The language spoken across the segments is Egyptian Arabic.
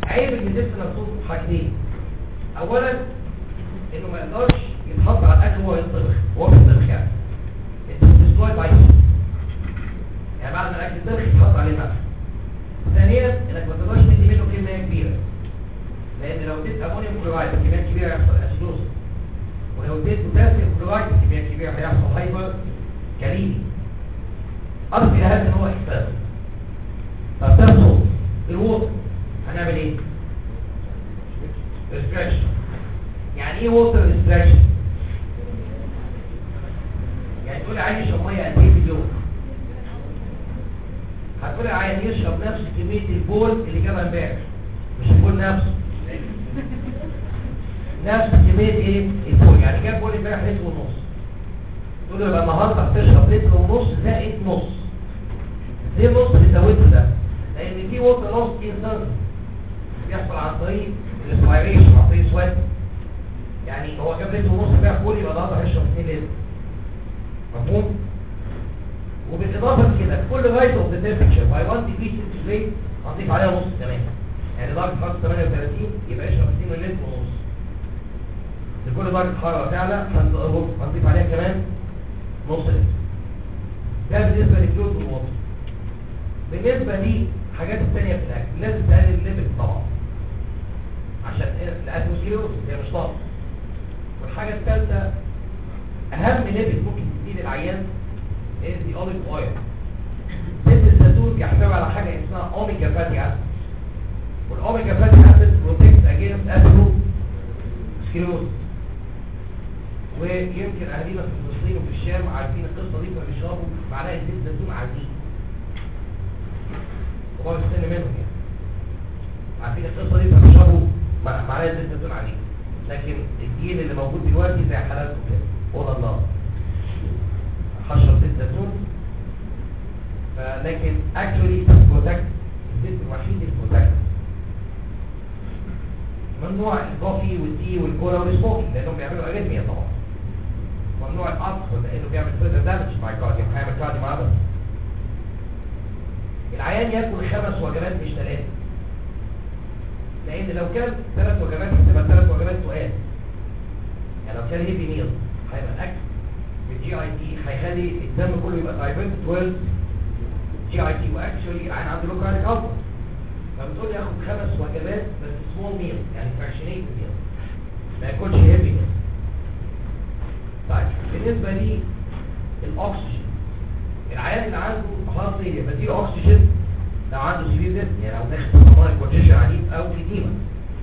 عيب الجديد نفسه حاجتين اولا انه ما يقدرش يتحط على الاكل وهو يطبخ وهو بيطبخ يعني الديسترويد باي يعني بعد ما الاكل يطبخ يتحط عليه ملح ثانيا انك ما تقدرش تدي منه كميه كبيره لان لو اديت امونيوم كلورايد كميه كبيره هيحصل اسيدوز ولو اديت بوتاسيوم كلورايد كميه كبيره هيحصل هايبر كاليمي اضف الى هذا ان هو احساس طب تاخد الووتر هنعمل ايه ريستراكشن يعني ايه ووتر ريستراكشن يعني تقول عايز يشرب ميه قد ايه في اليوم هتقول عايز يشرب نفس كميه البول اللي جابها امبارح مش البول نفسه نفس كميه ايه البول يعني جاب بول امبارح لتر ونص تقول له يبقى النهارده هتشرب لتر ونص زائد نص ليه النص اللي زودته ده لان في ووتر لوس انسان بيحصل عن طريق الاسبيريشن عن طريق سويت يعني هو جاب لتر ونص امبارح بول يبقى النهارده هيشرب 2 لتر مفهوم وبالاضافه لكده كل رايت اوف ذا تمبريتشر باي 1 ديجري سنتيجريد هنضيف عليها نص كمان يعني درجه حراره 38 يبقى يشرب 2 لتر ونص لكل درجه حراره تعلى هنضيف عليها كمان نص لتر ده بالنسبه للفلويد والوتر بالنسبه لي الحاجات الثانيه في الاكل لازم تقلل الليمت طبعا عشان الاتموسفيروس هي مش طاقه والحاجه الثالثه اهم ليمت ممكن تزيد العيان is the olive oil زيت الزيتون بيحتوي على حاجه اسمها اوميجا فاتي اسيد والاوميجا فاتي اسيد بروتكت اجينست اثيروسكليروز ويمكن اهالينا في فلسطين وفي الشام عارفين القصه دي فبيشربوا معلقه زيت زيتون عادي كبار السن منهم يعني عارفين القصه دي فبيشربوا معلقه زيت زيتون عادي لكن الجيل اللي موجود دلوقتي زي حالاتكم كده قول الله حشر زيت زيتون لكن actually protect الزيت الوحيد البروتكت ممنوع الكوفي والتي والكولا والسموكينج لانهم بيعملوا اريثميا طبعا ممنوع القطر لانه بيعمل فيرذر دامج مع الكارديو هيعمل كارديو مع العيان ياكل خمس وجبات مش ثلاثه لان لو كان ثلاث وجبات هتبقى ثلاث وجبات سؤال يعني لو كان هيفي ميل هيبقى الاكل بالجي اي تي هيخلي الدم كله يبقى دايفرت 12 جي اي تي واكشولي العين عنده لوكاريك الفا فبتقول ياخد خمس وجبات بس سمول ميل يعني فراكشنيت ميل ما ياكلش هيفي ميل طيب بالنسبه لي الاكسجين العيان اللي عنده هارت فيلير بديله اكسجين لو عنده سيفير ديس يعني لو داخل في مرض كونجيشن عنيف او في ديما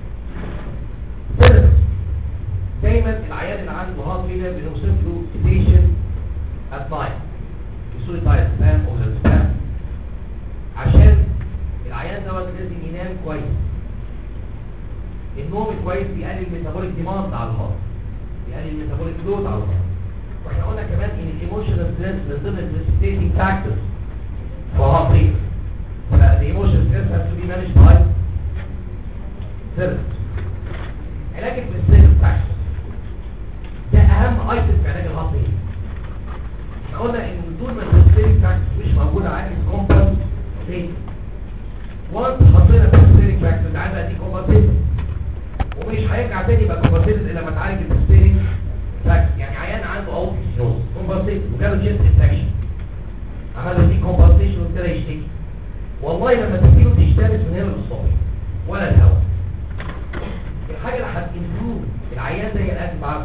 دايما العيان اللي عنده هارت فيلير بنوصف له سيديشن ات نايت يصير دايت سبام او سبام عشان العيان دوت لازم ينام كويس النوم الكويس بيقلل الميتابوليك ديماند على الهارت بيقلل الميتابوليك لود على الهارت واحنا قلنا كمان ان الايموشنال ستريس من ضمن البريسيتيتنج فاكتورز for heart failure فالإيموشنال ستريس has to be managed by therapist علاج البريسيتيتنج فاكتورز ده اهم ايتم في علاج الهارت فيلير احنا قلنا ان طول ما البريسيتيتنج فاكتورز مش موجوده عندي كومباوند ستيت وانت حطينا بريسيتيتنج فاكتورز عايز ادي كومباوند ومش هيرجع تاني يبقى كومباوند الا لما تعالج البريسيتيتنج فاكتورز يعني عيان عنده اوت سينوز كومباوند وجاله جيست انفكشن عمل له دي كومباوند وابتدى يشتكي والله لما تجيله تشتبس من هنا للصبح ولا الهواء الحاجه اللي هتنفلو العيان ده هي الاكل بعد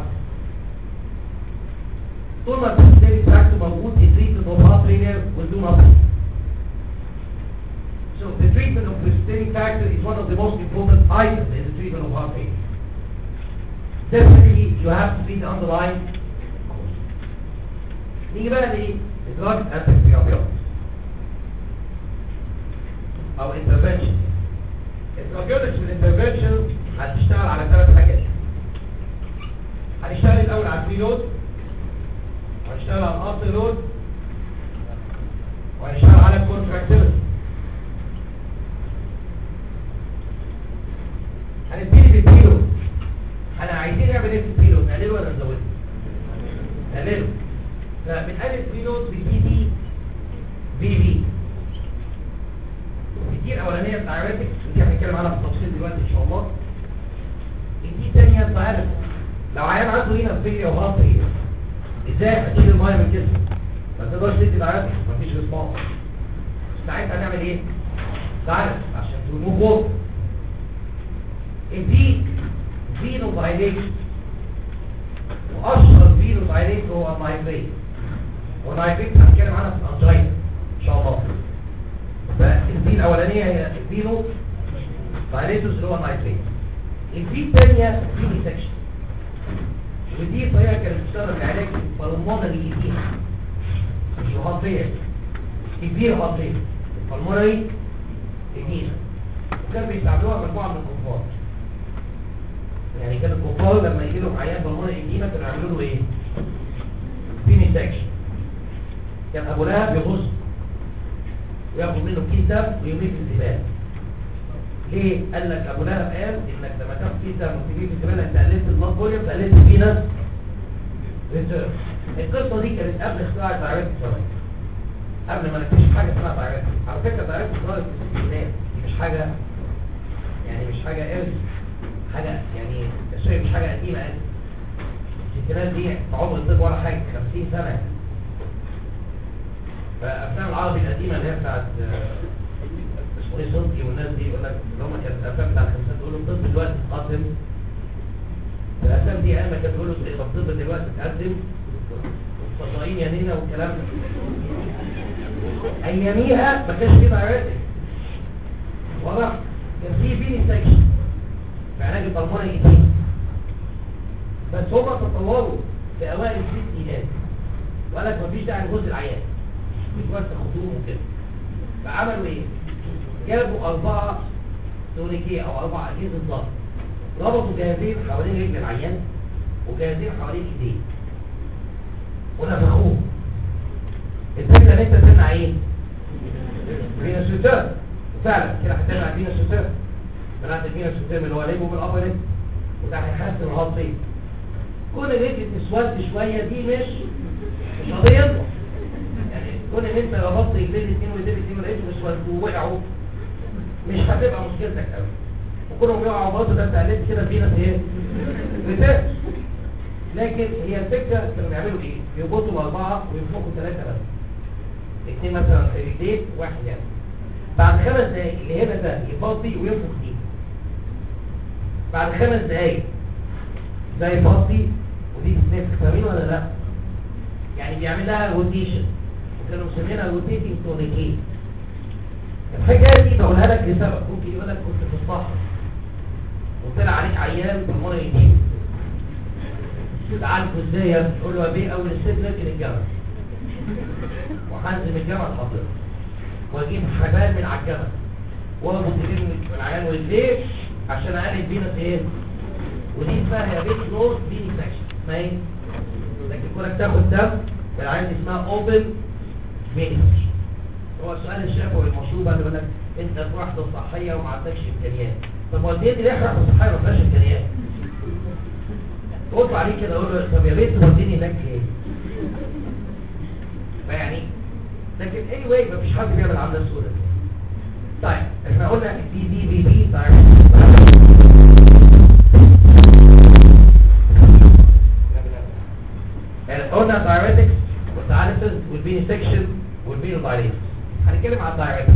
طول ما البريسيتيتنج فاكتور موجود التريتمنت اوف هارت فيلير will do nothing So the treatment of precipitating factor is one of the most important items in the treatment of heart failure. Definitely you have to treat the underlying cause. نيجي بقى لإدراك الانتيبيوتيك أو intervention. التراجيوتكس بالintervention هتشتغل على ثلاث حاجات. هنشتغل الأول على الفري لود وهنشتغل على الأرض لود وهنشتغل على الكونتراكتيلتي هنبتدي بالكيلو انا عايزين نعمل ايه في الكيلو نقلله ولا نزوده نقلله فبنقلل الكيلو بالبي دي بي في كتير قوي الاولانيه الدايريتكس ودي هنتكلم عنها بالتفصيل دلوقتي ان شاء الله دي تانية تعالى لو عيان عنده هنا فيليا وهارت فيليا ازاي هتشيل الميه من الجسم ما تقدرش تدي دايريتكس مفيش ريسبونس ساعتها هنعمل ايه دايركت عشان تموف فوق الدي فينو دايليشن واشهر فينو دايليشن هو النايتريت والنايتريت هنتكلم عنها في الانجينا ان شاء الله فالدي الاولانيه هي الفينو دايليتوس اللي هو النايتريت الدي الثانيه فيني سكشن ودي طريقه كانت بتشتغل لعلاج البلمونري ايديما مش الهضميه كبير هضميه البلمونري ايديما وكان بيستعملوها مجموعه من الكفار يعني كان الكفار لما يجي لهم عيان بلمونري ايديما كانوا يعملوا له ايه فيني سكشن كان ابو لهب يغص وياخد منه كيس دم ويرميه في الزباله ليه؟ قال لك ابو لهب قال انك لما تاخد كيس دم وترميه في الزباله انت قللت البلاد فوليوم قللت الفينس ريتيرن القصه دي كانت قبل اختراع الدايركت كمان قبل ما نكتشف حاجه اسمها دايركت على فكره الدايركت ظهرت في الستينات دي مش حاجه يعني مش حاجه ايرز حاجه يعني سوري مش حاجه قديمه يعني الستينات دي في عمر الطب ولا حاجه 50 سنه فافلام العربي القديمه اللي هي بتاعت اسمه ايه صدقي والناس دي يقول لك اللي هم كانت الافلام بتاعت الخمسينات يقولوا الطب دلوقتي اتقدم الافلام دي ايام ما كانوا بيقولوا الطب دلوقتي اتقدم والفضائيين يا نينا والكلام ده اياميها ما كانش في دايركت واضح كان في بيني سكشن في علاج البلمونري ايديما بس هم تطوروا في اوائل الستينات وقال لك مفيش داعي لجزء العيان مش بس خدوهم وكده فعملوا ايه جابوا اربعه تونيكيه او اربع اجهزه ضغط ربطوا جهازين حوالين رجل العيان وجهازين حوالين ايديه ونفخوه الفكره ان انت تمنع ايه فينا سوتر فعلا كده هتمنع فينا سوتر منعت فينا سوتر من اللي هو ليبو بالابر ليب وده هيحسن الهضميه كون الرجل تسود شويه دي مش مش قضيه يعني كون ان انت ربطت رجلين الاثنين وايدين الاثنين ولقيتهم اسود ووقعوا مش هتبقى مشكلتك قوي وكلهم يقعوا برضه ده انت قلت كده في ناس ايه بتاع لكن هي الفكره كانوا بيعملوا ايه يربطوا الاربعه وينفخوا ثلاثه بس اثنين مثلا في رجلين واحد يعني بعد خمس دقايق اللي هنا ده يفضي وينفخ دي بعد خمس دقايق ده يفضي ودي تتنفخ فاهمين ولا لا يعني بيعمل لها روتيشن وكانوا مسمينها روتيتنج تونيكي الحكايه دي بقولها لك لسبب ممكن يقول لك كنت في الصحراء وطلع عليك عيان بالمره يجيب تعالوا ازاي يا ابني تقول له يا بيه اول الست نركن الجمل وهنزل الجمل حضرتك واجيب حبال من على الجمل واربط ايدين من العيان ورجليه عشان اقلل فينس ايه ودي اسمها يا بيت نور فيني سكشن اسمها ايه لكن كونك تاخد دم العين دي اسمها اوبن فيني سكشن هو السؤال الشافعي المشهور بقى اللي بيقول لك انت في وحده صحيه وما عندكش امكانيات طب وديتي ليه وحده صحيه ما فيهاش امكانيات قلت عليه كده اقول له طب يا بنت وديني هناك ليه فيعني لكن اني واي مفيش حد بيعمل عمله السوداء طيب احنا قلنا دي دي بي بي يعني قلنا دايريتكس والدايليسيس والبيني سكشن والبينو دايليسيس هنتكلم عن الدايريتكس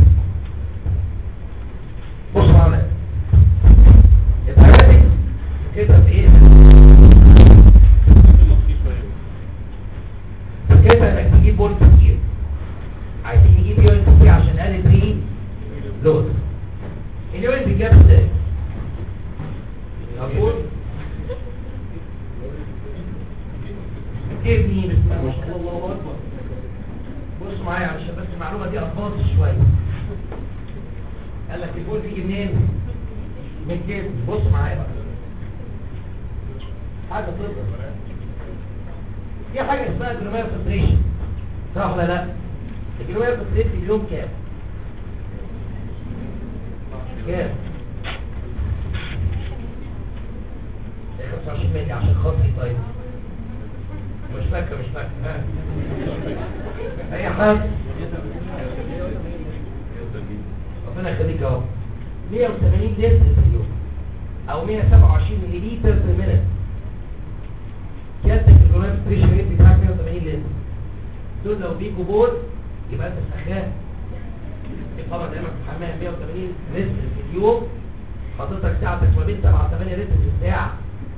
بص معانا الدايريتكس كده في ايه كيف انك تجيب بول كتير عايزين نجيب يورين كتير عشان نقلل بيه لود اليورين بيجاب ازاي اقول ابني بسم الله ما شاء الله الله اكبر بصوا معايا عشان بس المعلومه دي اطفال شويه قال لك البول بيجي منين من الجسم بص معايا بقى حاجه تقدر في حاجة اسمها جلومير فلتريشن صح ولا لا الجلومير فلتريشن في اليوم كام كام 25 ملي عشان خاطري طيب مش فاكر مش فاكر ها اي حاجة ربنا يخليك اهو 180 لتر في اليوم او 127 ملي لتر في المينت كانت الجلوميرولار بريشر ريت بتاعك 180 لتر دول لو بيجوا بول يبقى انت سخان طبعا دايما في الحمام 180 لتر في اليوم حضرتك ساعتك ما بين 7 8 لتر في الساعه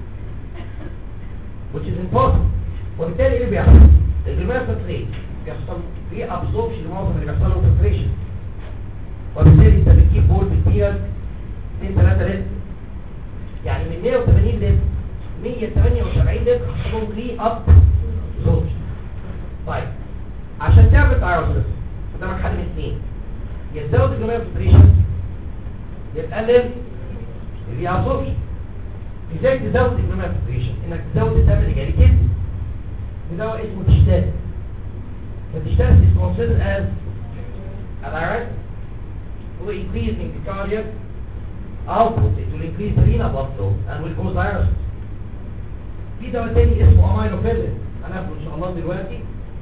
which is impossible وبالتالي ايه اللي بيحصل؟ الجلوميرولار ريت بيحصل في ابسوربشن لمعظم اللي بيحصل له فلتريشن وبالتالي انت بتجيب بول بتبيض 2 3 لتر يعني من 180 لتر 178 لتر حصلهم ري اب زوج طيب عشان تعمل تايروسس قدامك حل من اثنين يا تزود الجلوميرولار فلتريشن يا تقلل الري ابسوربشن ازاي تزود الجلوميرولار فلتريشن انك تزود الدم اللي جاي كده دواء اسمه تشتات فتشتات is considered as a direct will increase in the cardiac output it will increase the renal blood flow and will cause diuresis في دواء تاني اسمه امينوفيلين هناخده ان شاء الله دلوقتي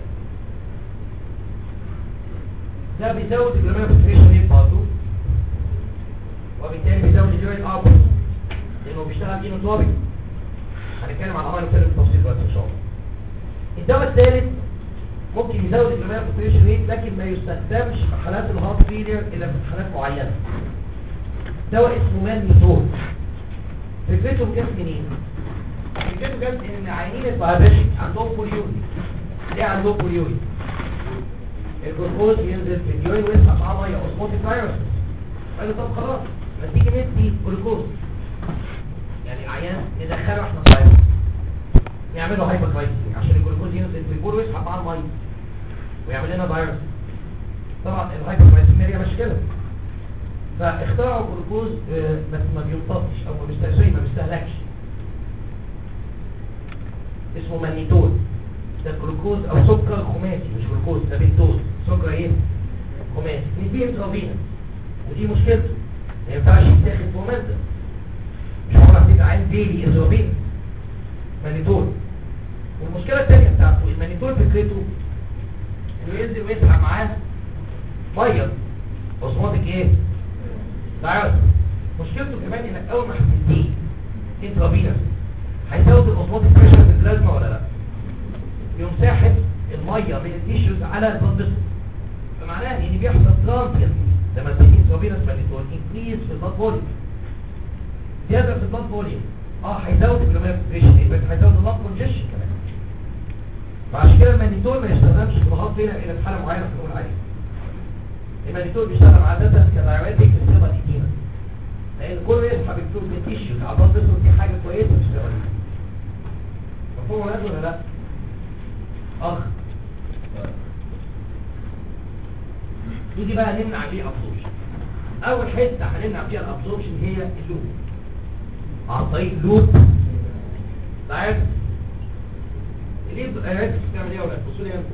ده بيزود الجلوميرولار فلتريشن ريت برضه وبالتالي بيزود اليورين اوتبوت لانه بيشتغل اينوتروبيك هنتكلم عن امينوفيلين بالتفصيل دلوقتي ان شاء الله الدواء الثالث ممكن يزود الجلوميرولار فلتريشن ريت لكن ما يستخدمش في حالات الهارت فيلير الا في حالات معينه دواء اسمه مانيتول فكرته جت منين فكرته جت ان عيانين الدايابيتيك عندهم بوليوري ليه عندهم بوليوري الجلوكوز ينزل في اليورين ويسحب معاه ميه اوسموتيك فايروس قالوا طب خلاص ما تيجي ندي جلوكوز يعني العيان ندخله احنا صغيرين يعملوا هايبوكلايسيميا عشان الجلوكوز ينزل في البول ويسحب معاه الميه ويعمل لنا فيروس طبعا الهايبوكلايسيميا مش كده فاخترعوا جلوكوز آه، بس ما بيمتصش او ما بيستهلكش ما بيستهلكش اسمه مانيتول ده جلوكوز او سكر خماسي مش جلوكوز ده بنتوز سكر ايه خماسي نديه انترافينا ودي مشكلته ما ينفعش يتاخد مومنتم مش هقول هتيجي عين ديلي انترافينا مانيتول والمشكله الثانيه بتاعته المانيتول فكرته انه ينزل ويسحب معاه ميه اوزموتيك ايه دايرس مشكلته كمان انك اول ما هتديه انترافينوس هيزود الاوزموتيك بريشر في البلازما ولا لا يقوم ساحب الميه من التيشوز على البلد فمعناها ان بيحصل ترانزيت لما تدي انترافينوس مانيتول انكريز في البلد فوليوم زياده في البلد فوليوم اه هيزود الجلوميرولار بريشر يبقى هيزود البلد كونجيشن كمان فعشان كده المانيتول ما يستخدمش في الهارت فيلر الا في حاله معينه بنقول عليها المانيتول بيشتغل عادة كدايريتك في السيرة الإديمة لأن كله يسحب الفلوس من التيشيو الأعضاء تصل دي حاجة كويسة في السيرة الإديمة مفهوم ولا ولا لا؟ أخ نيجي بقى نمنع بيه أبسوربشن أول حتة هنمنع فيها الأبسوربشن هي اللوب عن طريق لوب دايركت الليب دايركت بتعمل ايه يا ولاد؟ بصوا لي انتوا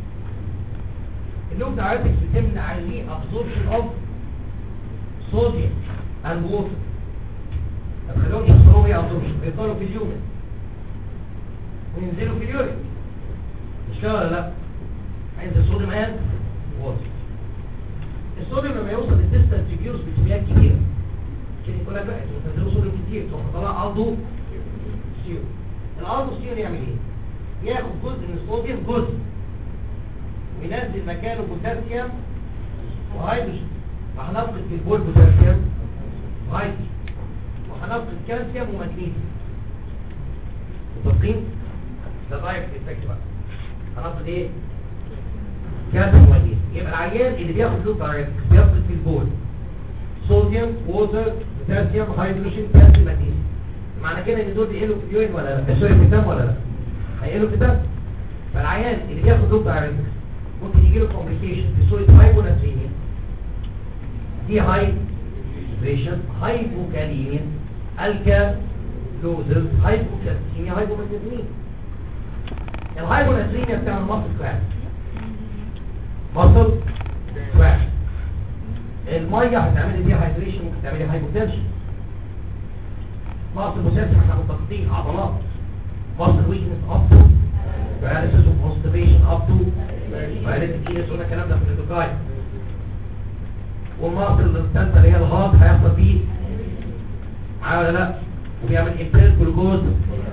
اللوب دايركتكس بتمنع الري ابزوربشن اوف صوديوم اند ووتر طب خليهم يحصلوا ري ابزوربشن بيطلعوا في اليومن وينزلوا في اليورين مش كده ولا لا هينزل صوديوم اند ووتر الصوديوم لما يوصل للديستال تيبيوس بكميات كبيره عشان يقول لك لا انتوا بتنزلوا صوديوم كتير تروح مطلع الدو سيون الالدو سيون يعمل ايه؟ ياخد جزء من الصوديوم جزء وينزل مكانه بوتاسيوم وهيدروجين فهنفقد في البول بوتاسيوم وهيدروجين وهنفقد كالسيوم ومغنيسيوم متفقين؟ ده دايركت افكت بقى هنفقد ايه؟ كالسيوم ومغنيسيوم يبقى العيان اللي بياخد لوب دايركت بيفقد في البول صوديوم ووتر بوتاسيوم هيدروجين كالسيوم مغنيسيوم معنى كده ان دول بيقلوا في اليورين ولا لا؟ سوري في الدم ولا لا؟ هيقلوا في الدم فالعيان اللي بياخد لوب دايركت ممكن يجي له كومبليكيشن في صوره هايبوناتريميا دي هايدريشن هايبوكاليميا الكالوزز هايبوكالسيميا هايبومagnesemia الهايبوناتريميا بتعمل مصل كراش مصل كراش الميه هتعمل دي هايدريشن ممكن تعملي هايبوتنشن نقص المسلسل احنا متفقين عضلات مصل ويكنس اب تو paralysis of constipation up to paralytic illness قلنا الكلام ده في الاندوكاين والمصل الثالثه اللي هي الهارت هيحصل فيه معايا ولا لا وبيعمل امبيرد جلوكوز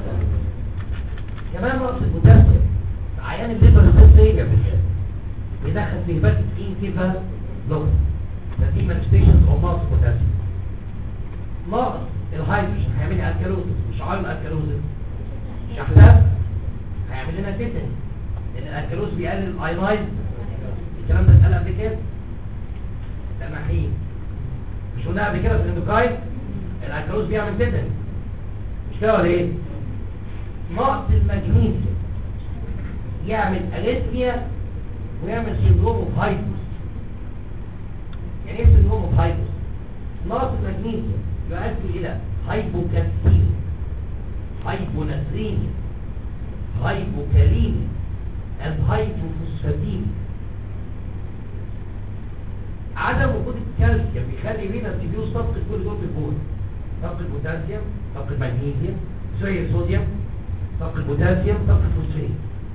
كمان نقص البوتاسيوم عيان الليفر سيل بالذات بيدخل في هبات انكيفا لوكس نتيجه مانيفستيشنز اوف نقص بوتاسيوم ناقص الهيدروجين هيعمل لي الكالوزيس مش عارف الكالوزيس شحلات هيعمل لنا تيتن لان الالكالوز بيقلل الاينايز الكلام ده اتقال قبل كده تمحين مش قلنا قبل كده في الاندوكاين الالكالوز بيعمل تيتن مش كده ولا ايه نقص المغنيسيوم يعمل اريثميا ويعمل سيندروم اوف هايبوس يعني ايه سيندروم اوف هايبوس نقص المغنيسيوم يؤدي الى هايبوكالسيميا هايبوناتريميا هايبوكاليميا and hypophosphatemia عدم وجود الكالسيوم بيخلي رينا تيبيوس تفقد كل دول في البول تفقد بوتاسيوم تفقد مغنيسيوم سوري صوديوم تفقد بوتاسيوم تفقد فوسفين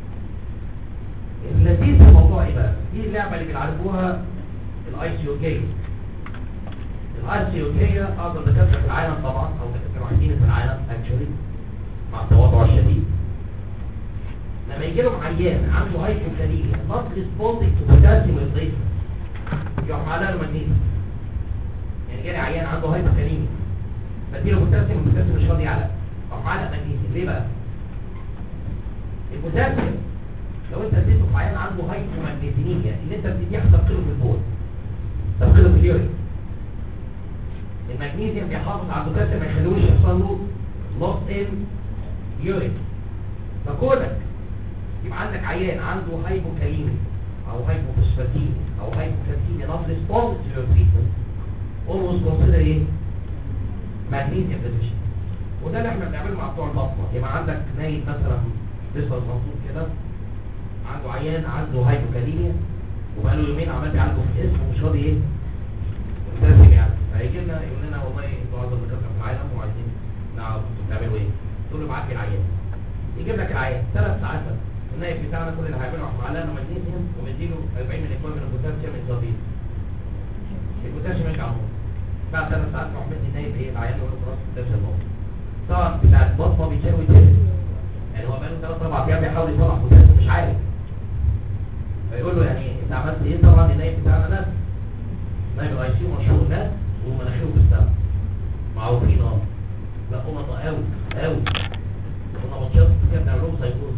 اللذيذ في الموضوع ايه بقى دي اللعبه اللي بيلعبوها الاي سي او كي الاي سي او كي افضل دكاتره في العالم طبعا او دكاتره الوحيدين في العالم اكشولي مع التواضع الشديد لما يجي لهم عيان عنده هايبوكاليميا not responding to potassium replacement يروح معاه له مغنيسيوم يعني جالي عيان عنده هايبوكاليميا بديله بوتاسيوم البوتاسيوم مش راضي يعلى راح معاه مغنيسيوم ليه بقى؟ البوتاسيوم لو انت اديته في عيان عنده هايبومagnesemia اللي انت بتديه تفقده في البول تفقده في اليورين المغنيسيوم بيحافظ على البوتاسيوم ما يخلوش يحصل له loss in urine فكونك يبقى عندك عيان عنده هايبوكاليميا او هايبوفوسفاتيميا او هايبوكالسيميا not responsive to your treatment almost consider ايه magnesium deficiency وده اللي احنا بنعمله مع بتوع البطنه يبقى عندك نايم مثلا لسه مبسوط كده عنده عيان عنده هايبوكاليميا وبقاله يومين عمال بيعالجه في الاسم ومش راضي ايه ملتزم يعني فهيجي لنا يقول لنا والله انتوا اعظم دكاتره في العالم وعايزين نعرف انتوا بتعملوا ايه تقول له ابعت لي العيان يجيب لك العيان ثلاث ساعات بس النايب بتاعنا كل اللي هيعمله راح معلقه مغنيسيوم ومديله 40 مللي جرام من البوتاسيوم الزبيب البوتاسيوم يرجع نور بعد ثلاث ساعات راح مدي النايب ايه العيان يقول له خلاص البوتاسيوم نور طبعا بتاع البطنه بيساوي كده يعني هو بقاله ثلاث اربع ايام بيحاول يطلع بوتاسيوم مش عارف فيقول له يعني انت عملت ايه طبعا النايب بتاعنا ناس نايب الاي سي مشهور ناس ومناخيره في السما معروفين اه لا قمطه قوي قوي كنا ماتشات كده بنعمل لهم سايكوز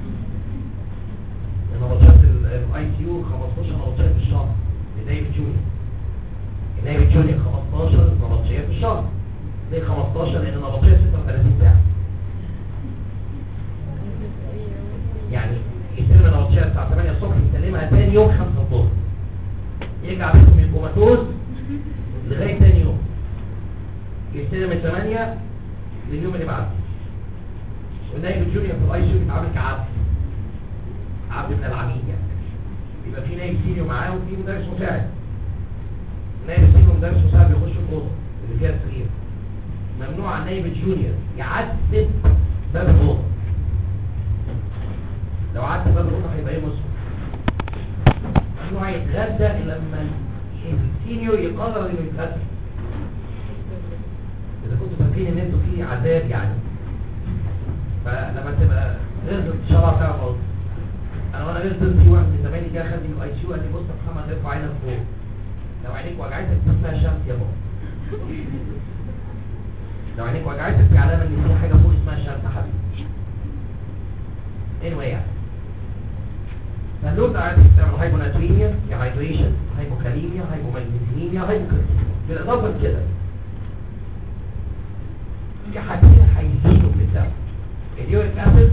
نبطشات الاي سي يو 15 نبطشات في الشهر لدايب جونيور لدايب جونيور 15 نبطشات في الشهر ليه 15 لان نبطشات 36 ساعه يعني يستلم النبطشات الساعه 8 الصبح يسلمها تاني يوم 5 الظهر يرجع بيته من الكوماتوز لغايه تاني يوم يستلم ال 8 لليوم اللي بعده والنايب الجونيور في الاي سي يو بيتعامل كعبد عبد من العميد يعني بيبقى في نايب سينيو معاه وفي مدرس مساعد نايب سينيو ومدرس مساعد بيخشوا الاوضه اللي فيها السرير ممنوع على النايب الجونيور يعدل باب الاوضه لو عدى باب الاوضه هيبقى ايه مسلم ممنوع يتغدى الا لما السينيور يقرر انه يتغدى اذا كنتوا فاكرين ان انتوا في عذاب يعني فلما تبقى رزق شرع فيها خالص انا وانا نزلت في واحد من زمايلي جه خدني من الاي سي قال لي بص يا محمد ارفع عينك فوق لو عينيك وجعتك اسمها شمس يا بابا لو عينيك وجعتك في علامه ان في حاجه فوق اسمها شمس يا حبيبي anyway يعني فاللود عادي بتعمل هايبوناتريميا يا هايدريشن هايبوكاليميا هايبومagnesemia هايبوكالسيميا بالاضافه لكده في حاجتين هيزيدوا في الدم اليوريك اسيد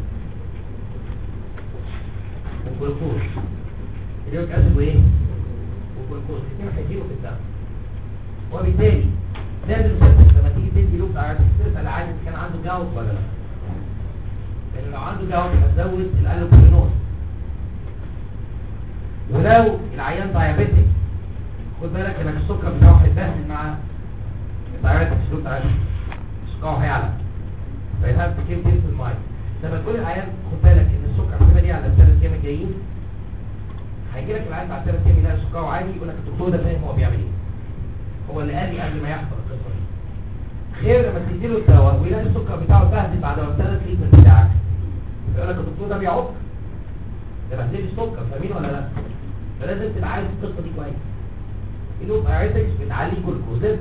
والجلوكوز اليوريك اسيد وايه والجلوكوز الاثنين هيجيبوا في الدم وبالتالي لازم تسال لما تيجي تدي لوب عادي تسال عادي كان عنده جاوب ولا لا لان لو عنده جاوب هتزود الالوبرينوز ولو العيان دايابيتك خد بالك انك السكر بتاعه هيتبهدل مع الدايابيتكس لوب عادي سكره هيعلى فيهاب كتير كتير في المايه لما تقول العيان خد بالك ان السكر احتمال يعلى الثلاث ايام الجايين هيجي لك العيان بعد ثلاث ايام يلاقي سكره عالي يقول لك الدكتور ده فاهم هو بيعمل ايه هو اللي قال لي قبل ما يحصل القصه دي غير لما تديله الدواء ويلاقي السكر بتاعه اتبهدل بعد ما ابتدى التريتمنت بتاعك يقول لك الدكتور ده بيعق ده بهدل لي السكر فاهمين ولا لا فلازم تبقى عارف القصه دي كويس اللوب اريتكس بتعلي الجلوكوز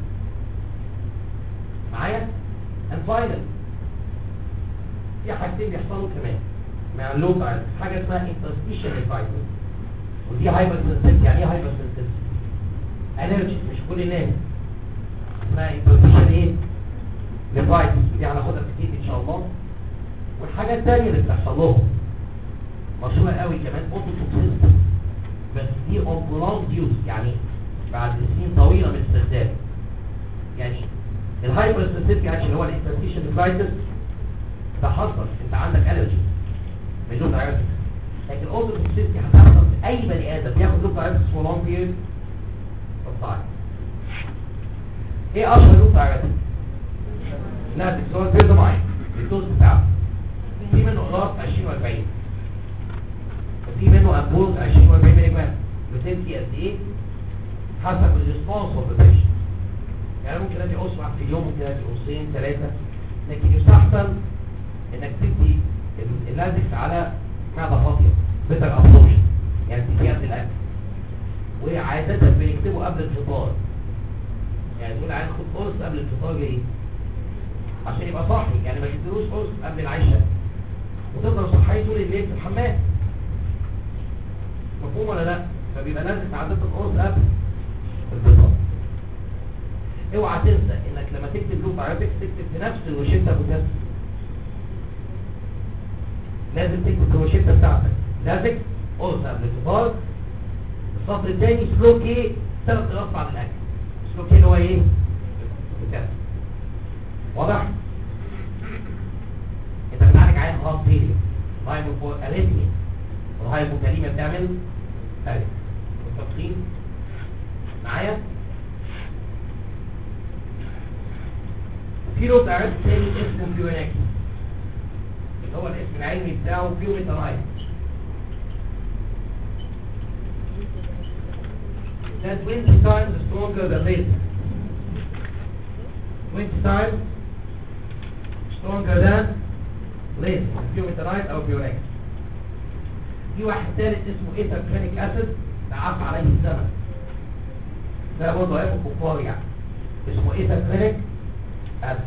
معايا and finally في حاجتين بيحصلوا كمان مع اللوب اريتكس حاجه اسمها interstitial nephritis ودي هايبر سنسيتيف يعني ايه هايبر سنسيتيف الرجي مش كل الناس اسمها interstitial ايه nephritis ودي هناخدها كتير ان شاء الله والحاجه الثانيه اللي بتحصل لهم مشهوره قوي كمان اوتوتوكسيستي بس دي اون prolonged use يعني بعد سنين طويله من الاستخدام يعني الهايبر سنسيتيف اكشن اللي هو الانترستيشن نيفرايتس ده حصل انت عندك الرجي بدون عرفت لكن الاوتو توكسيستي هتحصل في اي بني ادم ياخد لوب عرفت فور لونج بيريد اوف تايم ايه اشهر لوب عرفت لا تكسور بيرزاماين الدوز بتاعه في منه قراص 20 و40 وفي منه امبولز 20 و40 ملي جرام بتمشي قد ايه حسب الريسبونس اوف ذا بيشنت يعني ممكن ادي قرص واحد في اليوم ممكن ادي قرصين ثلاثه لكن يستحسن انك تدي اللازكس على معده فاضيه بيتر ابسوربشن يعني تديها قبل الاكل وعاده بنكتبه قبل الفطار يعني نقول عايز خد قرص قبل الفطار ليه؟ عشان يبقى صاحي يعني ما تديلوش قرص قبل العشاء وتفضل صحي طول الليل في الحمام مفهوم ولا لا؟ فبيبقى لازم عادة القرص قبل الفطار اوعى تنسى انك لما تكتب لوب عربك تكتب في نفس الروشته بوتاسيوم لازم تكتب في الروشته بتاعتك لازم قرص قبل الفطار السطر الثاني سلو كي ثلاث اضافات بعد الاكل سلو كي اللي هو ايه؟ بوتاسيوم واضح؟ انت بتعالج عين هارت فيلير هايبو اريثميا والهايبوكاليميا بتعمل اريثميا متفقين معايا؟ في له تعريف تاني اسمه بيونكس اللي هو الاسم العلمي بتاعه بيوميتانايد ده 20 times stronger than laser 20 times stronger than laser بيوميتانايد او بيونكس في واحد ثالث اسمه ايثركلينيك اسيد تعاف عليه الزمن ده برضه عيب كفار يعني اسمه ايثركلينيك اسيد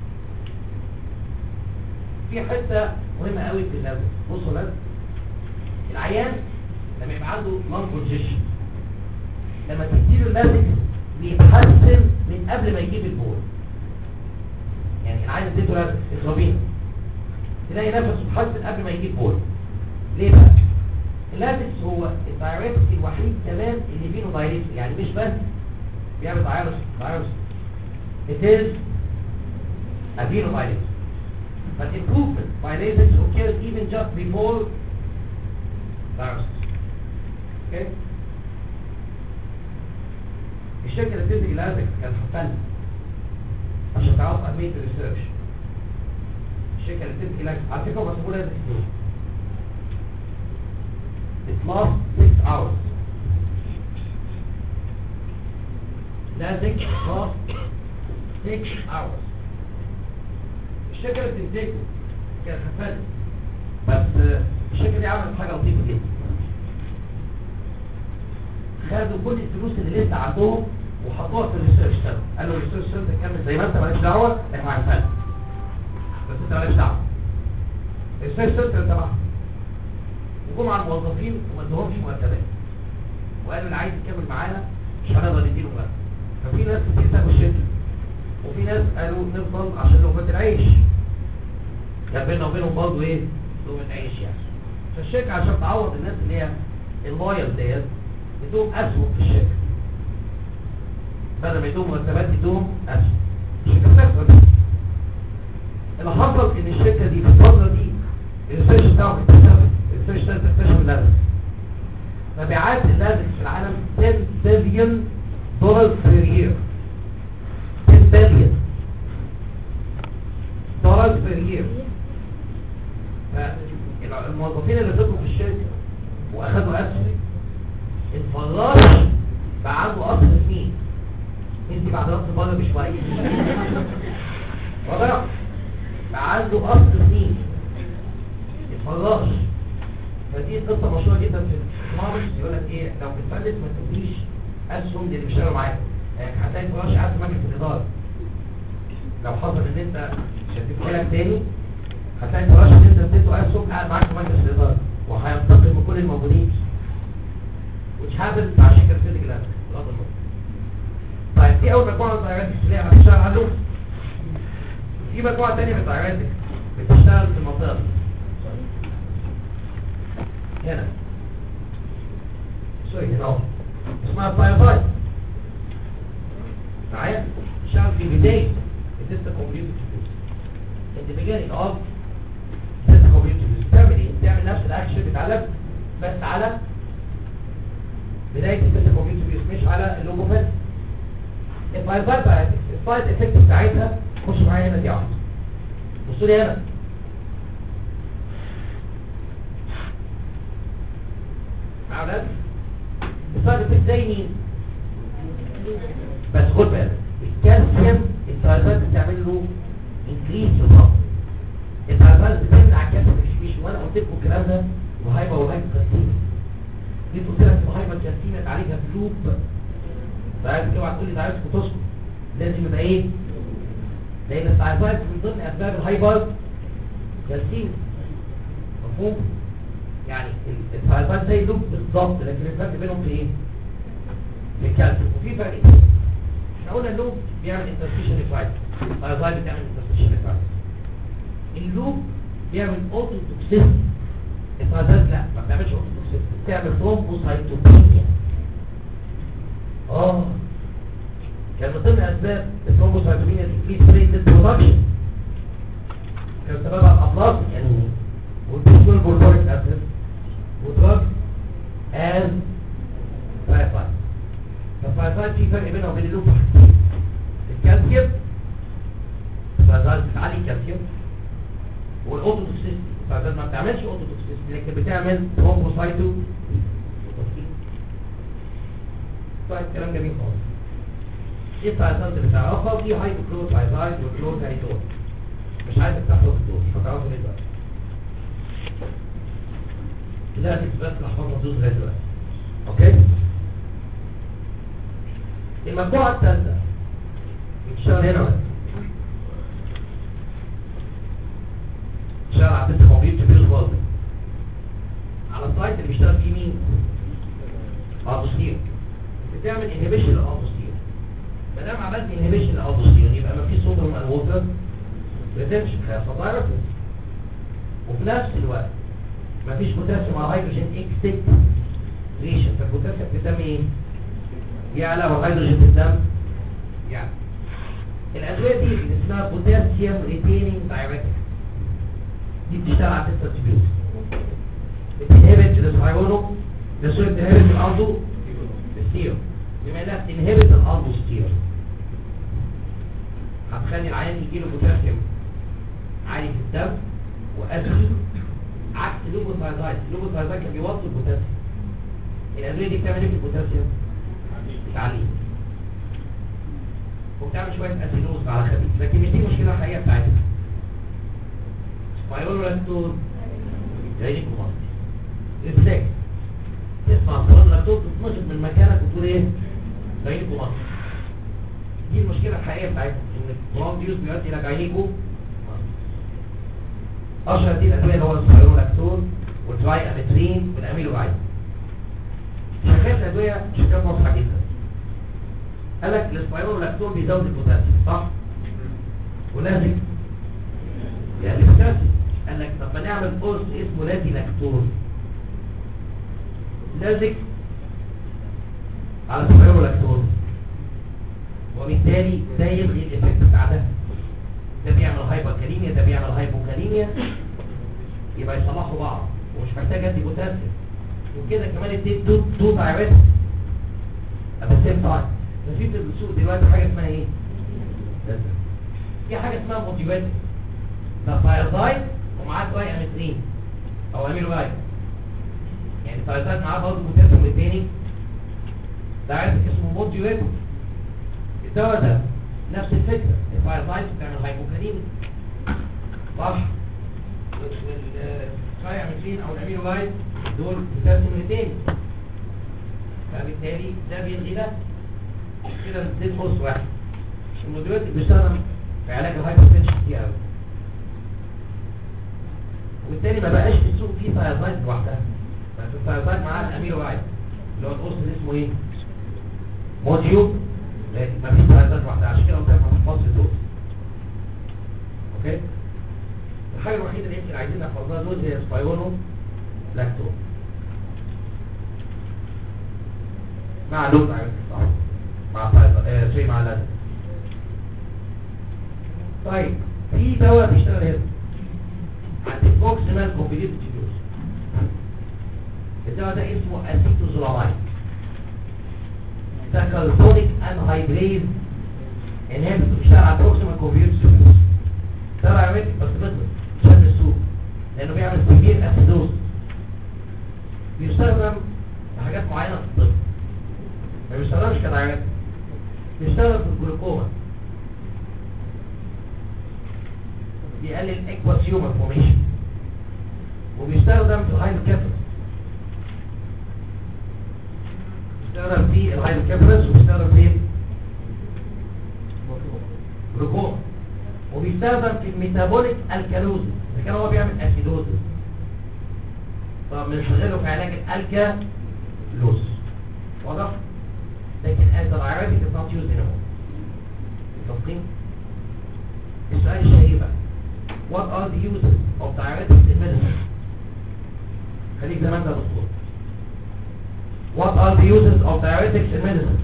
في حته مهمه قوي في اللازم بصوا لازم العيان لما يبقى عنده لانج كونجيشن لما تديله اللازم بيتحسن من قبل ما يجيب البول يعني العيان اديته لازم اضربين تلاقي نفسه اتحسن قبل ما يجيب بول ليه بقى اللازكس هو الدايركت الوحيد كمان اللي بينه دايركت يعني مش بس بيعمل دايرس دايرس it is adenovirus. But improvement by lasers occurs even just before virus. Okay? الشركة اللي بتنتج اللازك كانت حفلة عشان تعرف أهمية الريسيرش. الشركة اللي بتنتج اللازك على فكرة هو مسؤول لازك سنين. It lasts six hours. لازك lasts six hours. الشركة اللي بتنتجه كانت حفلة بس الشركة دي عملت حاجة لطيفة جدا خدوا كل الفلوس اللي لسه عندهم وحطوها في الريسيرش سنتر قالوا الريسيرش سنتر كمل زي ما انت مالكش دعوه احنا هنفهم بس انت مالكش دعوه الريسيرش سنتر تبعهم وجم على الموظفين وما ادوهمش مرتبات وقالوا اللي عايز يكمل معانا مش هنقدر نديله مرتب ففي ناس كتير سابوا الشركه وفي ناس قالوا نفضل عشان لقمه العيش كان بيننا وبينهم برضه ايه لقمه العيش يعني فالشركه عشان تعوض الناس اللي هي اللويال ديت يدوم اسهم في الشركه بدل ما يدوم مرتبات يدوم اسهم الشركه بتخسر اللي حصل ان الشركه دي في الفتره دي الريسيرش بتاعهم اكتشف الريسيرش ده اكتشف اللازم مبيعات اللازم في العالم 10 بليون دولار بير يير 10 بليون دولار بير يير فالموظفين اللي فضلوا في الشركه واخدوا اسهم الفاضي مش كويس واضح بقى عنده اصل سنين الفراش فدي قصه مشهوره جدا في الماركس يقول لك ايه لو بتفلس ما تقوليش اسهم دي اللي بيشتغلوا معاك يعني هتلاقي الفراش قاعد في مجلس الاداره لو حصل ان انت شديت لك تاني هتلاقي الفراش اللي انت اديته اسهم قاعد معاك في مجلس الاداره وهينتقم من كل الموجودين which happens مع شركه فيزيكال بغض النظر طيب دي اول مجموعه من الطيارات اللي هتشتغل على اللوب في مجموعه ثانيه من الطيارات بتشتغل في المنطقه دي هنا سوري هنا اهو اسمها فاير معايا شغال في بداية السيستم كومبيوتر at the beginning of system computer بتعمل ايه؟ بتعمل نفس الاكشن بتاع بس على بداية السيستم كومبيوتر مش على اللوجو بس الفاير بقى السايد افكت بتاعتها خش معايا هنا دي واحدة بصوا لي هنا مع اولاد السايد افكت زي مين بس خد بالك الكالسيوم الفايبرات بتعمل له انكريس في الضغط الفايبرات بتمنع الكالسيوم مش مش وانا قلت لكم الكلام ده وهايبر وهايبر كالسيوم جيت قلت لك وهايبر كالسيوم تعالجها بلوب فعايز اوعى تقول لي ده عايز تسكت لازم يبقى ايه لان الفايبرات من ضمن اسباب الهايبر كالسيوم مفهوم يعني الفايبرات زي اللوب بالظبط لكن الفرق بينهم في ايه في الكالسيوم وفي فرق ايه احنا قلنا اللوب بيعمل انترستيشن افايت الفايبرات بتعمل انترستيشن افايت اللوب بيعمل اوتو توكسيس الفايبرات لا ما بتعملش اوتو توكسيس بتعمل ثرومبوسايتوبينيا اه كان من ضمن اسباب الثرومبوسايتوبينيا دي بريتد برودكشن كان سببها الامراض يعني والبيسول بولفوريك اسيد ودراج از فايفايت فالفايفايت في فرق بينها وبين اللوب الكالسيوم الفايفايت بتعلي الكالسيوم والاوتوتوكسيستي الفايفايت ما بتعملش اوتوتوكسيستي لكن بتعمل ثرومبوسايتو طيب كلام جميل خالص دي الفايفايت اللي بتعرفها وفي هايدروكلور فايفايت وكلور كاريتون مش عايز تحفظ الدور مش هتعرفوا ليه دلوقتي كده هتكتب بس احفظ الدور لغايه دلوقتي اوكي المجموعة الثالثة بتشتغل هنا بس بتشتغل على بنت كمبيوتر بيوز خالص على السايت اللي بيشتغل فيه مين؟ الأوتوستير بتعمل انهبيشن للأوتوستير ما دام عملت انهبيشن للأوتوستير يبقى ما فيش صوديوم اند ووتر ريتنشن هيحصل لها ريتنشن وفي نفس الوقت ما فيش بوتاسيوم على هيدروجين اكستكريشن فالبوتاسيوم في الدم ايه؟ يعلى وهيدروجين في الدم يعني الأدوية دي اللي اسمها بوتاسيوم ريتيننج دايركتيك دي بتشتغل على التستيبيوز بتنهبت الاسبايرونو ده سوري بتنهبت الأندو ستير بما انها بتنهبت الأندو ستير هتخلي العيان يجيله بوتاسيوم عالي في الدم وأسفل عكس اللوبوثايزايد اللوبوثايزايد كان بيوصل البوتاسيوم الأدوية دي بتعمل ايه في البوتاسيوم؟ تعليم وبتعمل شوية أسيلوز على خبيث لكن مش دي المشكلة الحقيقية بتاعتها فيقولوا لاكتوز جايين مصر ازاي تسمع صلاة لاكتوز تتنشط من مكانك وتقول ايه جايين مصر دي المشكلة الحقيقية بتاعتها ان الكولون ديوز بيؤدي الى جاينيكو اشهر دي الادوية اللي هو السبايرولاكتون والتراي اميترين والاميلو بعيد شركات الادوية شركات واضحة جدا قال لك الاسبايرولاكتون بيزود البوتاسيوم صح ولازم يعني البوتاسيوم قال لك طب ما نعمل قرص اسمه لازي لاكتون لازق على الاسبايرولاكتون وبالتالي ده يلغي الايفكت بتاع ده ده بيعمل هايبوكاليميا ده بيعمل هايبوكاليميا يبقى يصلحوا بعض ومش محتاج ادي بوتاسيوم وكده كمان اديت تو تو دايركت at the same time نسيت السوق دلوقتي حاجه اسمها ايه في حاجه اسمها موتيفيتد ده فايرزايد ومعاه تراي اميترين او اميلو بايد يعني فايرزايد معاه برضه بوتاسيوم التاني ده عارف اسمه موتيفيتد الدواء ده نفس الفكرة الفايرولايز بتعمل هايبوكاليميا صح والتراياميثين او الامينولايز دول بيتقسموا الاثنين فبالتالي ده بيلغي ده كده الاثنين خلص واحد الموديولات بيشتغل في علاج الهايبوتنشن كتير قوي وبالتالي ما بقاش في السوق فيه ثايرويد لوحدها بس الثايرويد معاه الامينولايز اللي هو القرص اللي اسمه ايه موديو لكن ما فيش ثايرويد لوحدها عشان كده قلت لك ما تحفظش دول اوكي الحاجه الوحيده اللي يمكن عايزين نحفظها دول هي سبايونو لاكتون مع لون عارف صح مع فايبر آه سوري مع لازم طيب في دواء بيشتغل هنا عند البوكسيمال كومبليت تيوز الدواء ده اسمه اسيتوزولامايد ده كالتونيك انهايدريز انهبيتور بيشتغل على البوكسيمال كومبليت تيوز تبع عملت بس بطل مش قبل السوق لانه بيعمل سيفير اسيدوز بيستخدم لحاجات معينه في الطب ما بيشتغلش كدعايات بيشتغل في الجلوكوما بيقلل اكواسيوما فورميشن وبيستخدم في الهايدروكيفالس بيستخدم في الهايدروكيفالس وبيستخدم في جلوكوما وبيستخدم في الميتابوليك الكالوزيس اذا كان هو بيعمل اسيدوزيس فبنشغله في علاج الالكالوز واضح لكن as a diuretic is not used anymore متفقين السؤال الشهير بقى what are the uses of diuretics in medicine خليك زمان ده دكتور what are the uses of diuretics in medicine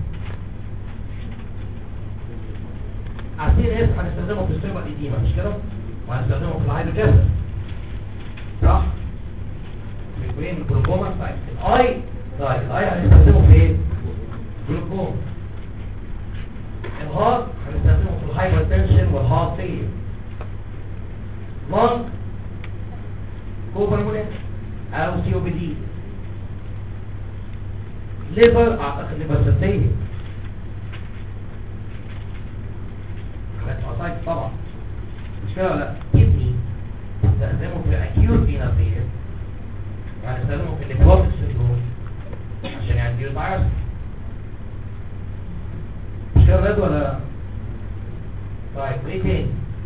عارفين ايه هنستخدمه في السيرما القديمه مش كده وهنستخدمه في الهيدروجين صح في الجلوكوما طيب الاي طيب الاي هنستخدمه في ايه جلوكوما الهارت هنستخدمه في الهايبرتنشن والهارت فيلير لونج كوبرمولين او سي او بي دي ليفر اعتقد ليفر ستيه حالات طبعا مش كده ولا لا كدني نستخدمه في اكيوت فينا فيلير وهنستخدمه في النيكروتيك سيندروم عشان يعدي له مش كده ولاد ولا طيب وايه تاني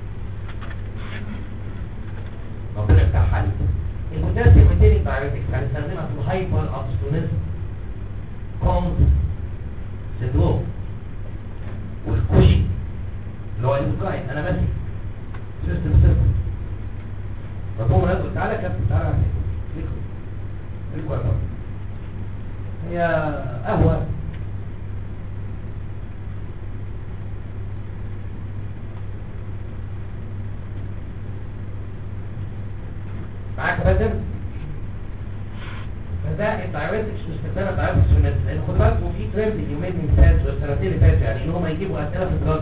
ربنا يفتح عليك البوتاسيوم ميتينيك دايركتكس هنستخدمها في الهايبر ابستونيزم كونز سيندروم والكوشي اللي هو الاندوكراين انا ماسك سيستم سيستم مفهوم ولا لا تعالى يا كابتن تعالى ليكوا هي قهوه معاك بدل فده الدايركتكس واستخدام الدايركتكس في الناس لان خد بالك وفي ترند اليومين اللي فاتوا والسنتين اللي فاتوا يعني ان هم يجيبوا اسئله في الدراسه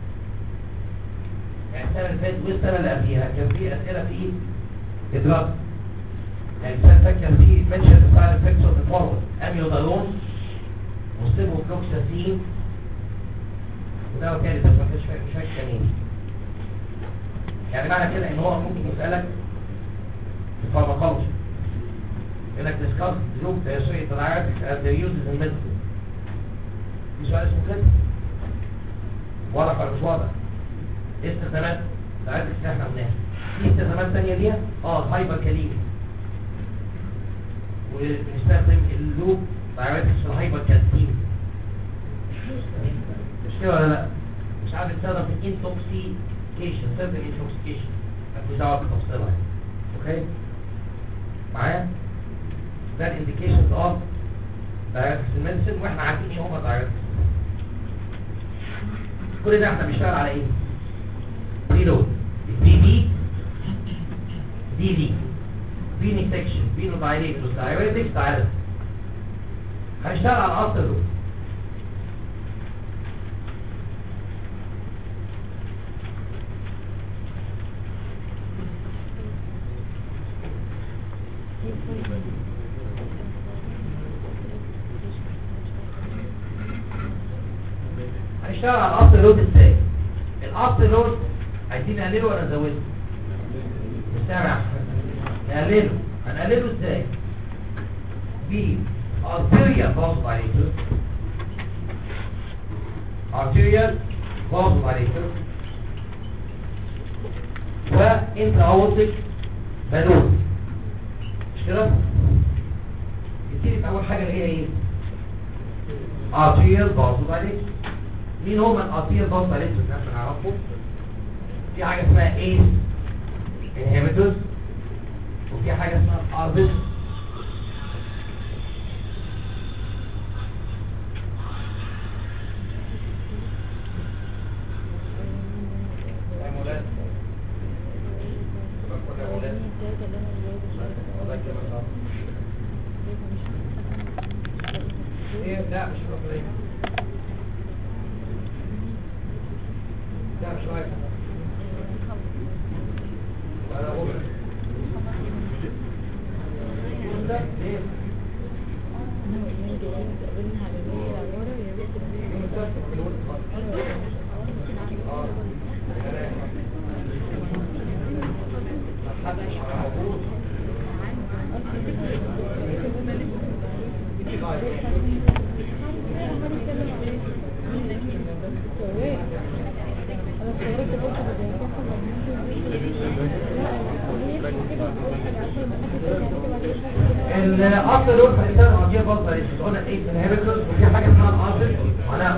يعني السنه اللي فاتت والسنه اللي قبليها كان في اسئله في ادراك يعني السنه اللي فاتت كان في منشن سايد افكتس اوف فورورد اميودالون وسيبوفلوكساسين وده تاني بس ما كانش فاكر مش فاكر كان ايه يعني معنى كده ان هو ممكن يسالك pharmacology. يقول لك discuss group the associated antibiotics as their uses in medicine. في سؤال اسمه كده واضح ولا مش واضح؟ ايه استخدامات الانتيبيوتكس اللي احنا قلناها؟ في استخدامات ثانيه ليها؟ اه الهايبر كاليمي وبنستخدم اللوب انتيبيوتكس في الهايبر كالسيمي مش كده ولا لا؟ مش عارف يستخدم في الانتوكسيكيشن سيرفر انتوكسيكيشن مالكوش دعوه بالتفصيل يعني اوكي؟ معايا ده الانديكيشنز اوف دايركتس الميديسن واحنا عارفين ايه هما دايركتس كل ده احنا بنشتغل على ايه بريلود بي دي دي دي فيني سكشن فينو دايريتوس دايريتكس دايركتس هنشتغل على الاصل دول هنشتغل على الاصل لود ازاي الابسولوت عايزين نقلله ولا نزوده مش سامع نقلله هنقلله ازاي ب arterial vasodilator arterial vasodilator وانتراوتيك بالون مش كده يبتدي اول حاجه اللي هي ايه arterial vasodilator مين هم الارتيال vasodilator اللي احنا نعرفه في حاجه اسمها ACE inhibitors وفي حاجه اسمها ARBs يا مولانا يا مولانا الله يكرمك ايه لا مش رفضي لا مش رايح ولا هو ده ايه يوم السبت في الوقت خالص. اه ما حدش موجود الاصل دول في الانسان الرجيه بطل قلنا ايه انهبيتورز وفي حاجه اسمها الاصل معناها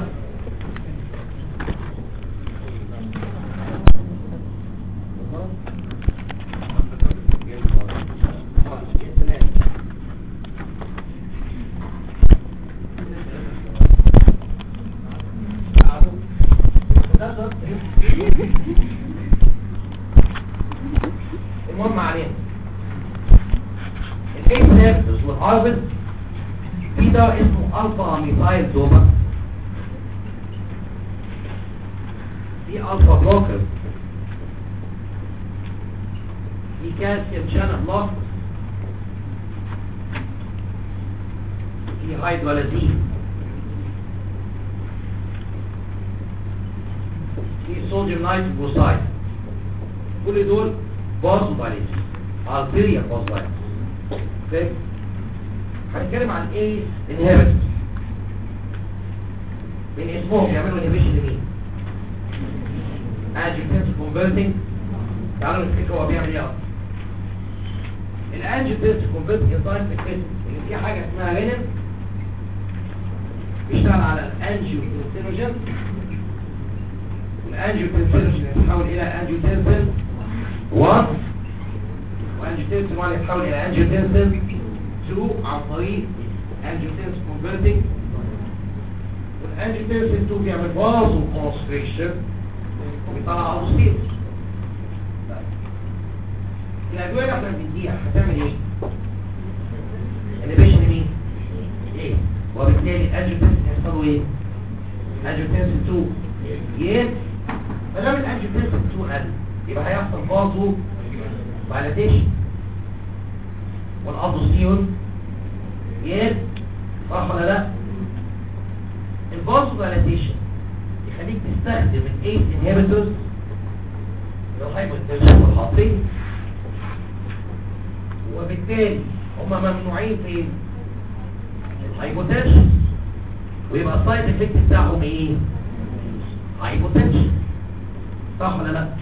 المهم علينا الايس نيرفز والاربس في دواء اسمه الفا ميثايل دوبا في الفا بلوكر في كالسيوم شانل بلوك في هيدرولازين في صوديوم نايتروسايد كل دول بازودايليتس ارتيريا بازودايليتس اوكي هنتكلم عن ايه انهبيتورز من اسمهم بيعملوا انهبيشن لمين انجيوتنسين كونفرتنج تعالوا نفتكر هو بيعمل ايه اصلا الانجيوتنسين كونفرتنج انزيم في الجسم اللي فيه حاجه اسمها رينين بيشتغل على الانجيوتنسينوجين الانجيوتنسينوجين يتحول الى انجيوتنسين 1 وانجيوتنسين 1 يتحول الى انجيوتنسين 2 عن طريق انجيوتنسين كونفرتنج والانجيوتنسين 2 بيعمل فازو كونستريكشن وبيطلع الوسيط الادويه اللي احنا بنديها هتعمل ايه؟ انيبيشن لمين؟ ايه؟ وبالتالي الانجيوتنسين يحصل له ايه؟ انجيوتنسين 2 يه ما دام الانجيوتنسين 2 قل يبقى هيحصل فازو فاليديشن والابوسيون يه صح ولا لا؟ الفازو فاليديشن يخليك تستخدم الايس انهبيتورز اللي هو الهايبوتنشن والهابرين وبالتالي هم ممنوعين في الهايبوتنشن ويبقى السايد افكت بتاعهم ايه هايبوتنشن صح ولا لا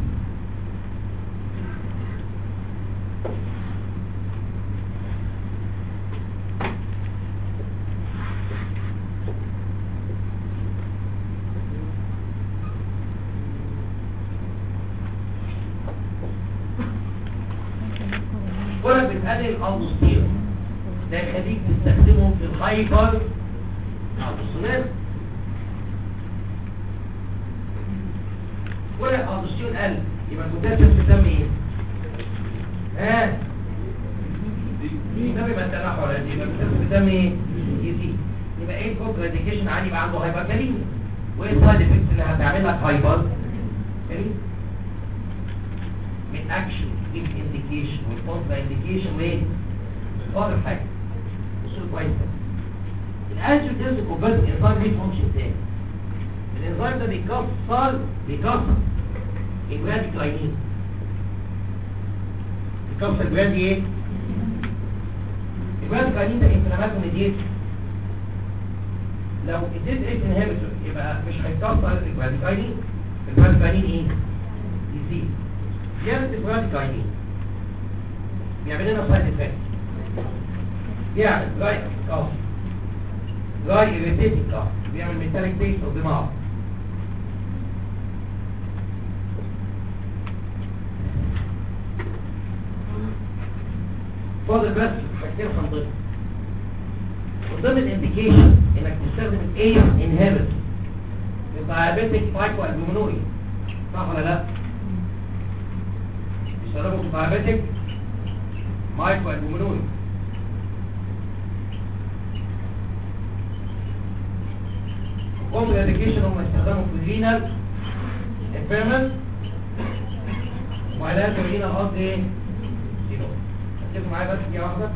ولا بتقلل الالدوستيرون ده يخليك تستخدمهم في الهايبر الالدوستيرون ولا الالدوستيرون قل يبقى البوتاسيوم في الدم ايه؟ ها النبي ما تنحى ولا دي يبقى البوتاسيوم في الدم ايه؟ يزيد يبقى ايه الكونتر انديكيشن عادي يبقى عنده هايبركاليميا وايه السايد افكتس اللي هتعمل لك هايبر كاليميا من اكشن من انديكيشن والكونترا انديكيشن وايه فاضل حاجه وصول كويس الانجيوتنسين كونفرت انسان ليه فانكشن تاني الانزيم ده بيكسر بيكسر البراديكاينين بيكسر البرادي ايه البراديكاينين ده انفلاماتو ميديت لو اديت ايه انهبيتور يبقى مش هيكسر البراديكاينين البراديكاينين ايه يزيد زياده البراديكاينين بيعمل لنا سايد افكت بيعمل دراي كاف دراي irritating كاف بيعمل ميتاليك تيست او دماغ فاضل بس حاجتين هنضيفهم من ضمن الانديكيشن انك تستخدم الايه انهبت الدايابيتيك مايكرو البومينوري صح ولا لا؟ بيستخدموا في الدايابيتيك مايكرو البومينوري كومبل انديكيشن هم يستخدموا في الرينال impairment وعلاج الرينال قصدي ايه؟ سينوس ركزوا معايا بس دقيقة واحدة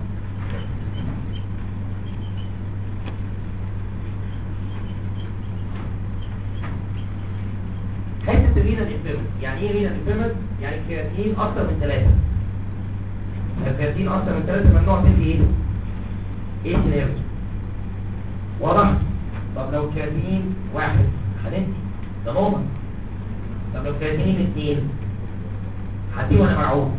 حته الرينال انفيرمنت يعني ايه رينال انفيرمنت يعني كرياتين اكتر من ثلاثة الكرياتين اكتر من ثلاثة ممنوع تدي ايه ايه سيناريو واضح طب لو كرياتين واحد هندي ده نورمال طب لو كرياتين اثنين هديه وانا مرعوب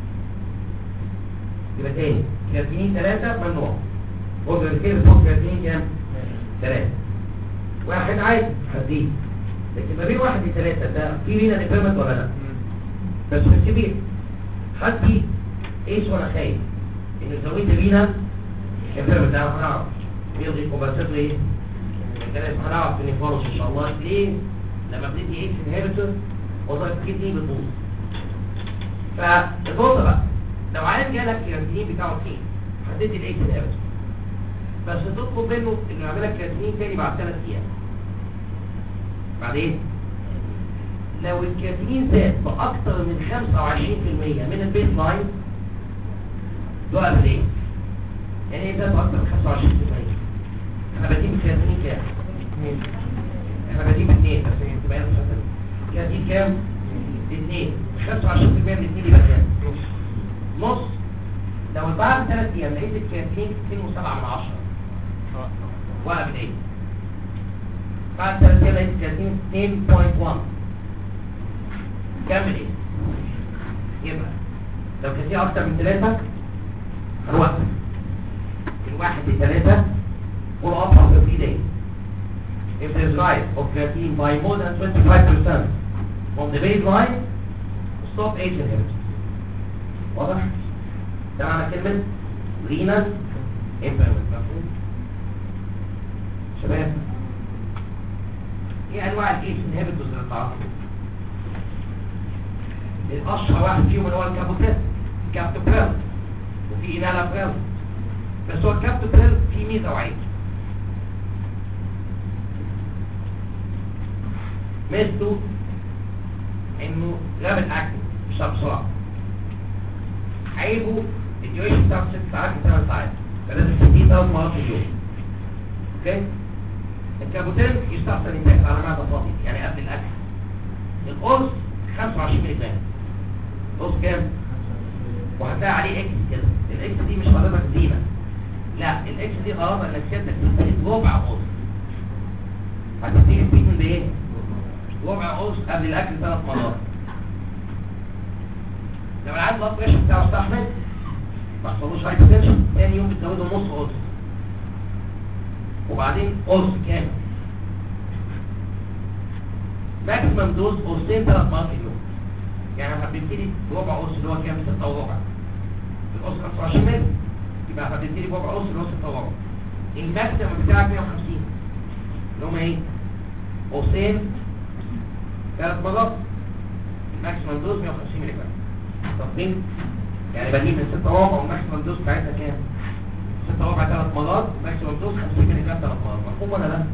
يبقى تاني كرياتين ثلاثة ممنوع اوفر كده فوق كرياتين كام ثلاثة واحد عادي هديه لكن ما بين واحد لثلاثة ده في رينا انفيرمنت ولا لا بس مش كبير حدي ايش وانا خايف انه زودت رينا انفيرمنت ده هنعرف يلغي كومبنساتوري ايه الكلام هنعرف في نفارس ان شاء الله ليه لما بندي ايش انهبيتور وظائف الكدني بتبوظ فالنقطة بقى لو عارف جالك الكرياتين بتاعه فين هتدي الايش انهبيتور بس تطلب منه انه يعمل لك كرياتين تاني بعد ثلاث ايام بعدين لو الكرياتين زاد بأكثر من 25% من البيس لاين يقف ليه؟ يعني ايه زاد بأكثر من 25% احنا بادئين بالكرياتين كام؟ احنا بادئين باثنين بس تبقى هنا مش الكرياتين كام؟ اثنين 25% من الاثنين يبقى كام؟ نص لو بعد ثلاث ايام لقيت الكرياتين 2.7 من 10 وقف ليه؟ بعد ثلاث ايام لقيت الكرياتين 2.1 كمل ايه يبقى لو كان فيه اكتر من ثلاثة هنوقف من واحد لثلاثة follow up after three days if there is rise of creatine by more than 25% from the baseline stop age inhibitors واضح؟ ده معنى كلمة renal impairment مفهوم؟ شباب ايه انواع الايش inhibitors اللي تعرفوا؟ الاشهر واحد فيهم اللي هو الكابوتيل كابتوبريل وفي انالابريل بس هو الكابتوبريل فيه ميزه وعيب ميزته انه رابط اكتف مش بسرعه عيبه الديوريشن بتاعه 6 ساعات ل 8 ساعات فلازم تديه ثلاث مرات في اليوم اوكي الكابوتيل يستحسن يتاكل على معده فاضي يعني قبل الاكل القرص 25 ملي جرام قرص كام وهتلاقي عليه اكس كده الاكس دي مش غرضك زينه لا الاكس دي غرضها انك سيادتك تستهلك ربع قرص هتبتدي تبيت بايه ربع قرص قبل الاكل ثلاث مرات لو العيال بلاد بريشر بتاعه استحمل ما حصلوش هايبوتنشن تاني يوم بتزوده نص قرص وبعدين قرص كامل ماكسيمم دوز قرصين ثلاث مرات في اليوم يعني احنا بنبتدي بربع قرص اللي هو كام 6 وربع القرص 25 مللي يبقى احنا بنبتدي بربع قرص اللي هو 6 وربع الماكسيمم بتاعك 150 اللي هم ايه قرصين ثلاث مرات الماكسيمم دوز 150 مللي جرام طب مين يعني بجيب من 6 وربع والماكسيمم دوز بتاعتها كام 6 وربع ثلاث مرات والماكسيمم دوز 50 مللي جرام ثلاث مرات مفهوم ولا لا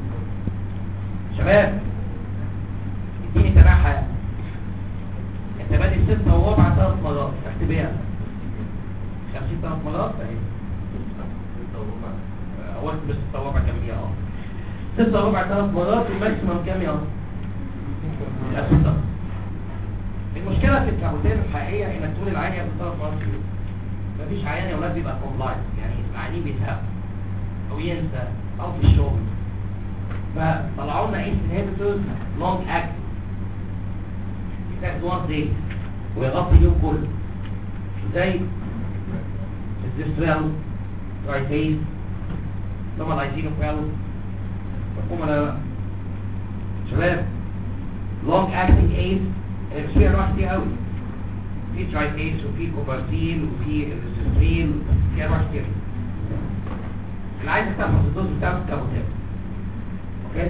شباب اديني تبعها انت بادئ ستة وربع ثلاث مرات تحت بيها خمسين ثلاث مرات اهي اول بس ستة وربع كام بيها اه ستة ربع ثلاث مرات والماكسيمم كام يا ستة المشكلة في الكابوتين الحقيقية انك تقول العين يا ثلاث مرات في اليوم مفيش عيان يا ولاد بيبقى كومبلاين يعني العيانين بيزهقوا او ينسى او في الشغل فطلعوا لنا ايه انهبيتورز لونج اكت يتاخد وان داي ويغطي اليوم كله زي الديستريال رايتيز لما العايزينه فعلا مفهوم ولا لا شباب لونج اكتنج ايز مش فيها انواع كتير قوي في ترايتيز وفي كوبارتين وفي الريستريل في انواع كتير اللي عايز تحفظ الدوز بتاعته كابوتين اوكي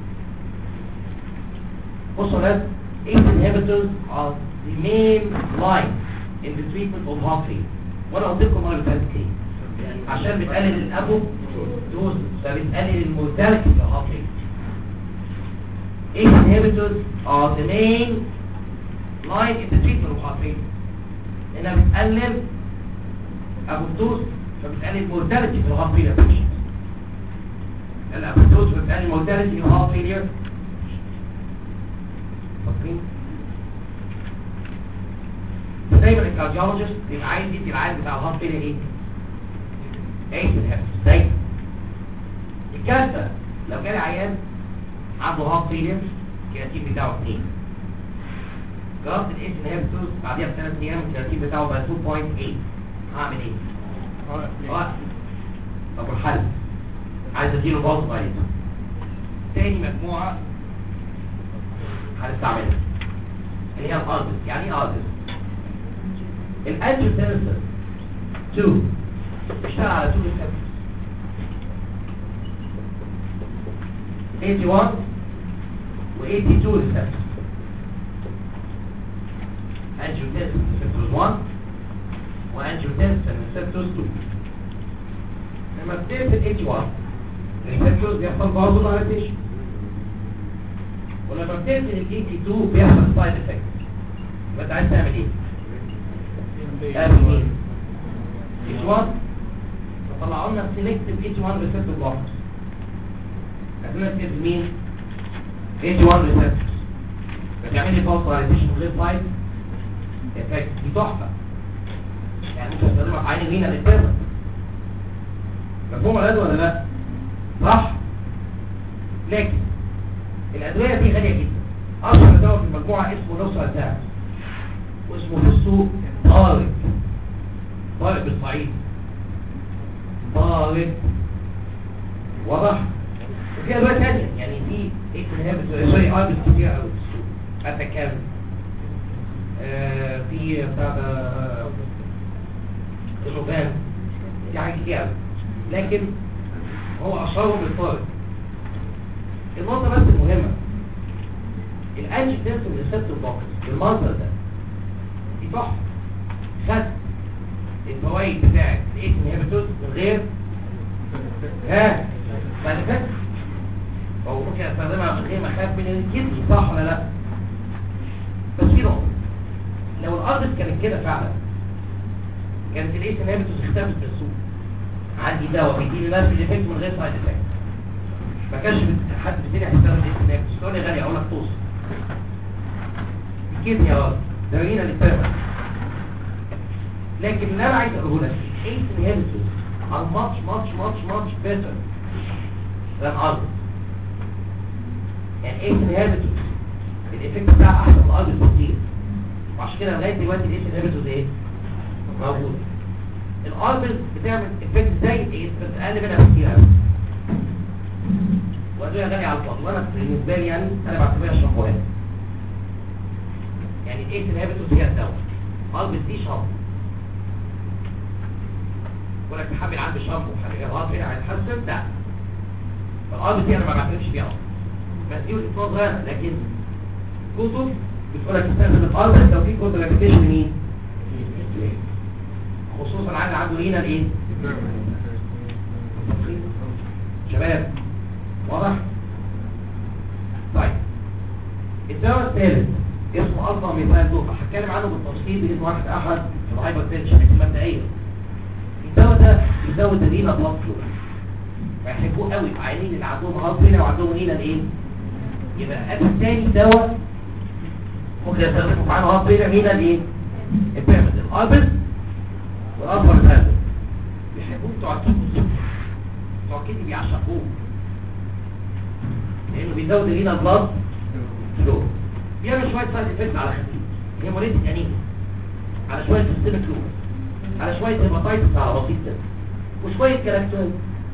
بصوا يا ولاد ACE inhibitors are the main line in the treatment of heart failure وانا قلت لكم مره اللي فاتت ليه عشان بتقلل الابو دوز فبتقلل المورتاليتي في الهارت فيلير ACE inhibitors are the main line in the treatment of heart failure انها بتقلل ابوبتوز فبتقلل المورتاليتي في الهارت فيلير patient الابوبتوز بتقلل المورتاليتي في الهارت فيلير فاكرين دايما الكارديولوجيست بيبقى عايز يدي العيان بتاع الهارت فيلير ايه؟ ايه الهبس دايما الكارثه لو جالي عيان عنده هارت فيلير الكرياتين بتاعه 2 جربت الايس انهبيتورز بعديها بثلاث ايام الكرياتين بتاعه بقى 2.8 هعمل ايه؟ اه طب والحل عايز اديله باص بايت تاني مجموعه هنستعملها اللي هي الارض يعني ايه ارض الانجيوتنسر 2 اشتغل على 2 ريسبتورز 81 و 82 ريسبتورز انجيوتنسر ريسبتورز 1 وانجيوتنسر ريسبتورز 2 لما بتقفل 81 الريسبتورز بيحصل برضه دايلاتيشن ولما بتقفل ال 82 بيحصل سايد افكت يبقى انت عايز تعمل ايه؟ تعمل مين؟ اتش 1 فطلعوا لنا سيلكتيف اتش 1 ريسبتور بلوكرز عايزين نكتب مين؟ اتش 1 ريسبتورز بتعمل لي فوسفورايزيشن غير سايد افكت دي تحفه يعني انت بتستخدمها في عين مين الانترنال مفهوم ولا ولا لا؟ صح؟ لكن الأدوية دي غالية جدا أشهر دواء في المجموعة اسمه نص أتاك واسمه نصه طارق طارق بالصعيد طارق واضح؟ وفي أدوية تانية يعني في ايه انهبت سوري اربس كتير قوي في السوق أتاكام آه في بتاع ده الروبان في حاجات كتير قوي لكن هو أشهرهم الطارق النقطة بس المهمة الانجي تنسل ريسبتور بوكس بالمنظر ده دي تحفة خد الفوائد بتاعت الايت انهبيتورز من غير ها بعد كده او ممكن استخدمها من غير ما اخاف من الكدني صح ولا لا بس في نقطة لو الارض كانت كده فعلا كانت الايت انهبيتورز اختفت من السوق عندي دواء بيديني نفس الايفكت من غير سايد افكت ما كانش حد في الدنيا هيستخدم ايه هناك بس تقول لي غالي اقول لك توصل كده يا راجل ده مين اللي فاهم لكن اللي انا عايز اقوله لك ايه inhibitors are much much much much better than others يعني ايه inhibitors الايفكت بتاعها احسن من others بكتير وعشان كده لغايه دلوقتي الايه inhibitors ايه موجوده الاربل بتعمل افكت زي الايه بس اقل منها بكتير قوي وادويه غاليه على الفاضي وانا بالنسبه لي يعني انا بعتبرها شامبوهات يعني الايه انهبيتورز هي الدواء قلب دي شامبو ولا تحمل عندي شامبو حاجه غلط هنا هيتحسن لا فالقلب دي انا ما بعترفش بيها اصلا بس دي وجهه نظر انا لكن كتب بتقول لك استخدم القلب لو في كونتراكتيشن مين خصوصا عند عنده هنا الايه شباب واضح طيب الدواء الثالث اسمه الفا ميثايل دوبا هتكلم عنه بالتفصيل باذن واحد احد في الهايبر تنشن مبدئيا الدواء ده بيزود الرينا بلاد فلو فيحبوه قوي العيانين اللي عندهم هارت فيلر وعندهم هنا الايه يبقى ادي تاني دواء ممكن يستخدموا معانا هارت فيلر هنا الايه البيرمنت الابل والابر الابل بيحبوه بتوع الكيدني بتوع الكيدني بيعشقوه لانه بيزود هنا البلاد فلو بيعمل شويه سايد افكت على خفيف هيموليتيك انيميا على شويه سيستميك لوبس على شويه هيباتايتس على بسيط كده وشويه كلاكتوز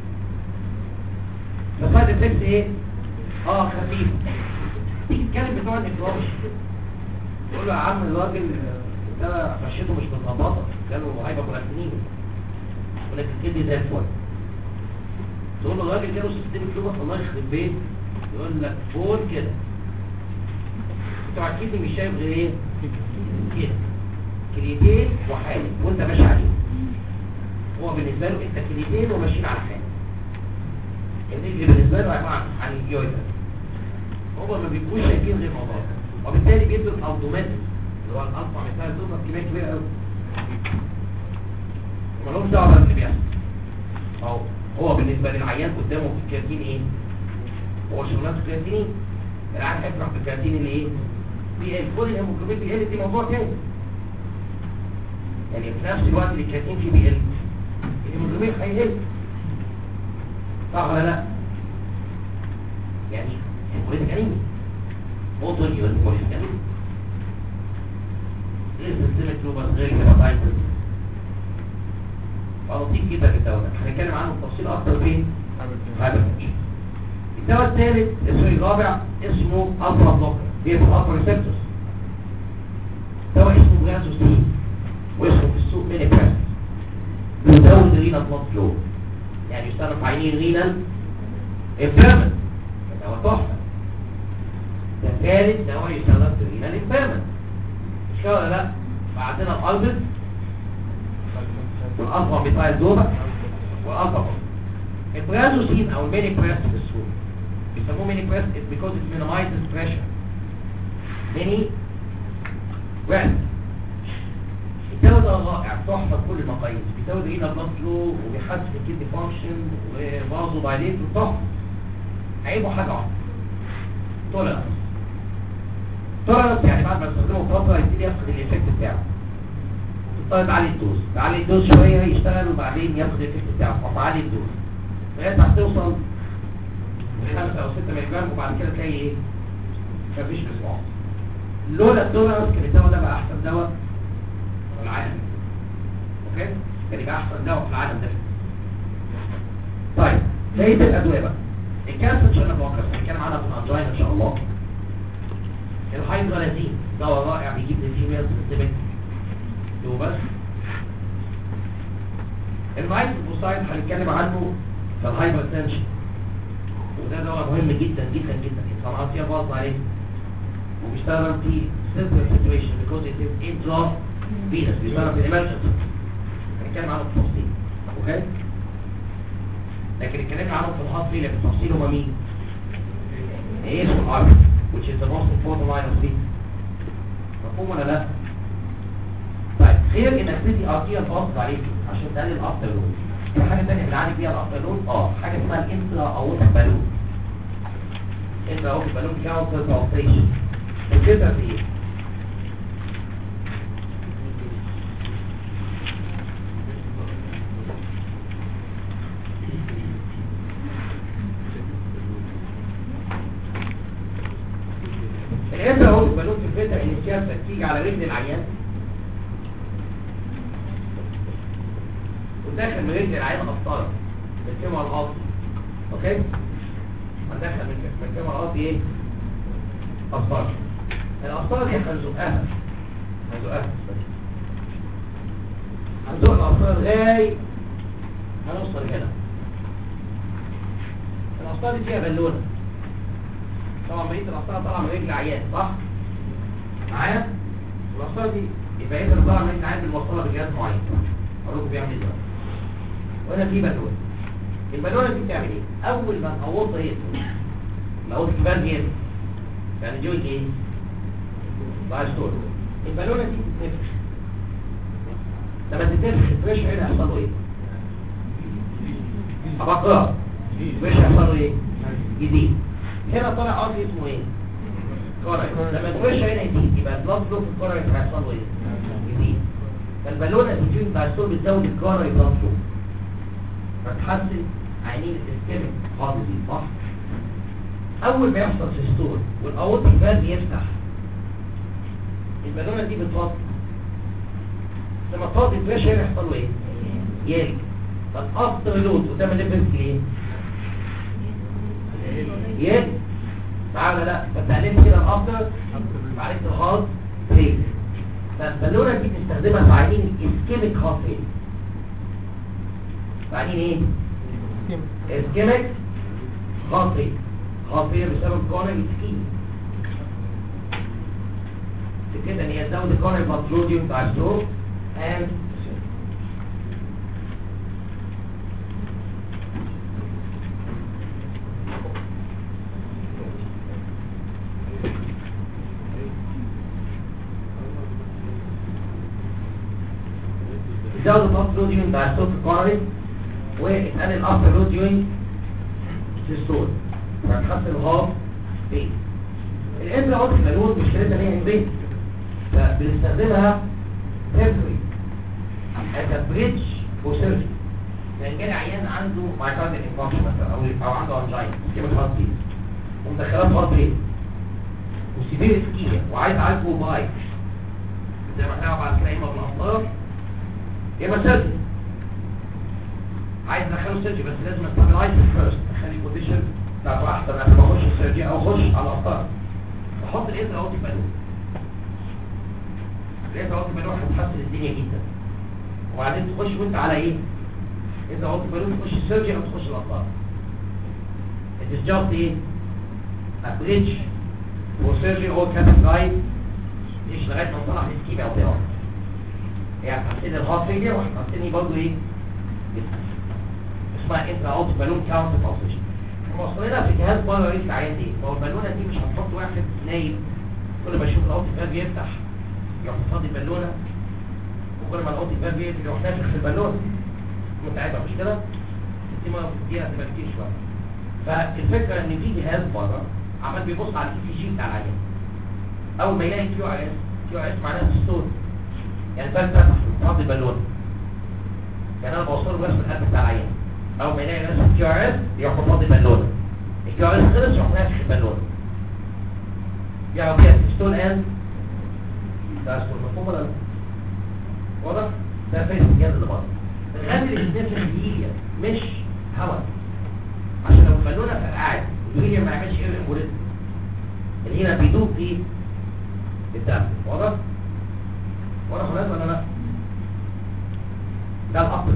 فسايد افكت ايه اه خفيف تيجي تتكلم بتوع النفراش تقول له يا عم الراجل ده فرشته مش متظبطه جاله هايبوكلاكتينيميا ولكن الكدني زي الفل تقول له الراجل جاله سيستميك لوبس الله يخرب بيت يقول لك فول كده بتوع الكدني مش شايف غير ايه كده كليتين وحالي وانت ماشي عليه هو بالنسبه له انت كليتين وماشيين على حالي النجل بالنسبه له عباره عن الجويتر هو ما بيكونش شايفين غير الموضوع ده وبالتالي بيدوا الاوتوماتيك اللي هو الالفا مثال دوبر كميه كبيره قوي مالهمش دعوه باللي بيحصل اهو هو بالنسبه للعيان قدامه في الكرياتين ايه هو شغلانته كرياتين العيان هيفرح بالكرياتين اللي ايه بي ال كل الهيموجلوبين بي ال دي موضوع تاني يعني في نفس الوقت اللي الكرياتين فيه بي ال الهيموجلوبين هيقل صح ولا لا يعني هيموجلوبين انيميا موتور يورين هيموجلوبين انيميا ايه سيستمك لوبس غير هيباتايتس لطيف جدا الدواء ده هنتكلم عنه بتفصيل اكتر فين هايبرتنشن الدواء الثالث اسمه الرابع اسمه الفا بلوكر بيقفل الفا ريسبتورز دواء اسمه جلاسوستين واسمه في السوق مينيبريس بيزود الرينا بلاد فلو يعني يستخدم في عينين رينا امبيرمنت دواء تحفه ده ثالث دواء يستخدم في رينا امبيرمنت مش كده ولا لا بعدنا الالبس والالفا ميثايل دوبا والالفا البرازوسين او الميني بريس في السوق بيسموه ميني بريس is because it minimizes pressure ميني بريس الدواء ده رائع تحفه بكل المقاييس بيزود هنا بلاد فلو وبيحسن الكدني فانكشن وبازو دايليت وتحفه عيبه حاجه واحده تولرنس تولرنس يعني بعد ما تستخدمه فتره يبتدي يفقد الايفكت بتاعه تضطر تعلي الدوز تعلي الدوز شويه يشتغل وبعدين ياخد الايفكت بتاعه فتعلي الدوز لغايه ما هتوصل لخمسة او ستة ملي جرام وبعد كده تلاقي ايه مفيش ريسبونس لولا التولرنس كان الدواء ده بقى احسن دواء في العالم اوكي كان يبقى احسن دواء في العالم ده طيب بقيه الادويه بقى الكانسر ان شاء الله بكره هنتكلم عنها في الانجينا ان شاء الله الهايدرالازين دواء رائع بيجيب الفيميل سيستمك بس النايتروفوسايد هنتكلم عنه في الهايبر تنشن وده دواء مهم جدا جدا جدا الصناعات فيها باظ عليه وبيشتغل في simple situation because it is intra venous بيشتغل في emergency هنتكلم عنه بالتفصيل اوكي لكن اتكلمنا عنه في الهارت فيلر بالتفصيل هما مين؟ ايه اسمه الارك which is the most important line of sleep مفهوم ولا لا؟ طيب خير انك تدي ارتيه فاصل عليك عشان تقلل الافتر لود في حاجه ثانيه بنعالج بيها الافتر لود اه حاجه اسمها الانترا اورتيك بالون انترا اورتيك بالون كاونتر بالتريشن الفكره في ايه؟ الانترا اورتيك بالون في الفكره ان الكاسه تيجي على رجل العيان وداخل من رجل العين قسطره بالكلمه القاضي اوكي هندخل من من الكلمه القاضي ايه قسطره القسطره دي هنزقها هنزقها هنزق القسطره لغايه هنوصل هنا القسطره دي فيها بالونه طبعا بقيه القسطره طالعه من رجل العيان صح معايا القسطره دي يبقى ايه اللي طالعه من رجل العيان بنوصلها بجهاز معين اقول لكم بيعمل ازاي وهنا في بالونه البالونه دي بتعمل ايه اول ما نقوطها ايه نقوط كبار جامد يعني جوي ايه ضاع ستور البالونه دي بتتنفخ لما تتنفخ الفريش هنا يحصل له ايه ابقى مش هيحصل له ايه جديد هنا طالع ارض اسمه ايه كوريت لما الوش هنا يزيد يبقى البلاد فلو في الكوريت هيحصل له ايه جديد فالبالونه الاتيتيود بتاع السول بتزود الكوريت بلاد فلو فتحسن عينين الاسكيميك خالص دي صح اول ما يحصل سيستول والاورتيك فالف يفتح البالونه دي بتغطي لما تغطي الفلاش هنا يحصل له ايه يلج فالافتر لود قدام الليفل ليه يلج تعالى لا فتعلمت كده الافتر معرفة الهارت ريت فالبالونه دي بنستخدمها في عينين الاسكيميك هارت ريت في عينين ايه اسكيميك هارت ريت هارت ريت بسبب كونر اسكيميك كده ان هي تزود الكونر باتروديوم بتاع الستروك and زود الأفر لود يوين بتاع الصوت القاري واتقلل الأفر لود يوين في الصوت فهتحسن الهاف فين الإبرة عضو الملون مشكلتها ان هي انبيت فبنستخدمها تمبري as a bridge for surgery يعني جالي عيان عنده مايكارديال انفاركشن مثلا او او عنده انجين كده خلاص دي ومدخلات هارت ريت وسيفير اسكيميا وعايز اعالجه باي زي ما احنا بعد كده يا اما بالامطار يا اما سيرجري عايز ادخله سيرجري بس لازم استابلايز فيرست اخلي البوزيشن بتاعته احسن قبل ما اخش السيرجري او اخش على القطار احط الاسم اوتي بالون الاسم اوتي بالون هتحسن الدنيا جدا وبعدين تخش وانت على ايه انت اوتي بالون تخش السيرجري او تخش القطار it is just ايه a bridge for surgery or catheterized مش لغايه ما نطلع الاسكيميا او تقع يعني هتحسن الهارت فيلير وهتحسني برضه ايه اسمها انترا اوتي بالون كاونت اوبريشن وصلنا في جهاز بره رئيس العيان دي ما هو البالونه دي مش هتحط واحد نايم كل ما يشوف الاوتي فالف يفتح يروح فاضي البالونه وكل ما الاوتي فالف يقفل يروح نافخ في البالونه متعبه مش كده دي ما دي هتبقى كتير شويه فالفكره ان في جهاز بره عمال بيبص على الاي سي جي بتاع العيان اول ما يلاقي كيو ار اس كيو ار اس معناها ستون يعني فالف فتح فاضي البالونه يعني انا بوصله رسم القلب بتاع العيان اول ما يلاقي رسم كيو ار اس يروح فاضي البالونه الكيو ار اس خلص يروح نافخ البالونه يعرف فيها ستون اند ده ستون مفهوم ولا لا؟ واضح؟ ده فيس الجهاز اللي بره الغاز اللي بيتنفخ دقيقه مش هواء عشان لو البالونه فرقعت الدنيا ما يعملش ايه الامبوليزم الهنا بيدوب في الدم واضح؟ واضح خلاص ولا لا؟ ده الأصل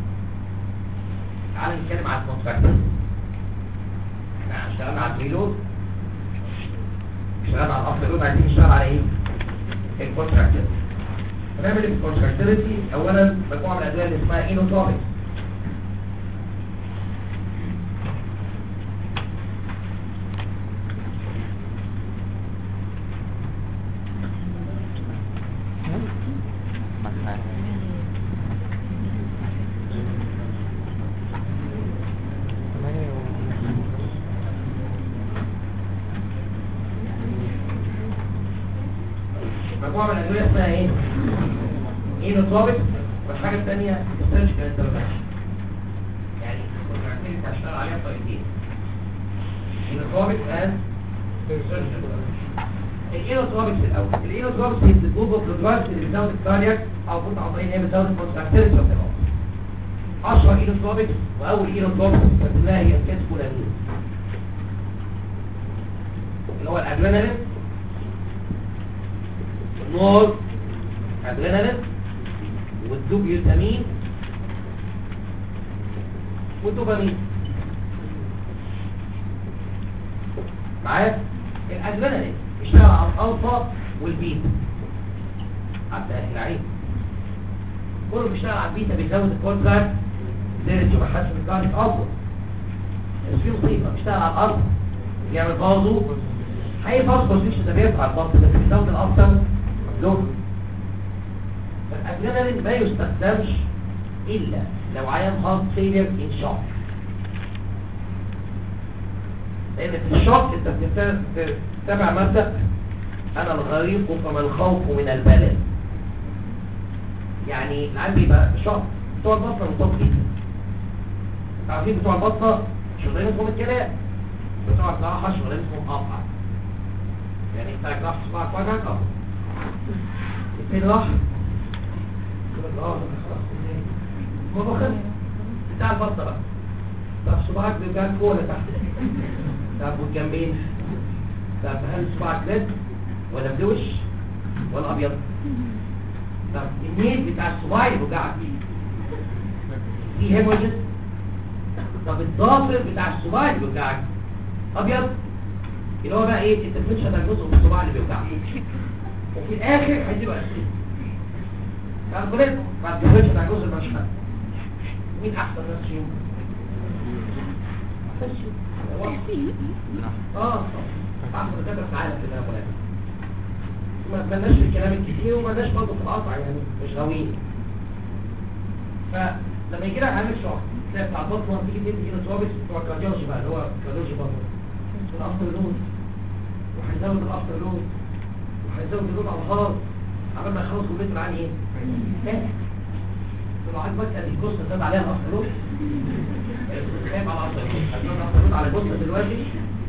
تعال نتكلم على الكونتراكتور احنا اشتغلنا على البريلود اشتغلنا على الأصل الأولى عايزين نشتغل على ايه؟ الكونتراكتور هنعمل ايه في الكونتراكتوريتي؟ أولا مجموعة من الأدوية اللي اسمها اينوتروبكس مجموعة من الأدوية اسمها ايه؟ اينوتروبكس والحاجة الثانية السيرجيكال انترفنشن يعني الكونتراكتوريتي هشتغل عليها بطريقتين اينوتروبكس اند سيرجيكال الاينوتروبكس الاول الاينوتروبكس هي الجروب اوف دراجز اللي بتزود الكارياك او بص عن طريق ان هي بتزود الكونتراكتوريتي اوف اشهر اينوتروبكس واول اينوتروبكس استخدمناها هي الكاسكولامين اللي هو الادرينالين النور ادرينالين والدوبيوتامين والدوبامين معايا الادرينالين بيشتغل على الالفا والبيتا عبد العين كله بيشتغل على البيتا بيزود الكونتراكت زي وبيحسن الكارنيك افضل بس في مصيبه بيشتغل على الارض يعمل بازو اي باز بوزيشن ده بيرفع الضغط ده بيزود الاصلا لون فالادرينالين ما يستخدمش الا لو عيان هارت فيلير ان شوك لان في الشوك انت بتت- بتتبع مبدا انا الغريق فما الخوف من البلد يعني العيال بيبقى شوك بتوع البطنه مصاب جدا انتوا عارفين بتوع البطنه شغلانتهم الكلام بتوع الجراحه شغلانتهم قطع يعني بتاع الجراحه صباعك وجعك اه التاني راح يقول لك اه خلاص الموضوع خلص بتاع البطه بقى طب صباعك بيوجعك فوق ولا تحت طب والجنبين طب هل صباعك رد ولا مدوش ولا ابيض طب النيل بتاع الصباع اللي بيوجعك في هيموجن طب الضافر بتاع الصباع اللي بيوجعك ابيض اللي هو بقى ايه انت بتشهد الجزء من الصباع اللي بيوجعك وفي الاخر هيجيبوا اسئله بعد كده بعد كده بتشهد على الجزء المشهد مين احسن ناس فيهم اه احسن دكاتره في العالم كده يا فلان ما تمناش في الكلام الكتير وما لناش برضه في القطع يعني مش غاويين فلما يجي لك عامل شعر تلاقي بتاع البطنه تيجي تدي كده صوابع بتوع الكارديولوجي بقى اللي هو كارديولوجي بطنه الافتر لود وهيزود الافتر لود وهيزود اللود على الهارت عمال ما يخلص كمبيوتر عن ايه؟ فاتح لو عاجبك ادي الجثه زاد عليها الافتر لود خايف على الافتر لود هتزود الافتر لود على الجثه دلوقتي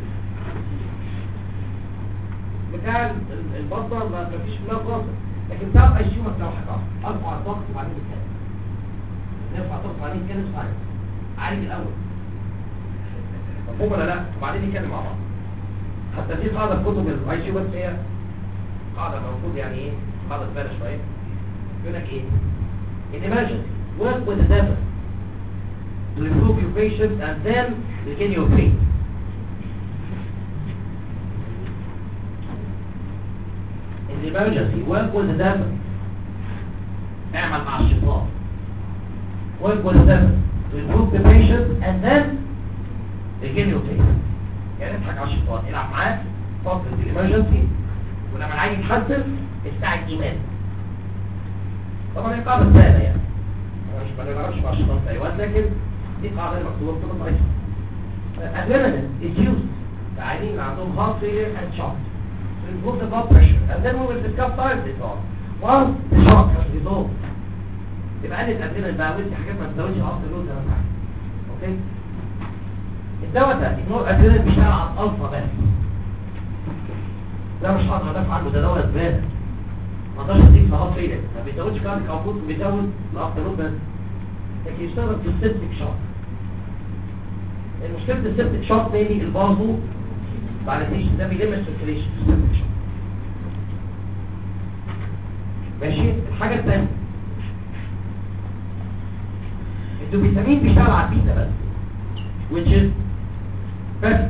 بتاع ال- ال- البطنه ما ما فيش منها خالص لكن بتاع الاي سي ما بتاعه حاجه ارفع الضغط وبعدين نتكلم نرفع الضغط وبعدين نتكلم صحيح عالج الاول مفهوم ولا لا وبعدين نتكلم مع بعض حتى في قاعده في كتب الاي سي بس هي قاعده المفروض يعني ايه قاعده كبيره شويه يقول لك ايه in emergency work with the devil to improve your patient and then begin your faith in the emergency work with the devil اعمل مع الشيطان work with the devil to improve the patient and then begin your faith يعني اضحك على الشيطان العب معاه فترة الامرجنسي ولما العين يتحسن استعد ايمان طبعا هي قاعدة سهلة يعني أنا مش ما نعرفش مع الشيطان في اي وقت لكن دي قاعدة مكتوبة بتبقى ضعيفة adrenaline is used the عيانين اللي عندهم heart failure and shock to improve the blood pressure and then we will discuss thyroid dissolve once the shock has resolved يبقى قلت adrenaline بقى ودي حاجات ما تزودش الاصل اللود زي ما انت عارف اوكي الدواء ده النور ادرينال بيشتغل على الالفا بس ده مش هقدر ادافع عنه ده دواء زباله ما اقدرش اديك صهات فيا ما بيزودش كارك او بوت بيزود الافترود بس لكن يشتغل في السيبتك شوك المشكله السيبتك شوك تاني البازو فاليديشن ده بيلم السيركيليشن في السيبتك شوك ماشي الحاجه الثانيه الدوبيتامين بيشتغل على البيتا بس which is بس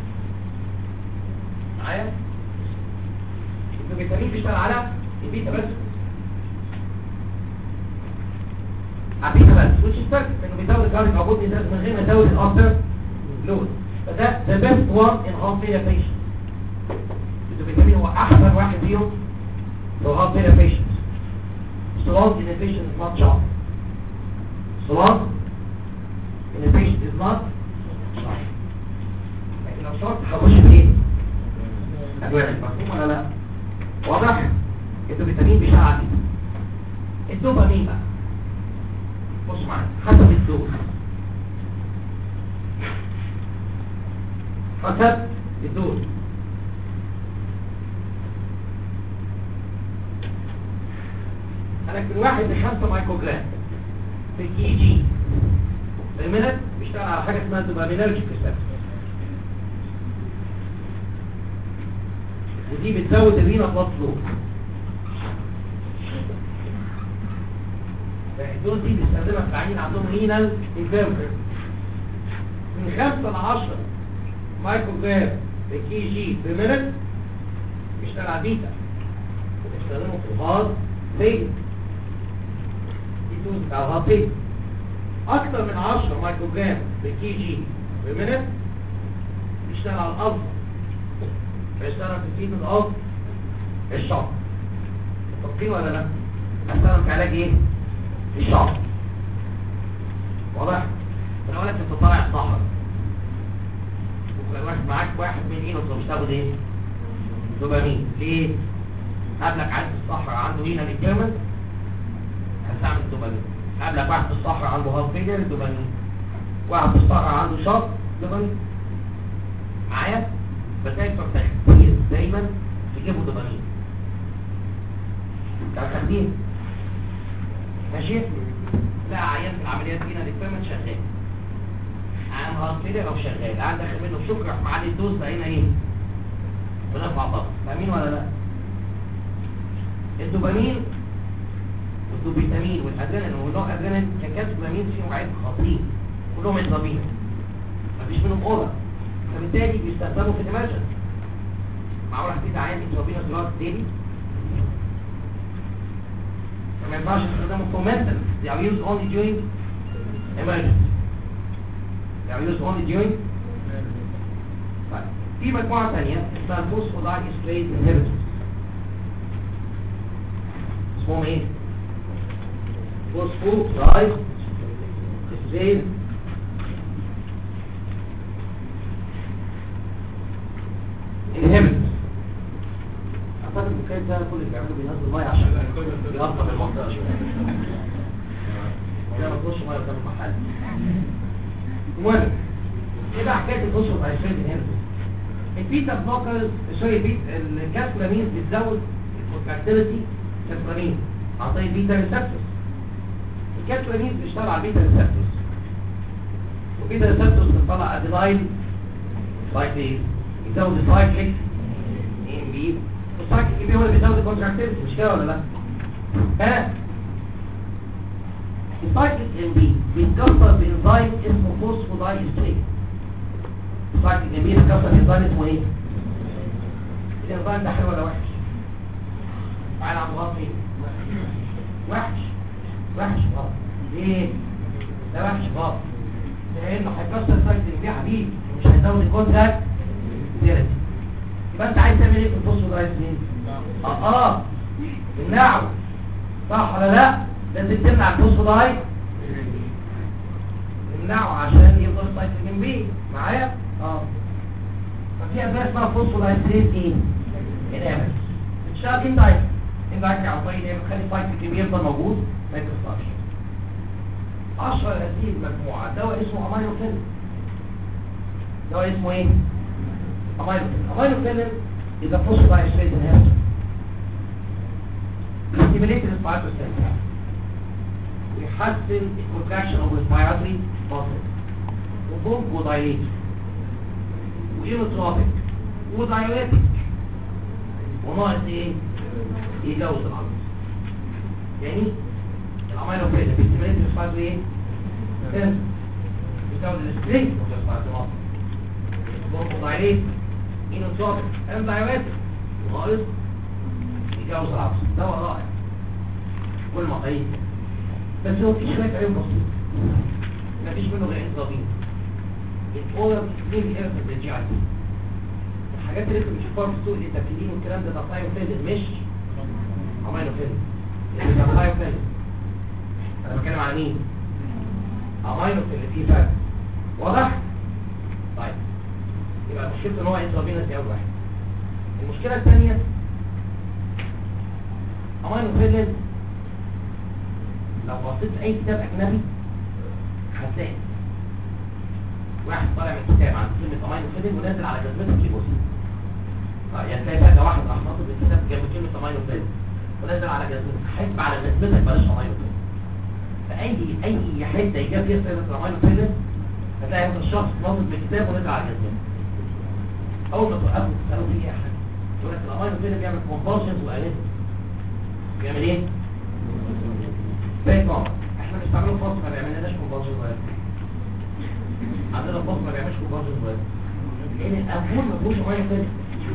معايا الفيتامين بيشتغل على البيتا بس على البيتا بس which is بس انه بيزود الكارك او بودي من غير ما يزود الافتر لود فده the best one in heart failure patients الفيتامين هو احسن واحد فيهم for heart failure patients so long as the patient is not shocked so long as the patient is not shocked لكن لو شرط هخش في ايه؟ ادويه مفهوم ولا لا؟ واضح؟ الدوبامين بيشتغل على كده الدوبامين بقى بص معايا حسب الدوز حسب الدوز انا من واحد لخمسة مايكروجرام في الكي جي المنت بيشتغل على حاجة اسمها دوبامينرجيك ريسبتور ودي بتزود الرينا بلاد فلو الدوز دي بيستخدمها في العيين عندهم رينال انفيرمر من 5 ل 10 مايكرو جرام بكي جي في مينت بيشتغل على بيتا بيستخدمه في الغاز فين دي دوز بتاع الغاز فين اكتر من 10 مايكرو جرام بكي جي في مينت بيشتغل على الالفا بيشتغل في تيم الأرض الشعب متفقين ولا لا؟ هشتغل في علاج ايه؟ الشعب واضح؟ انا اقول لك انت طالع الصحراء يبقى واحد معاك واحد من اينوس مش تاخد ايه دوبامين ليه قابلك عايز في الصحراء عنده هنا الكيرمنت هتعمل دوبامين قابلك واحد في الصحراء عنده هارت فيلير دوبامين واحد في الصحراء عنده شوك دوبامين معايا بتلاقي بتوع كتير دايما يجيبوا دوبامين بتاع التخدير ماشي لا عيان في العمليات هنا الاكسبيرمنت شغال عام هارت فيلير او شغال قاعد داخل منه شكر راح معلي الدوز بقينا ايه بنرفع ضغط فاهمين ولا لا الدوبامين والدوبيتامين والادرينالين والنوع ادرينالين كالكالسيوم فيهم عيب خطير كلهم اضرابين مفيش منهم اورا فبالتالي بيستخدموا في الامرجنس معقول حديد عيان اضرابين دلوقتي تاني ما ينفعش استخدامه for maintenance they are used only during emergency they are used only during طيب في مجموعة ثانية اسمها الفوسفودايد ستريت inhibitors اسمهم ايه؟ فوسفودايد ستريت inhibitors اعتقد الكيس ده كل اللي بيعمله بينزل ميه عشان يرطب المنطقه شويه كده ما تخش ميه قدام المحل المهم ايه بقى حكايه الفوسفور ايسويد هنا البيتا بلوكرز سوري بيت الكاسبلامين بتزود الكونتراكتيليتي كاسبلامين عن طريق البيتا ريسبتورز الكاسبلامين بيشتغل على البيتا ريسبتورز والبيتا ريسبتورز بتطلع ادينايل سايكليز يزود السايكليك ام بي السايكل الكبير هو اللي بيزود الكونتراكتيلتي مش كده ولا لا ها السايكل ام بي بيتكسر بانزيم اسمه فوسفودايستريت السايكل ام بي بيتكسر بانزيم اسمه ايه الانزيم ده حلو ولا وحش تعالى عم غلط فين وحش وحش غلط ليه ده وحش غلط لانه هيكسر السايكل ام بي يا حبيبي مش هيزود الكونتراكت يبقى انت عايز تعمل ايه في الفوسفودايستريت اه اه تمنعه صح ولا لا لازم تمنع الفوسفودايد تمنعه عشان يفضل السايكل جنبيه معايا اه ففي ادويه اسمها فوسفودايستريت ايه انامل بتشتغل اندايت اندايت عن طريق ايه بتخلي السايكل الجنبيه يفضل موجود ما يتكسرش اشهر هذه المجموعه دواء اسمه امينوفيل دواء اسمه ايه امينوفيل امينوفيل is a phosphodiesterase inhibitor stimulate respiratory center ويحسن الكونتراكشن اوف respiratory muscles وبونكو دايليت وايروتروبيك ودايوريتك وناقص ايه؟ يجوز العضل يعني الامينوفيل بيستمريت respiratory ايه؟ سنسور بيزود السبرينج اوف respiratory muscles بونكو دايليت ايروتروبيك and diuretic وناقص يجوز العضل دواء رائع كل ما قيد بس هو في شوية عيوب بسيطة مفيش منه غير انزابين الاورال ليه بيقرف الجي اي الحاجات اللي انت بتشوفها في السوق التكليم والكلام ده ده ثايوفيلين مش امينوفيلين اللي ده ثايوفيلين انا بتكلم عن مين امينوفيلين فيه فرق واضح طيب يبقى مشكلته ان هو انزابين دي اول واحد المشكله الثانيه امينوفيلين لو بصيت في اي كتاب اجنبي هتلاقي واحد طالع من كتاب عن كلمة امينو فيلين ونازل على جزمته كيبوسين اه يعني تلاقي فجأة واحد راح ناطط بالكتاب جنب كلمة امينو فيلين ونازل على جزمتك حسب على جزمتك بلاش امينو فيلين فأي أي حتة يجاب فيها كلمة امينو فيلين هتلاقي هذا الشخص ناطط بالكتاب ونازل على جزمته أول ما توقفوا تسألوا فيه ايه حاجة يقول لك الامينو فيلين بيعمل كومبالشنز وأليت بيعمل ايه؟ باك احنا بنستعمله في مصر ما بيعملناش كومبالشن وأليت عندنا في مصر ما بيعملش كومبالشن وأليت لان الامبول ما فيهوش ميه فيلم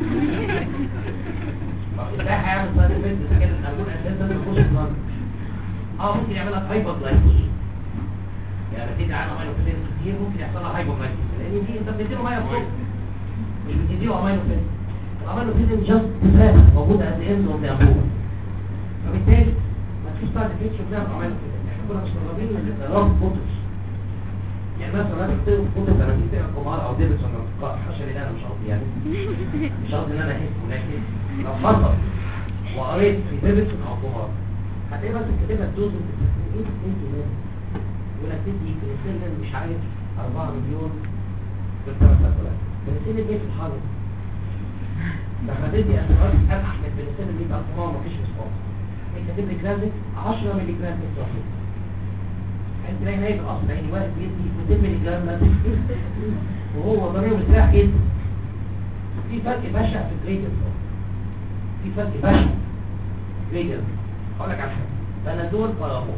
ازاي هيعمل سايد افكت اذا كان الامبول اساسا ما فيهوش بلاد اه ممكن يعمل لك هايبر جلايكوجين يعني بتدي على ميه فيلم كتير ممكن يحصل لها هايبر جلايكوجين لان دي انت بتديله ميه الصبح مش بتديله امينو فيلم الامينو فيلم جاست فات موجود عند اند اوف ذا امبول فبالتالي ما فيش سايد افكت شفناها في الامينو فيلم احنا كنا مستغربين من الرام بوتوس يعني مثلا انا كنت كنت لما جيت تقرا قمار او ديفيدسون حاشا لله انا مش قصدي يعني مش قصدي ان انا احس ولكن لو حصل وقريت في ديفيدسون او قمار هتلاقي بس كاتبها الدوز انت انت مالك يقول لك تدي بنسلين مش عارف 4 مليون في الثلاث سنوات بنسلين ايه في الحاضر لما تدي اسعار ابح من بنسلين 100 الف ما مفيش ريسبونس انت تدي كلاسيك 10 مللي جرام في الصحيح انت تلاقي نايم الاصل عيني واحد بيدي 200 مللي جرام مثلا وهو ضريبه مرتاح جدا في فرق بشع في الجريدنت في فرق بشع في الجريدنت هقول لك على حاجه بنادول بارامول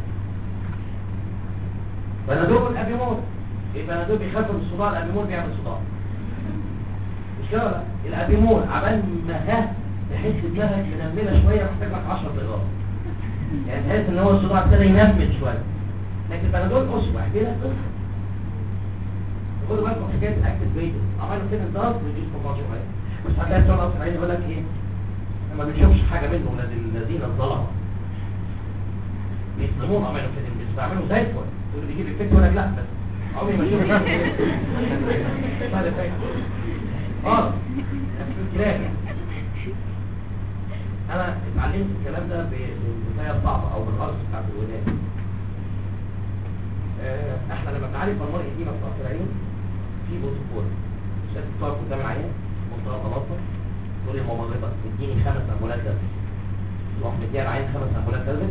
بنادول ابيمول البنادول بيخفف الصداع الابيمول بيعمل صداع مش كده لا الابيمول عبال ما ها تحس دماغك منمله شويه محتاج لك 10 دقائق يعني تحس ان هو الصداع ابتدى ينمل شويه لكن بنادول اسبوع احكي لك قصه خدوا بالكم حكايه الاكتف جريدنت عملوا كده ضغط ريديوس بوتنشال شويه بس هتلاقي بتوع الاصل عايز يقول لك ايه ما بنشوفش حاجه منه ولاد الذين الظلمه بيسلمون عملوا كده بيستعملوا زي الفل تقول لي بيجيب افكت ولا لا بس عمري ما شفت هذا فاكت اه كلام انا اتعلمت الكلام ده بالكفايه الصعبه او بالارض بتاعت الولاد آه، احنا لما بنعالج مرمار ايدينا في طرف العين في بروتوكول عشان تقف قدام العيان منطقه غلطه تقول للممرضه اديني خمس امبولات دم تروح مديها العين خمس امبولات دم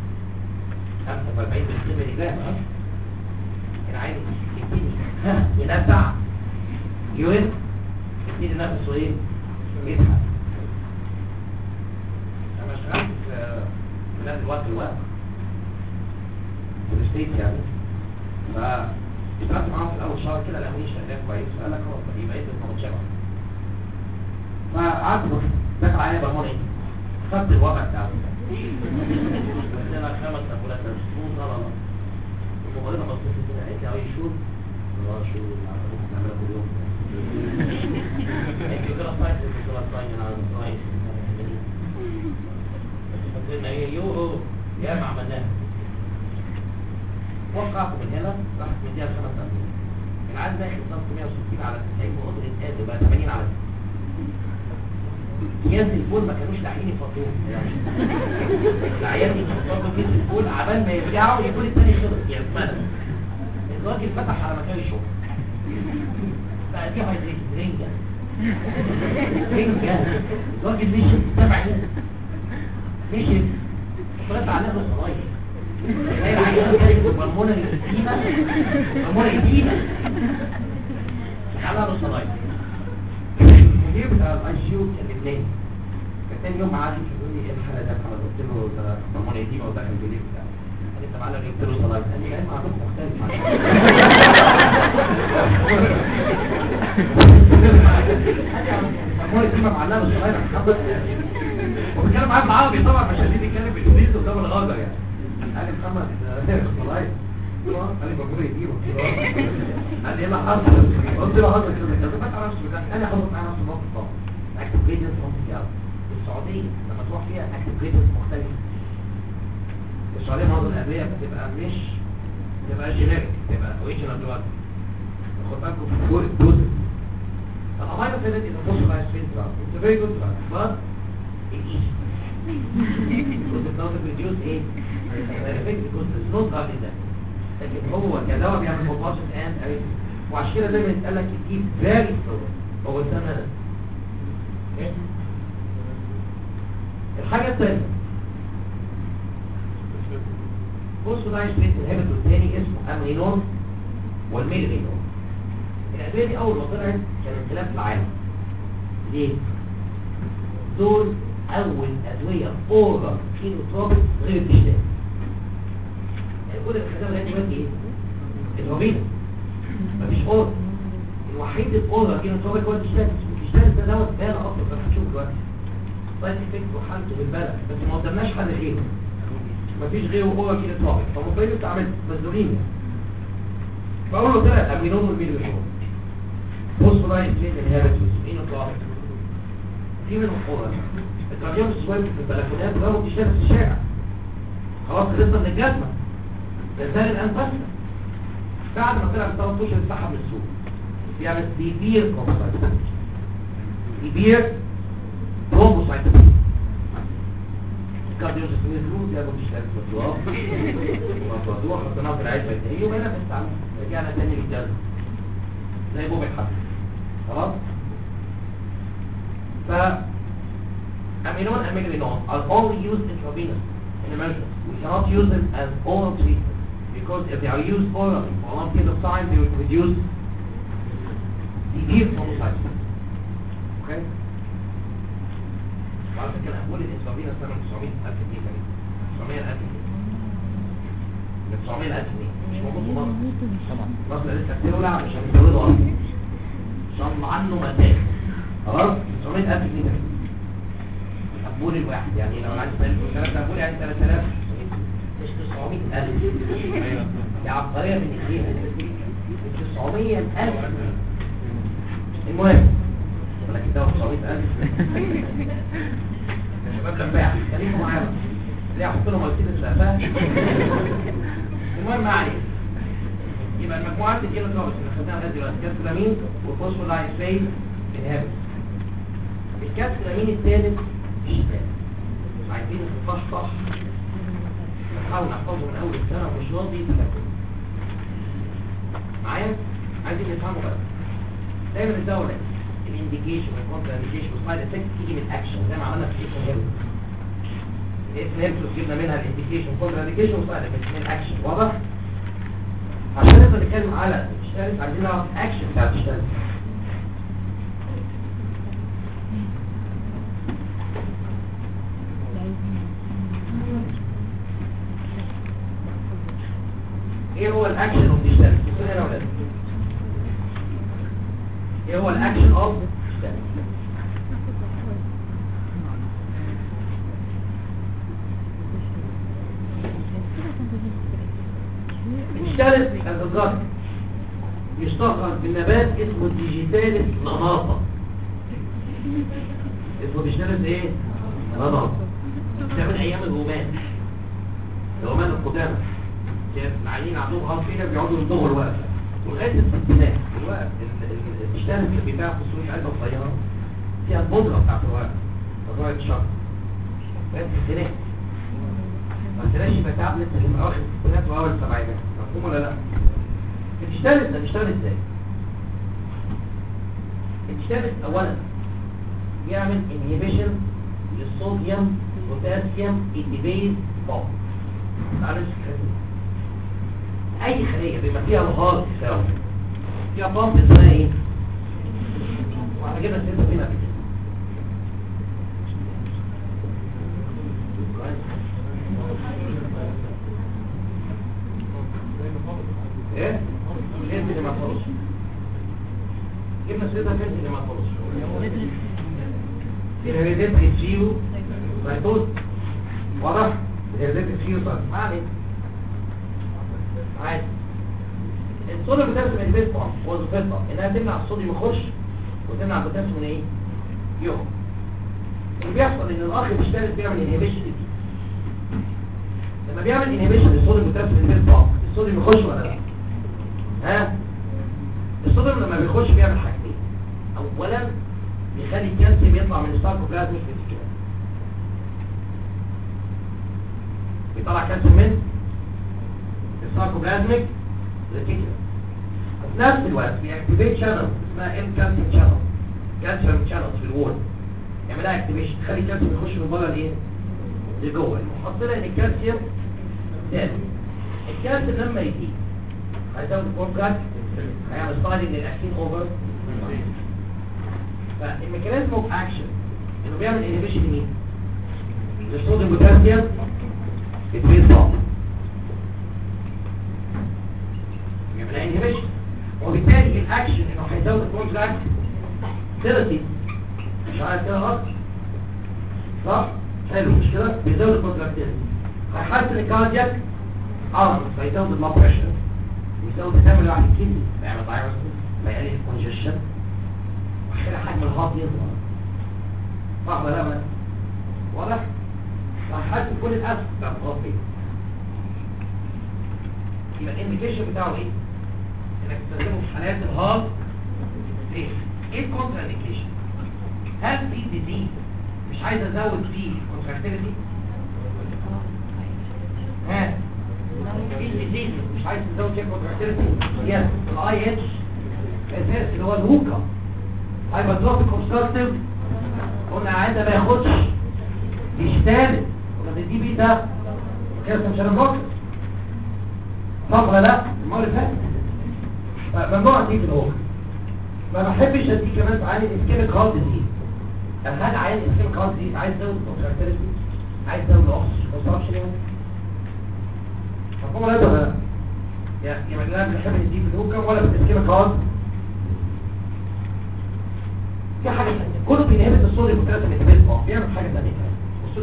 45 ملي جرام ها العين يبتدي ها ينفع يوين يبتدي نفسه ايه يضحك انا اشتغلت في بلاد الوقت الوقت في الستيت يعني فاشتغلت معاهم في الاول شهر كده لقوني شغال كويس فقال لك خلاص يبقى ايه تبقى متشابه فقعدت دخل عليا برموني خدت الوضع بتاعه عندنا خمس أبولات تسمون لا لا لا الممرضة بصيت كده قالت لي أي شهور لا شهور نعملها كل يوم انت كده صايت انت كده صايت انا صايت فكرنا ايه يو يا ما عملناها وقعت من هنا راحت مديها خمس أبولات العدد داخل صف 160 على 90 وقدر يتقادر بقى 80 على 90 كياس الفول ما كانوش لاحقين يفضوه يعني العيال دي بتحطوا له كيس الفول عبال ما يرجعوا يكون التاني خلص يعني اتملى الراجل فتح على مكان الشغل بقى دي هايدريت رنجة رنجة الراجل مشي سبع هنا مشي طلعت على له صلايح هي العيال جايه بالمونه القديمه بالمونه القديمه على له صلايح المدير بتاع الاي جي يو كلمني كان تاني يوم معادي يقول لي ايه الحاله ده محمد قلت له ده هرمون قديمه ودخل الجليد بتاعه قال لي انت معلم قلت له صلاه قال لي لا ما عندكم مختلف هرمون قديمه معلمه صغيره محمد وبيتكلم معاه بالعربي طبعا مش قادرين يتكلم بالانجليزي قدام الغربه يعني قال لي محمد صلاه قال لي بقول ايه قال لي ايه اللي حصل قلت له حصل كده كده بس على نفسه ده انا حصل معايا نفس الموقف طبعا اكتب جريدنس منطقي السعوديه لما تروح فيها اكتب جريدنس مختلف السعوديه معظم الادويه بتبقى مش بتبقى جينيريك بتبقى اوريجينال دراج خد بالكم في فوق الدوز الامينو فيلت is a fossilized feed drug it's a very good drug but it is because it doesn't reduce ايه effect because there's no drug in that لكن هو كدواء بيعمل فوتوشن اند arrhythmia وعشان كده دايما يتقال لك يجيب فيري سلو هو الثمن الحاجة الثانية بصوا ده سبيس الهبت الثاني اسمه امينون والميلرينون الأدوية دي أول ما طلعت كان انقلاب في العالم ليه؟ دول أول أدوية أورال كينوتروبيك غير التشتات يعني كل الخدمة لغاية دلوقتي إيه؟ الهوبينا مفيش أورال الوحيد الأورال كينوتروبيك هو التشتات التشتات ده دوت بالة أصلا زي ما هنشوف دلوقتي طيب افكت وحالته بالبلد بس ما قدرناش حل غيره مفيش غيره هو كده طابق فمطلوب استعمل مزدورين فاول له طلع امينون والميلوشون بص بقى يتلين الهابتوس مين طابق في منهم قرى الترجمة السويب في البلكونات وجابوا تشتغل في الشارع خلاص خلصنا من الجزمة ده زال الان بس بعد ما طلع من 13 اتسحب من السوق بيعمل سيفير كونسايتوبينيا سيفير ثرومبوسايتوبينيا كارديوس من الفلوس يا ابو تشتغل فتوى فتوى حطيناها في العيد بيتهيئ وبقينا بنستعمل رجعنا تاني للجزء زي بوب الحبل خلاص ف amylon and amylinone are only used intravenous in emergency. We cannot use them as oral treatment because if they are used orally for a long period of time, they will produce severe thrombocytosis. Okay? وعلى فكرة أقول الإنسولين سنة 900000 جنيه كمان 900000 جنيه 900000 جنيه مش موجود في مصر مصر لسه كتير ولا مش هنزوده أصلا شطل عنه مساك خلاص 900000 جنيه كمان مقبول الواحد يعني لو عايز 3000 مقبول يعني 3000 مش 900000 دي عبقرية من ايديها 900000 المهم ولكن ده 900000 يا شباب لمباح خليكم معايا ليه احط لهم مرسيدس لقفاها المهم ما علينا يبقى المجموعات الجيل الرابط اللي خدناها لغايه دلوقتي كاسلامين وفوسفولايسيد انهابت الكاسلامين الثالث شمال عايزين نفصح نحاول نحفظه من اول السنه ومش راضي يتكلم معايا عايزين نفهمه بقى دايما الدوله الانديكيشن والكونتر انديكيشن والسايد افكت تيجي من الاكشن زي ما عملنا في اسم هيلو اسم هيلو جبنا منها الانديكيشن والكونتر انديكيشن والسايد افكت من الاكشن واضح عشان نقدر نتكلم على الاشتراك عايزين نعرف الاكشن بتاع الاشتراك ايه هو الاكشن اوف ديشتال كده يا اولاد ايه هو الاكشن اوف ديشتال ديجيتالس الزجاج يشتغل بالنبات اسمه ديجيتالس لناطة اسمه ديجيتالس ايه؟ لناطة ده من ايام الرومان الرومان القدامى كان العيانين عندهم غلط فينا بيقعدوا يضغوا الوقت ولغايه الستينات الوقت الاشتغل اللي بيباع في السوق علبه صغيره فيها البودره بتاعت الورق مجموعه شهر بس الستينات ما تلاقيش يبقى تعب لسه في اواخر الستينات واول السبعينات مفهوم ولا لا؟ الاشتغل ده بيشتغل ازاي؟ الاشتغل اولا بيعمل انهيبيشن للصوديوم بوتاسيوم انهيبيز بوم تعالوا نشوف اي خلية بما فيها بخار تساوي فيها بامب اسمها ايه واحنا جبنا سيرته هنا قبل كده ايه فين اللي ما خلص جبنا سيرته فين اللي ما خلص الهيريديتري تشيو سايتوز واضح الهيريديتري تشيو سايتوز ما عليك عادي الصوديوم بوتاسيوم انهبيت بامب وظيفتها انها تمنع الصوديوم يخش وتمنع البوتاسيوم من ايه يخرج اللي بيحصل ان الاخ بيشتغل بيعمل انهبيشن دي لما بيعمل انهبيشن للصوديوم بوتاسيوم انهبيت بامب الصوديوم يخش ولا لا ها الصوديوم لما بيخش بيعمل حاجتين اولا بيخلي الكالسيوم يطلع من الساركوبلازميك ريتيكولم بيطلع كالسيوم من الساركوبلازميك ريتيكولم وفي نفس الوقت بيأكتيفيت شانل اسمها ام كالسيوم شانل كالسيوم شانل في الوول يعملها اكتيفيشن تخلي الكالسيوم يخش من بره لايه لجوه المحصله ان الكالسيوم زاد الكالسيوم لما يزيد هيزود الكونتراكت هيعمل سلايدنج للاكتين اوفر فالميكانيزم اوف اكشن انه بيعمل انهبيشن لمين؟ للصوديوم بوتاسيوم بيتوين صامت يعمل انهبيشن وبالتالي الاكشن انه هيزود الكونتراكت ثيرابي مش عارف كده غلط صح حلو مش كده بيزود الكونتراكتيلتي هيحسن الكاردياك اه فيزود البلاد بريشر ويزود الدم اللي على الكدني بيعمل فيروس بيقلل الكونجشن ويخلي حجم الهارت يصغر صح ولا لا واضح هيحسن كل الاسف بتاع الغضب يبقى الانديكيشن بتاعه ايه انك تستخدمه في حالات الهارت ليه؟ ايه الكونترا انديكيشن؟ هل في ديزيز مش عايز ازود فيه كونتراكتيفيتي؟ ها في ديزيز مش عايز تزود فيه كونتراكتيفيتي؟ يس الاي اتش اساس اللي هو الهوكا هايبرتروفيك كونستراكتيف قلنا عادة ما ياخدش يشتغل ولا دي بي ده كده مش هنفكر صح ولا لا المره اللي فاتت ممنوع اديك الهوكا ما بحبش اديك كمان تعالي الاسكيميك هارت ديزيز طب هل عايز الاسكيميك هارت ديزيز عايز تزود كونتراكتيفيتي عايز تزود الاكسجين ما تعرفش ليه مفهوم ولا لا ولا لا يعني يعني لا بنحب نديك الهوكا ولا في الاسكيميك هارت في حاجة ثانية كله بينهبت الصوري بثلاثة متبال اه بيعمل حاجة ثانية كمان الصوري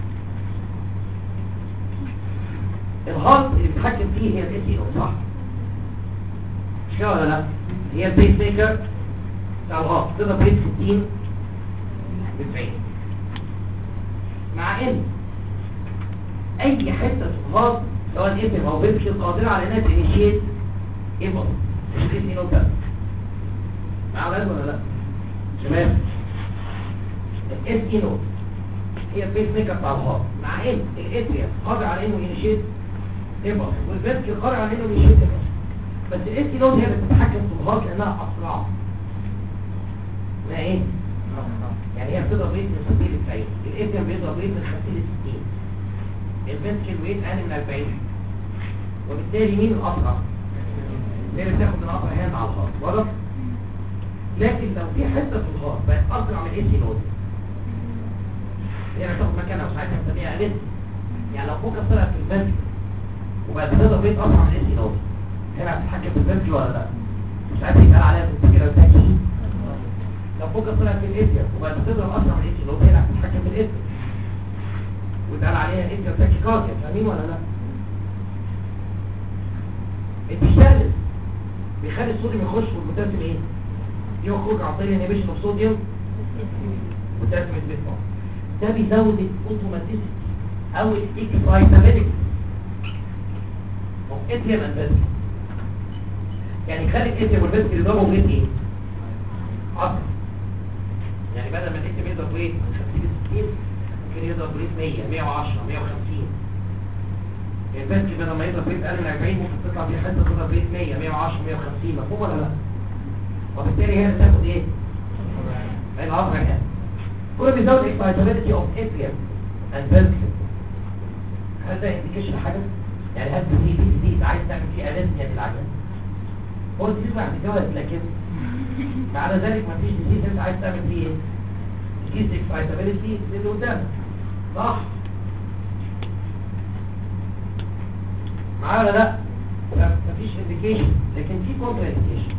الهارت اللي بيتحكم فيه هي الاس اي صح؟ مش كده ولا لا؟ هي البيس ميكر بتاع الهارت تقدر بريد 60 ب 90 مع ان اي حتة في الهارت سواء اسم او بنت القادرة على انها تنشيت ايه مش الاس اي بس مع اولاد ولا لا؟ تمام الاس اي نوت هي البيس ميكر بتاع الهارت مع ان الاتريا قادر على انه ينشيت ابر والفنتكل قادر على انه ينشيت ابر بس الاس اي نوت هي اللي بتتحكم في الهارت لانها اسرع ما ايه يعني هي بتضرب ريت من 60 ل 90 الاتريا بيضرب ريت من 50 ل 60 الفنتكل ريت اقل من 40 وبالتالي مين الاسرع هي اللي بتاخد من الاسرع هنا على الهارت واضح لكن لو في حته في الهارت بقت اسرع من الاس نود هي هتاخد مكانها وساعتها بنسميها اليس يعني لو فوكس طلعت في الفنتكل وبقت بتقدر بيت اسرع من الاس نود هنا هتتحكم في الفنتكل ولا لا ساعتها يتقال عليها فنتكل تاكي لو فوكس طلعت في الاتيا وبقت بتضرب اسرع من الاس نود هنا هتتحكم في الاتيا ويتقال عليها اتيا تاكي كارديا فاهمين ولا لا التشتغل بيخلي الصوديوم يخش والبوتاسيوم ايه يخرج عن طريق انهبيشن اوف صوديوم بوتاسيوم البيتا ده بيزود الاوتوماتيسيتي او الاكسايتابيلتي اوف اتريم اند فيسكل يعني يخلي الاتريم والفيسكل يضربوا ريت ايه؟ عصر يعني بدل ما الاتريم يضرب ريت من 50 ل 60 ممكن يضرب ريت 100 110 150 الفيسكل بدل ما يضرب ريت اقل من 40 ممكن تطلع فيه حته تضرب ريت 100 110 150 مفهوم ولا لا؟ وبالتالي هي اللي تاخد ايه العصر هنا كل بيزود excitability of atrium and ventricle هل ده indication حاجة؟ يعني هل دي دي دي عايز تعمل فيه arrhythmia للعجل هو الديزيز واحد بيتجوز لكن بعد ذلك ما فيش ديزيز انت عايز تعمل فيه ايه؟ تقيس excitability اللي قدامك صح معايا ولا لا؟ مفيش indication لكن في contra indication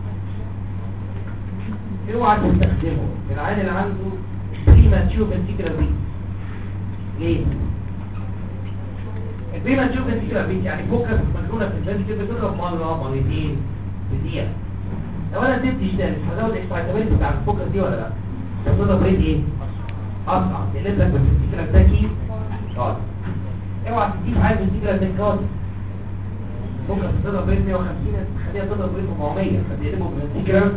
اوعى تستخدمه العيان اللي عنده بريماتيور فنتيكولار بيت ليه البريماتيور فنتيكولار بيت يعني فوكس مجنونه في الفنتيكولار بتضرب مره مرتين في دقيقه لو انا اديت اشتغل هزود الاكسايتابيلتي بتاع الفوكس دي ولا لا بتضرب ريت ايه اسرع تقلب لك بالفنتيكولار تاكي اه اوعى تديك عايز فنتيكولار تاكي فوكس بتضرب ريت 150 تخليها تضرب ريت 400 فتقلبه بالفنتيكولار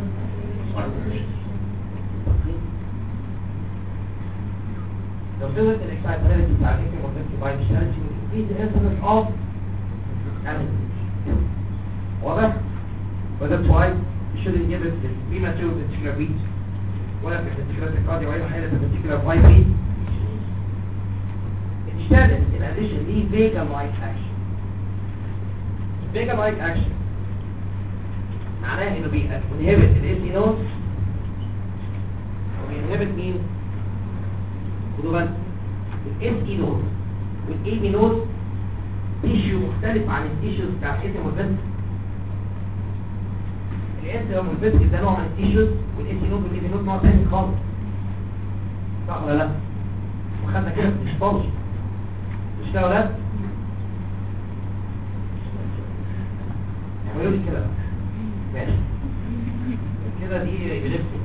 لو زودت الاكسايتابيلتي بتاع الاسم والفنتي باي اشتغلتي increase the incidence of anxiety واضح؟ وده why you shouldn't give it the premature ventricular beat ولا في ventricular tachycardia ولا حالة ventricular vibrate الاشتغل in addition ليه vagal-like action vagal-like action معناه انه بينهبت الاس نوت وبينهبت مين خدوا بالك الاس اي نوت والاي بي نوت تيشيو مختلف عن التيشيوز بتاع الاسم والبنت الاسم والبنت ده نوع من التيشيوز والاس نوت والاي بي نوت نوع تاني خالص صح ولا لا وخدنا كده في الهيستولوجي مش كده ولا يعملوا لي كده بقى ماشي كده دي ابيليبسي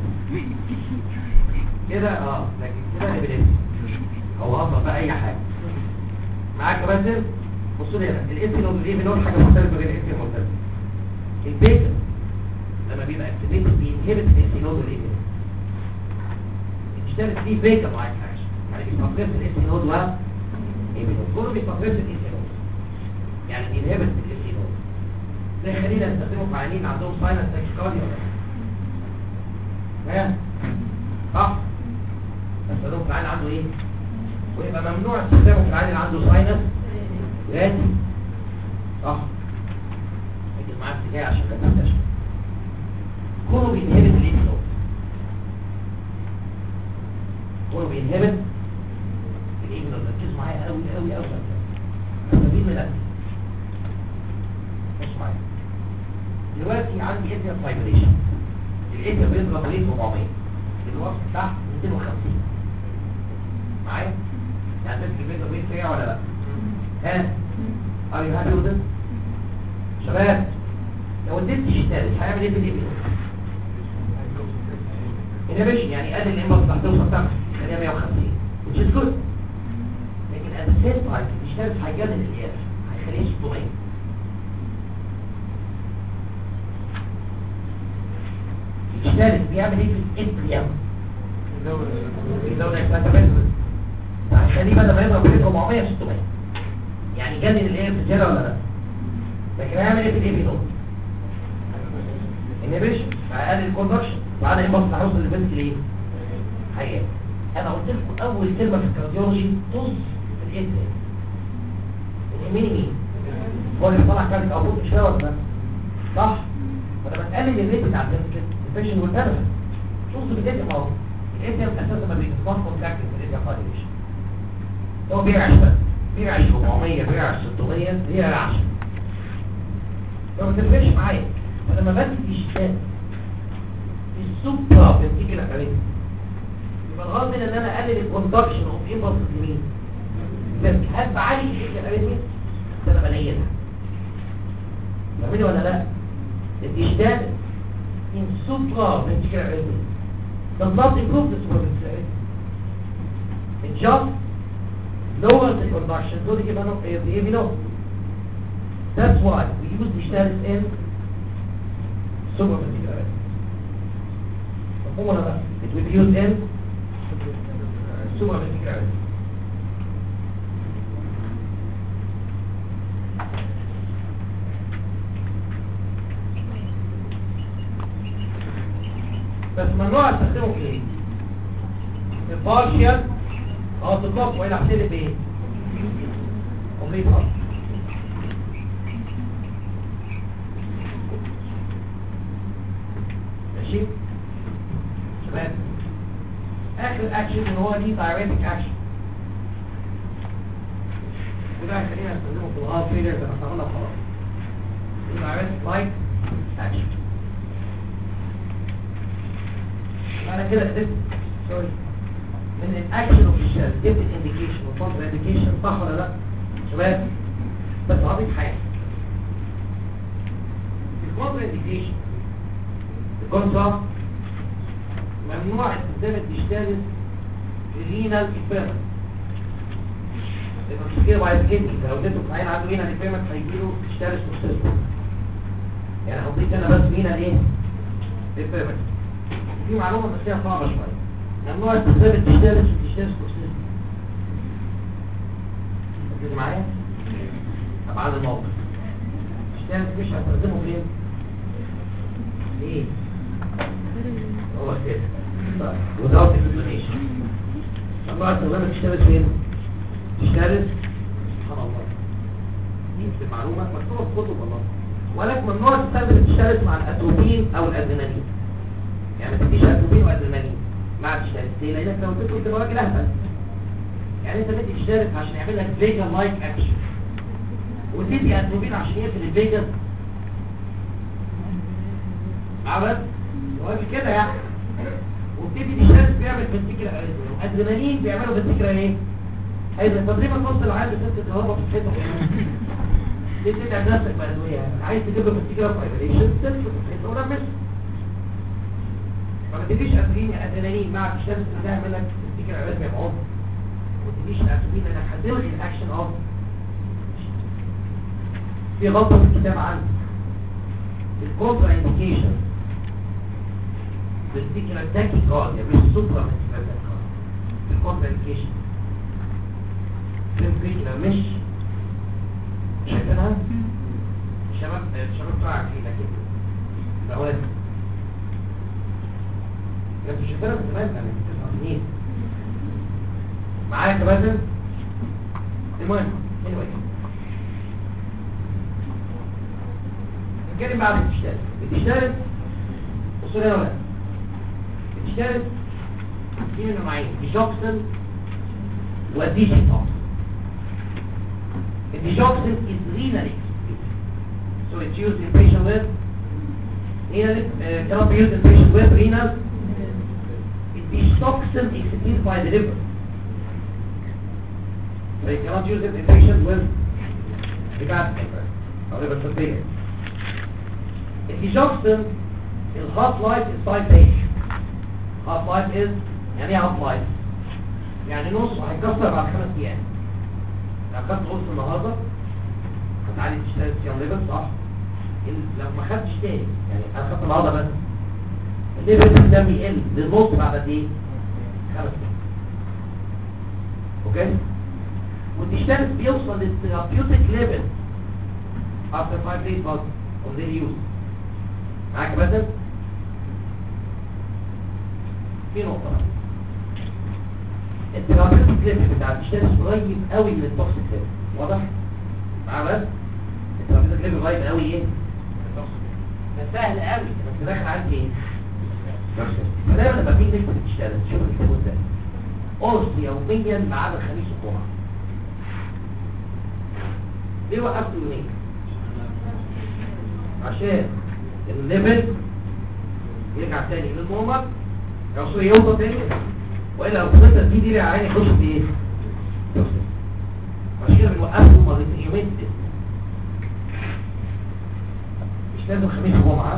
كده اه لكن كده ابيليبسي هو اصلا بقى اي حاجه معاك يا باسل بصوا لي هنا الاسم نوت والاي نوت حاجه مختلفه غير الاسم المختلف البيتا لما بيبقى اكتيفيتد بينهبت الاستينود والايبينود الاشتراك فيه بيتا معين اكشن يعني بيستقرس الاستينود والايبينود كله بيستقرس الاستينود يعني بينهبت الاستينود زي خلينا نستخدمه في عيانين عندهم ساينس تاكيكارديا ولا لا؟ صح استخدمه في العين عنده ايه؟ ويبقى ممنوع استخدامه في العين اللي عنده ساينس غازي صح ركز معايا في الجاي عشان كتبت اشهر كله بينهبت الانسولين كله بينهبت الانسولين ركز معايا قوي قوي قوي مستفيد من الاكل بص معايا دلوقتي عندي اتيا فايبريشن الاتيا بيضرب ريت 400 الوسط تحت 250 معايا يعني تفكر البيضرب ريت سريع ولا لا ها ار يو هابي وذ شباب لو اديت شتات هيعمل ايه بالايه انهبيشن يعني قلل الانبوت تحت توصل تحت خليها 150 which is good لكن at the same time الشتات هيجدد الاف هيخليه 600 الشتات بيعمل ايه في الاتريم بيزود اكساتابيزم هيخليه بدل ما يضرب ريت 400 600 يعني جدد الايه في الجرة ولا لا لكن هيعمل ايه في الايه بينهم انهبيشن هيقلل الكوندكشن وعلى ايه بص هيوصل للبنت ليه حاجات انا قلت لكم اول كلمه في الكارديولوجي طز في الايه اليمين مين هو اللي طلع كارت ابوت مش كده ولا لا؟ صح فلما تقلل الريت بتاع الانفكشن والبرد طز في الايه اهو الايه اساسا ما بيتسمعش كونتاكت في الايه فايبريشن هو بيرعش بس بيرعش 400 بيرعش 600 بيرعش لو ما تفرقش معايا فلما بدي اشتات السوبرا بنتيجي الأكاريزم يبقى الغرض من ان انا اقلل الكوندكشن اوف امبلس لمين بس هل بعالي الأكاريزم ده انا بنيلها فاهمني ولا لا الاشتات in supraventricular arrhythmia does not improve the supraventricular arrhythmia it just lowers the conduction to the AV That's why we use the status in supraventricular arrhythmia. مفهوم ولا لا؟ It will be used in supraventricular arrhythmia. بس ممنوع استخدمه في ايه؟ في البارشيال اه تطلق والى احسن بايه؟ كومبليت هارت ماشي شباب اخر اكشن اللي هو دي دايركت اكشن وده خلينا نستخدمه في الهارت فيلر زي ما احنا قلنا خلاص دي دايركت لايك اكشن انا كده كتبت سوري من الاكشن اوف الشال جبت الانديكيشن والكونتر انديكيشن صح ولا لا شباب بس هضيف حاجه الكونتر انديكيشن الكونترا ممنوع استخدام الديجيتاليس رينال ايفيرمنت لما مش كده بايز كدني لو اديته في عين عنده رينال ايفيرمنت هيجيله ديجيتاليس مستسلم يعني هضيف انا بس رينال ايه ايفيرمنت في معلومه بس هي صعبه شويه ممنوع استخدام الديجيتاليس والديجيتاليس مستسلم ركز معايا طب على الموقف الديجيتاليس مش هستخدمه فين ايه هو كده طيب without explanation الله استخدام الديجيتاليس فين الديجيتاليس سبحان الله دي في المعلومه مكتوبه في كتب والله ولكن ممنوع تستخدم الديجيتاليس مع الاتروبين او الادرينالين يعني ما تديش اتروبين وادرينالين مع الديجيتاليس ليه لانك لو اديته انت راجل اهبل يعني انت بدي الديجيتاليس عشان يعمل لك فيجا لايك اكشن وتدي اتروبين عشان يقفل الفيجا عبد هو كده يعني وبتدي ديجيتاليس بيعمل فنتيكرا ادرينالين بيعملوا فنتيكرا ايه ايضا طب ليه ما توصل لعند ست الكهرباء في الحيطه ليه تتعب نفسك بادويه يعني عايز تجيب له فنتيكرا فايبريشن تلف في الحيطه ولا مش فما تديش ادرينالين ادرينالين مع الشمس اللي تعمل لك تفتكر علاج يبقى عمر وما تديش ادرينالين انك هتلغي الاكشن اوف في غلطه في الكتاب عندي الكونترا انديكيشن فيرتيكولار تاكي كارديا مش سوبرا فيرتيكولار تاكي كارديا الكونترا انديكيشن فيرتيكولار مش شايفينها الشباب الشباب بتوع عارفين اكيد الاوان انتوا شايفينها من زمان يعني تسع سنين معايا كمان المهم anyway نتكلم بقى عن الاشتراك الاشتراك بصوا هنا ولا الاشتراك في منه نوعين ديجوكسن وديجي توكس الديجوكسن is renal so it's used in patient with renal uh, cannot be used in patient with renal it toxin is secreted by the liver so you cannot use it in patient with hepatic liver or liver failure الديجوكسن الهاف لايف is 5 days هاف لايف is يعني ايه هاف لايف يعني نص هيتكسر بعد خمس ايام لو خدت قرص النهارده هتعالي تشتري صيام ليفر صح ال- لو ما خدتش تاني يعني انا خدت النهارده بس الليفر الدم يقل للنص بعد قد ايه؟ خمس ايام اوكي والتشترك بيوصل للثيرابيوتيك ليفل after 5 days of of their use معاك بدل في نقطة بقى. الثيرابيوتيك ليفل بتاع التشترك قريب قوي من التوكسيك ليفل واضح؟ معايا بس الثيرابيوتيك ليفل قريب قوي ايه؟ من التوكسيك ليفل. ده سهل قوي بس داخل عندي ايه؟ فدايما لما بيجي نكتب التشترك شوف الكتاب ازاي قرص يوميا ما عدا الخميس والجمعة ليه وقفت يومين؟ عشان الليفل يرجع تاني للنورمال يوصل يوصل تاني والا لو فضلت دي دي عيني يخش في ايه؟ عشان كده بنوقفه مرتين يومين في الاسبوع. مش لازم خميس وجمعة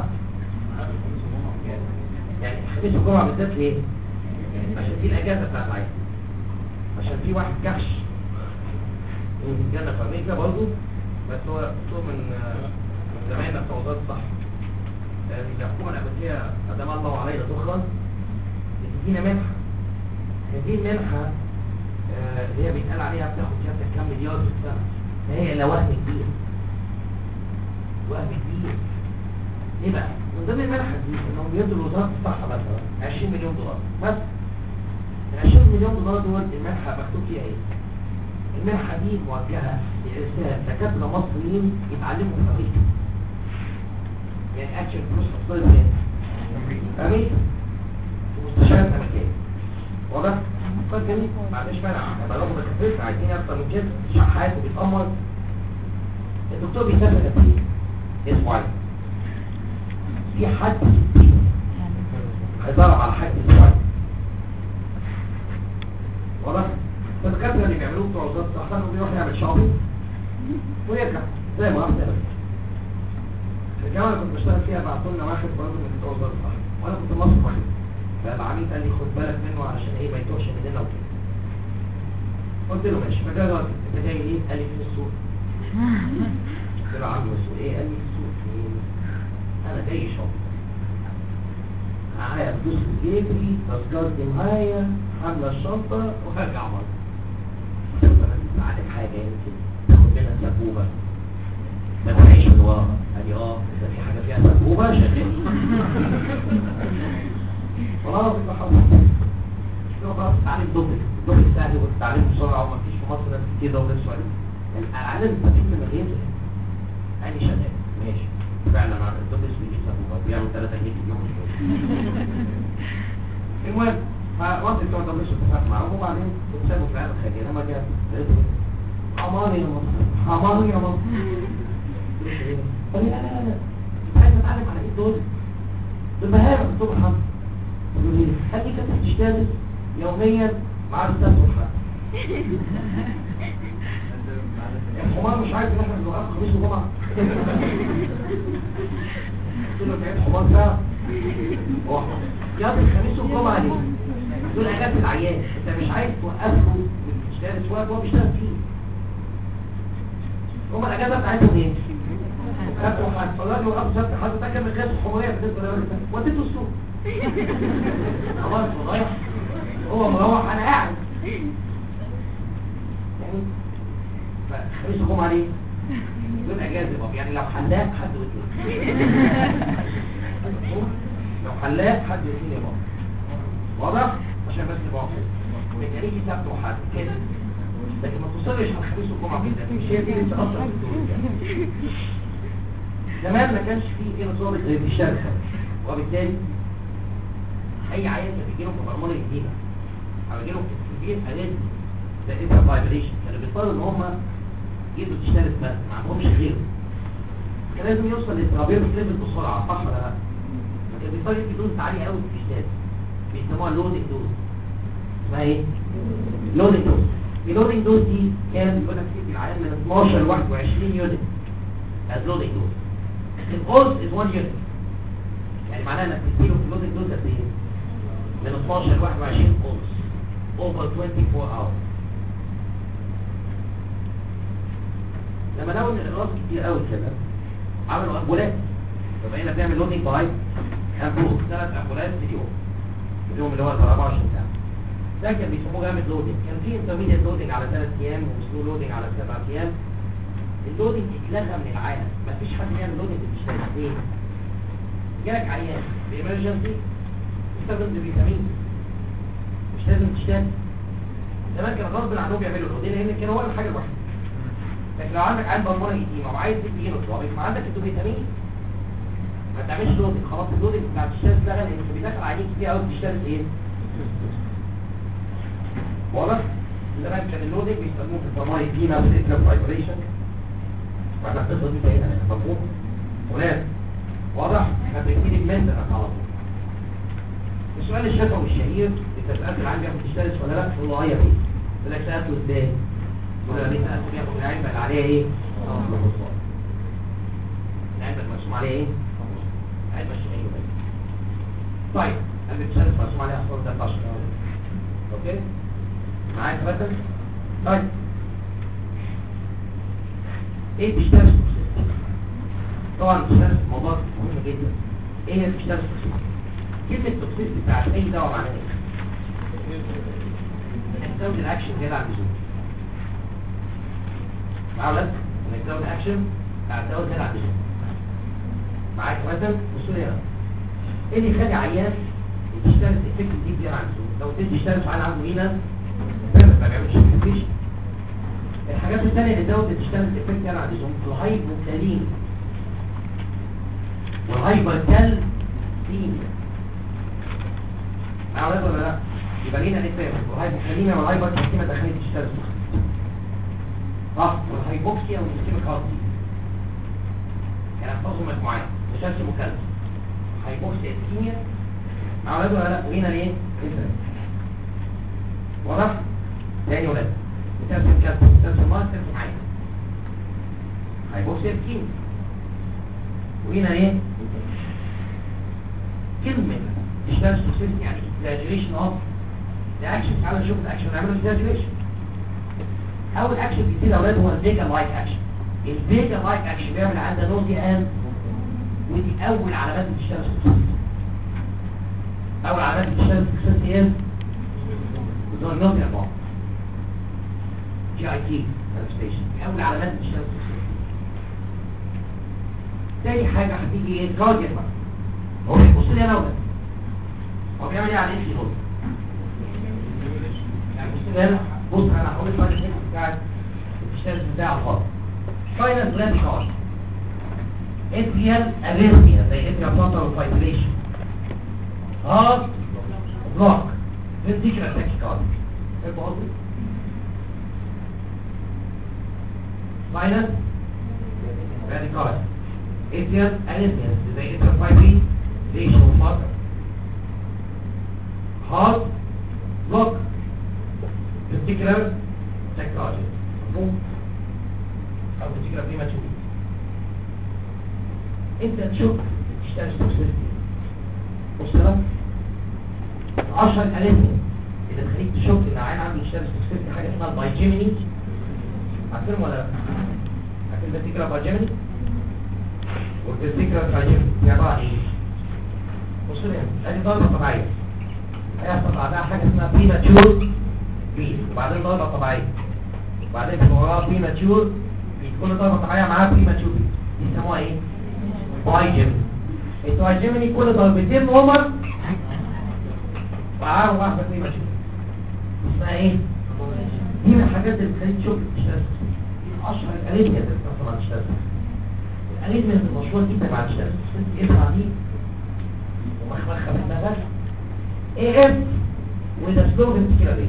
يعني خميس وجمعة بالذات ليه؟ عشان دي الاجازة بتاعت العيال عشان في واحد كحش جانا في امريكا برضه بس هو دكتور من آه، من زمايلنا بتوع وزاره الصحه آه، الحكومه الامريكيه ادام الله علينا تخرج بتدينا منحه هذه المنحه آه، اللي هي بيتقال عليها بتاخد كام كام مليار في السنه ما هي الا وهم كبير وهم كبير ليه بقى؟ من ضمن المنحه دي انهم بيدوا لوزاره الصحه مثلا 20 مليون دولار بس ال 20 مليون دولار دول المنحه مكتوب فيها ايه؟ المنحة دي موجهة لإرسال دكاترة مصريين يتعلموا في أمريكا يعني أكشن فلوس أفضل فين؟ أمريكا في مستشفيات أمريكية واضح؟ طيب جميل ما عنديش مانع لما ناخد الكفيف عايزين أكتر من كده شحات وبيتأمر الدكتور بيسافر قد إيه؟ أسبوعين في حد هيضرب على حد أسبوعين واضح؟ فالدكاتره اللي بيعملوه بتوع وزاره الصحه انه بيروح يعمل شعبي ويرجع زي ما عملت انا الجامعه اللي كنت بشتغل فيها بعتوا لنا واحد برضه من بتوع وزاره الصحه وانا كنت مصر واحد فالعميد قال لي خد بالك منه علشان ايه ما يتوهش مننا وكده قلت له ماشي فجاء راجل انت جاي ليه؟ قال لي في السوق قلت له عم السوق ايه؟ قال لي في السوق ايه؟ انا جاي شغل معايا فلوس في جيبي تذكرتي معايا حامله الشنطه وهرجع مره عليك حاجة يمكن تاخد منها سبوبة تاخد عيش من ورا قال لي اه اذا في حاجة فيها سبوبة شغل خلاص يبقى حاضر لو خلاص تتعلم دوبل دوبل سهل وتتعلم بسرعة وما فيش في مصر ناس كتير ده وناس سؤال العالم بتفيد من غيره يعني شغال ماشي فعلا على الدوبل بيجيب سبوبة بيعمل 3 جنيه في اليوم المهم فوقت بتوع ده مش اتفقت معاهم وبعدين كنت سابه في العالم الخارجي لما جاب حماري يا مصر حماري يا مصر قال لي لا لا لا انت عايز اتعلم على ايه دول دول بهايم دكتور محمد يقول لي قال لي كنت بتشتغل يوميا مع الاستاذ محمد الحمار مش عايز ان احنا نوقف خميس وجمعه قلت له تعيد حمار ساعه هو يا ابني الخميس والجمعه ليه دول اجازه العيان انت مش عايز توقفه وتشتغل شويه هو بيشتغل فيه هما الاجازه بتاعتهم ايه خدت واحد صلاه وقف شفت حد ده كان مقياس الحموليه بالنسبه للراجل ده وديته السوق خلاص رايح هو مروح انا قاعد يعني فخميس وجمعه عليه يوم اجازه بقى يعني لو حلاق حد واتنين لو حلاق حد واتنين يا بابا واضح عشان بس نبقى ميكانيكي سبت وحد كده لكن ما تصرش على الخميس والجمعه كده مش هي دي اللي تاثر في الدنيا يعني. زمان ما كانش فيه ايه نظام غير الشركه وبالتالي اي عيان كان بيجي له في هرمون الجديده او يجي له في كبير الات ده ايه فايبريشن كانوا بيضطروا ان هم يدوا تشتغل بس ما عندهمش غيره كان لازم يوصل للترابير ليفل بسرعه صح ولا لا؟ كان بيضطر يدي دوز عاليه قوي في التشتات بيسموها لودنج دوز اسمها ايه؟ لودنج دوز اللودنج دوز دي كان بيقول لك في العيان من 12 ل 21 يونت as loading dose القرص is 1 unit يعني معناها انك تديله في اللودنج دوز قد ايه؟ من 12 ل 21 قرص over 24 hours لما لقوا ان الاغراض كتير قوي كده عملوا امبولات فبقينا بنعمل لودنج باي امبول ثلاث امبولات في اليوم في اليوم اللي هو 24 ساعه ده كان بيسموه جامد لودنج كان في انترميديت لودنج على ثلاث ايام وسلو لودنج على سبع ايام اللودنج اتلغى من العالم مفيش حد يعمل لودنج بتشتغل ليه؟ جالك عيان بإمرجنسي استخدم فيتامين مش لازم تشتغل زمان كان غصب عنهم يعملوا لودنج لان كان هو الحاجه الوحيده لكن لو عندك عين بلمونة قديمة وعايز تدي له طوابق ما عندك الدوبيتامين ما تعملش لودنج خلاص اللودنج بتاع التشتغل اتلغى لان بيدخل عليك كتير قوي بتشتغل ايه؟ واضح؟ زمان كان اللودنج بيستخدموه في الضمائر فيما في الاترا فايبريشن واحنا القصه دي تاني مفهوم ولاد واضح احنا بنبتدي بمنتنس على طول السؤال الشفوي الشهير انت سالت العيان بياخد تشترس ولا لا في الوضعيه دي يقول لك سالته ازاي ولا ليه سالته بياخد العلبه اللي عليها ايه العلبه المرسوم عليها ايه العلبه الشهيره دي طيب علبه التشترس مرسوم عليها اصفار 13 اوكي معاك مثلا طيب ايه بيشتغل طبعا بيشتغل موضوع مهم جدا ايه هي بيشتغل كلمة توكسيس بتاعت اي دواء معناها ايه؟ انك تزود الاكشن زيادة عن اللزوم معايا ولاد؟ انك تزود الاكشن بتاع الدواء زيادة عن اللزوم معاك مثلا بصوا لي هنا ايه اللي يخلي عيان يشتغل افكت دي زيادة عن اللزوم لو تدي يشتغل في عيان عنده هنا ما بيعملش افكتيشن الحاجات الثانية اللي زود تشتغل الافكت يعني عندهم الهايبوكالين والهايبركال سين معايا ولا لا؟ يبقى لينا الاثنين والهايبوكاليميا والهايبركالسيميا داخلين تشتغل صح والهايبوكسيا والسيستيميك هارت يعني احفظوا مجموعات مشارش مكلف هايبوكسيا اسكيميا معايا ولا لا؟ ولينا الايه؟ واضح؟ تاني ولاد بترسم كذا بترسم ما ترسم معايا هيبص يبكين وهنا ايه كلمة اشتغل سوسيس يعني exaggeration of the action تعالى نشوف الاكشن نعمله exaggeration اول اكشن بيصير يا اولاد هو الفيجا لايك اكشن الفيجا لايك اكشن بيعمل عندها نوزيا ان ودي اول علامات بتشتغل سوسيس اول علامات بتشتغل سوسيس ايه بتوع النوزيا بقى جي اي تي مانيفستيشن اول علامات بتشتغل تاني حاجه هتيجي ايه كاردياك بقى هو بص لي انا ولا هو بيعمل ايه على الانسي نود يعني بص لي انا بص انا هقول لك الحته بتاعت التشتغل بتاع الخاص فاينل بلان شارج اتريال اريثميا زي اتريال فلاتر وفايبريشن هارت بلوك فنتيكولار تاكيكارديا فاهم قصدي minus radical atrial arrhythmias زي atrial fibrillation وفاضل heart block particular tachycardia مفهوم او particular premature انت تشوف تشتغل توكسيستي بص لك 10 الاريثميا اللي تخليك تشوف ان عين عنده يشتغل توكسيستي حاجه اسمها البايجيميني عارفين ولا لا؟ عارفين الفيتيكولا بايجيميني والفيزيكال تراجيدي دي عباره عن ايه بص لي ادي ضربه طبيعيه هيحصل بعدها حاجه اسمها بريماتشور بيت وبعدين ضربه طبيعيه وبعدين في وراها بريماتشور بيت كل ضربه طبيعيه معاها بريماتشور بيت دي يسموها ايه بايجيم التراجيمني كل ضربتين نورمال معاهم واحده بريماتشور اسمها ايه دي من الحاجات اللي بتخليك تشوف الاشتراك اشهر الاليزيا اللي بتحصل على الاشتراك الاليزيا المشهور جدا مع الاشتراك يسمع دي ومخمخه في دماغك ايه اف وده سلوجن كده ليه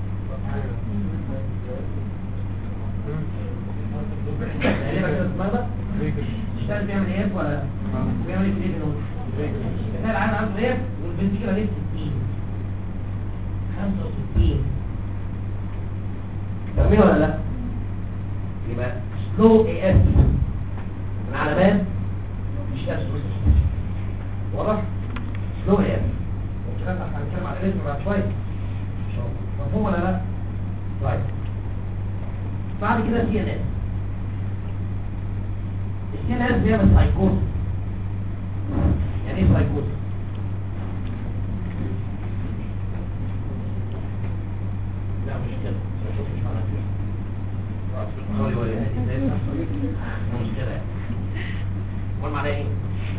غالبا كده اسمها اشتغل بيعمل ايه اف ولا بيعمل ايه في ايه بنقول مثال العام عنده ايه والفنتيكولا ليه 60 65 فاهمين ولا لا يبقى سلو اي اف من علامات مش نفس واضح سلو اي اف وكده احنا هنتكلم على الريتم بعد شويه ان شاء الله مفهوم ولا لا طيب بعد كده سي ان اس السي ان اس بيعمل سايكوز يعني ايه سايكوز لا مش كده سايكوز مش معناها كده سوري ولا مش كده يعني امال معناها ايه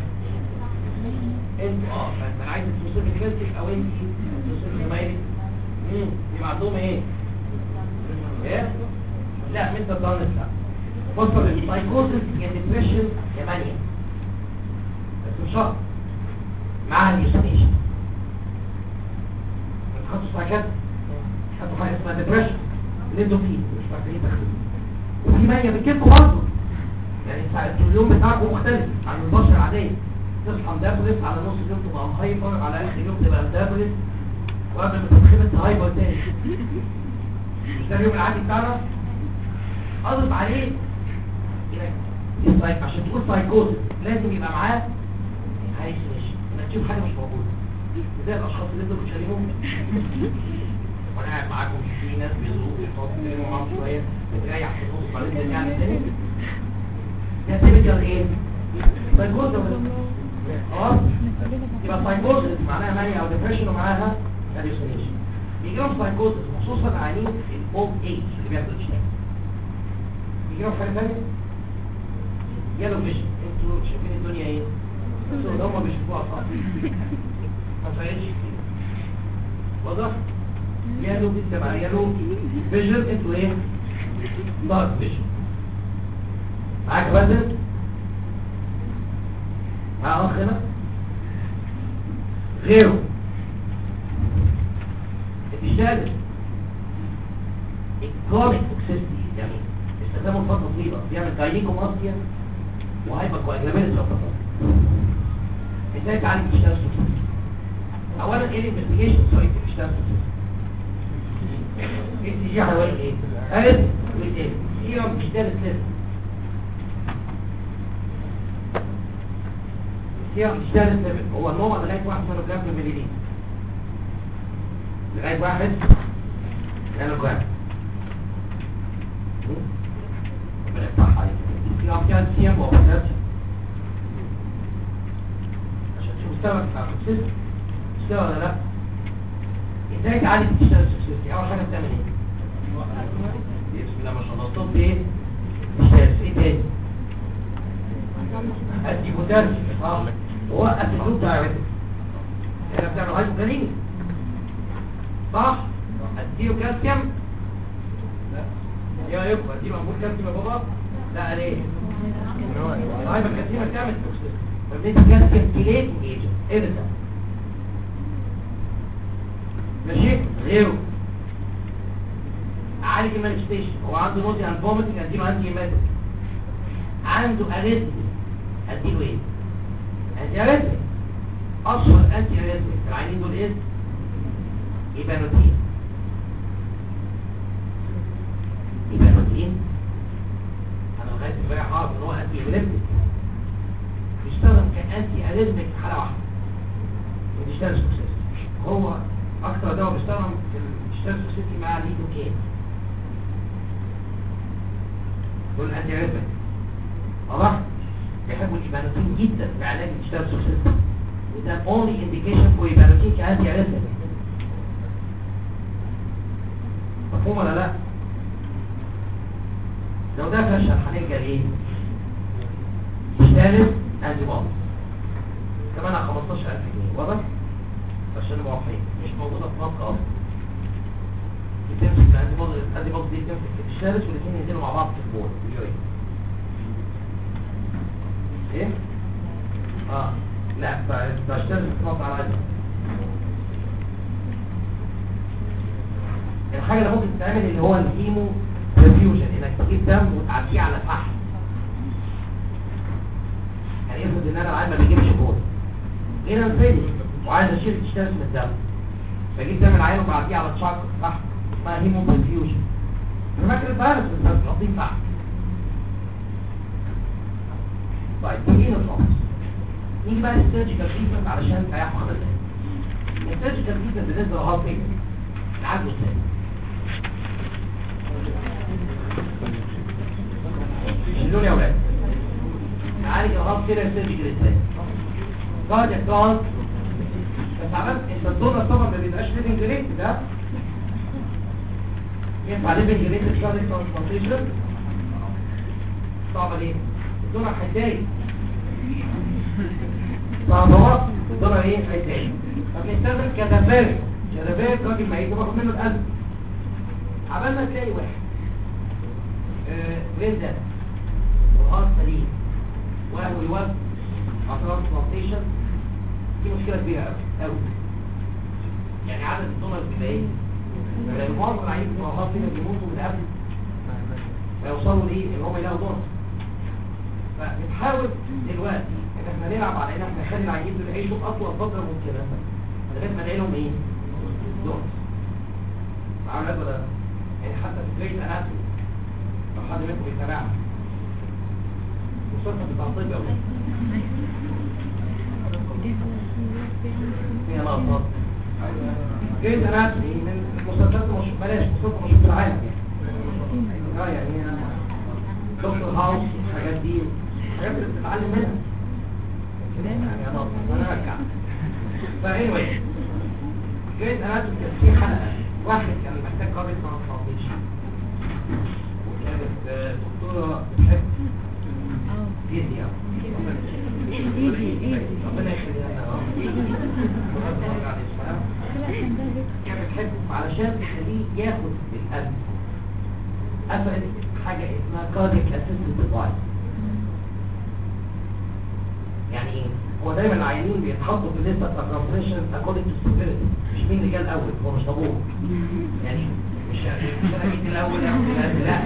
انت اه فانا عايز توصل لفلسك او انت توصل لزمايلك امم يبقى عندهم ايه ايه لا من الضغط لا بص السايكوزس يا ديبريشن يا مانيا بس مش شرط معاها اليوسينيشن بتحطوا سايكات تحطوا حاجه اسمها ديبريشن اللي انتوا فيه مش فاكرين تاخدوه وفي مانيا بتجيبكم برضه يعني ساعة اليوم بتاعكم مختلف عن البشر العادية تصحى مدابلس على نص اليوم تبقى مهايبر على اخر اليوم تبقى مدابلس وقبل ما تدخل تهايبر تاني مش ده اليوم العادي بتاعنا اضف عليه السايك عشان تقول سايكوز لازم يبقى معاه هايسنيشن انك تشوف حاجه مش موجوده زي الاشخاص اللي انتوا بتشاركهم وانا قاعد معاكم في ناس بيزوروك بتقعد تتكلموا معاهم شويه بتريح في النص بعدين ترجع تاني ده تيبيكال ايه؟ سايكوز خلاص يبقى سايكوز معناها مانيا او ديبريشن ومعاها هاليوسينيشن بيجي لهم سايكوز خصوصا عيانين في الاولد ايج اللي بياخدوا الاشتراك بيجي لهم حاجه ثانيه يالو فيجن انتوا شايفين الدنيا ايه؟ انتوا هم بيشوفوها صح ما فرقتش كتير واضح؟ يالو بتبقى يالو فيجن انتوا ايه؟ دارك فيجن معاك وزن مع اخ هنا غيره الاشتغل الكرونيك توكسيستي يعني استخدامه لفتره طويله بيعمل جاينيكوماستيا وهايبر كواجلابيلتي وفتره ازاي تعالج الاشتغال توكسيستي اولا ايه الانفستيجيشن سايت الاشتغال توكسيستي ايه تيجي حوالي ايه؟ قالت وايه؟ سيرم اشتغال سلسل السيرم اشتغال سلسل هو النوم لغايه واحد سنة جرام مليلين لغايه واحد نانو جرام ربنا يفتح عليك السيرم كان سيرم وقتات عشان تشوف السبب بتاع التوكسيستي اشتغل ولا لا ازاي تعالج تشتغل التوكسيستي اول حاجه بتعمل ايه بسم الله ما شاء الله طب ايه تشتغل ايه تاني ادي بوتاسيوم اه وقف الخروج بتاع الريتم احنا بتعمل هايبوكاليميا صح اديله كالسيوم لا يا يبقى اديله امبول كالسيوم يا بابا لا ليه الهايبوكالسيميا بتعمل توكسيستي فبندي كالسيوم كيليت ايجنت ايه ده ماشي غيره عالج المانيفستيشن هو عنده نوزي عن فوميتنج اديله انتي هيماتيك عنده اريثمي اديله ايه انتي اريثمي اشهر انتي اريثمي العينين دول ايه ايبانوتين ايبانوتين انا لغايه امبارح اعرف ان هو انتي ايبليبتيك بيشتغل كانتي اريثميك في حاله واحده ما بيشتغلش سكسس هو اكتر دواء بيشتغل في الاشتغال سكسسي مع الليدوكين دول انتي اريثميك واضح بيحبوا الايبانوتين جدا في علاج الاشتراك سيستم وده اونلي انديكيشن فور ايبانوتين كانتي اريثميا مفهوم ولا لا لو ده فشل هنلجا لايه اشترك انتي بودي كمان على 15000 جنيه واضح عشان نبقى واضحين مش موجوده في مصر اصلا بتمسك الانتي بودي الانتي بودي دي بتمسك في الشارس والاثنين ينزلوا مع بعض في البول اليورين ايه اه لا بشتغل في مصر على عجل الحاجه اللي ممكن تتعمل اللي هو الهيمو برفيوجن انك تجيب دم وتعديه على فحم يعني افرض ان انا العيال ما بيجيبش بول هنا انفدي وعايز اشيل تشترس من الدم بجيب دم العيال وبعديه على تشاك فحم اسمها هيمو برفيوجن انا فاكر الفيروس بس بنقضيه فحم طيب نيجي نخلص نيجي بقى للسيرجيكال تريتمنت علشان تريحوا خمس دقايق السيرجيكال تريتمنت بالنسبه للهارت فيلر نعالجه ازاي شيلوني يا اولاد نعالج الهارت فيلر سيرجيكال ازاي قاعد يا قاعد بس عملت انت الدونر طبعا ما بيبقاش ليفنج ريت ده ينفع ليفنج ريت كارديك ترانسبلانتيشن صعبه ليه الدونر هيتضايق فهو الدونر ايه هيتضايق فبنستخدم كدافير كدافير راجل ميت باخد منه القلب عبال ما تلاقي واحد غير ده والهارت سليم واهله يوقف اطراف ترانسبلانتيشن دي مشكله كبيره قوي قوي يعني عدد الدونر بيبقى ايه؟ لان معظم العيال بتوع الهارت فيلر بيموتوا من قبل ما يوصلوا ليه ان هم يلاقوا دونر فبنحاول دلوقتي ان احنا نلعب على ان احنا نخلي العيانين دول يعيشوا اطول فتره ممكنه لغايه ما نلاقي لهم ايه؟ دونر معانا ولا يعني حتى في جريد اناتومي لو حد منكم يتابعنا وصلنا بتاع طب قوي فيها لقطات جريد اناتومي من المسلسلات المشهورة بلاش مسلسلات مشهورة في العالم يعني اه يعني دكتور هاوس الحاجات دي الحاجات اللي بتتعلم منها يعني انا انا ارجع فانيوي جريد اناتومي كان في حلقه واحد كان محتاج قابل ترانسبلانتيشن وكانت دكتوره بتحب فيزياء ربنا يخليها كانت بتحب علشان تخليه ياخد القلب قفلت حاجه اسمها كارديك اسيستنت ديفايس يعني ايه هو دايما العيانين بيتحطوا في لسته ترانسبلانتيشن اكوردنج تو سيفيريتي مش مين اللي جه الاول هو مش طابور يعني مش مش انا جيت الاول اخد القلب لا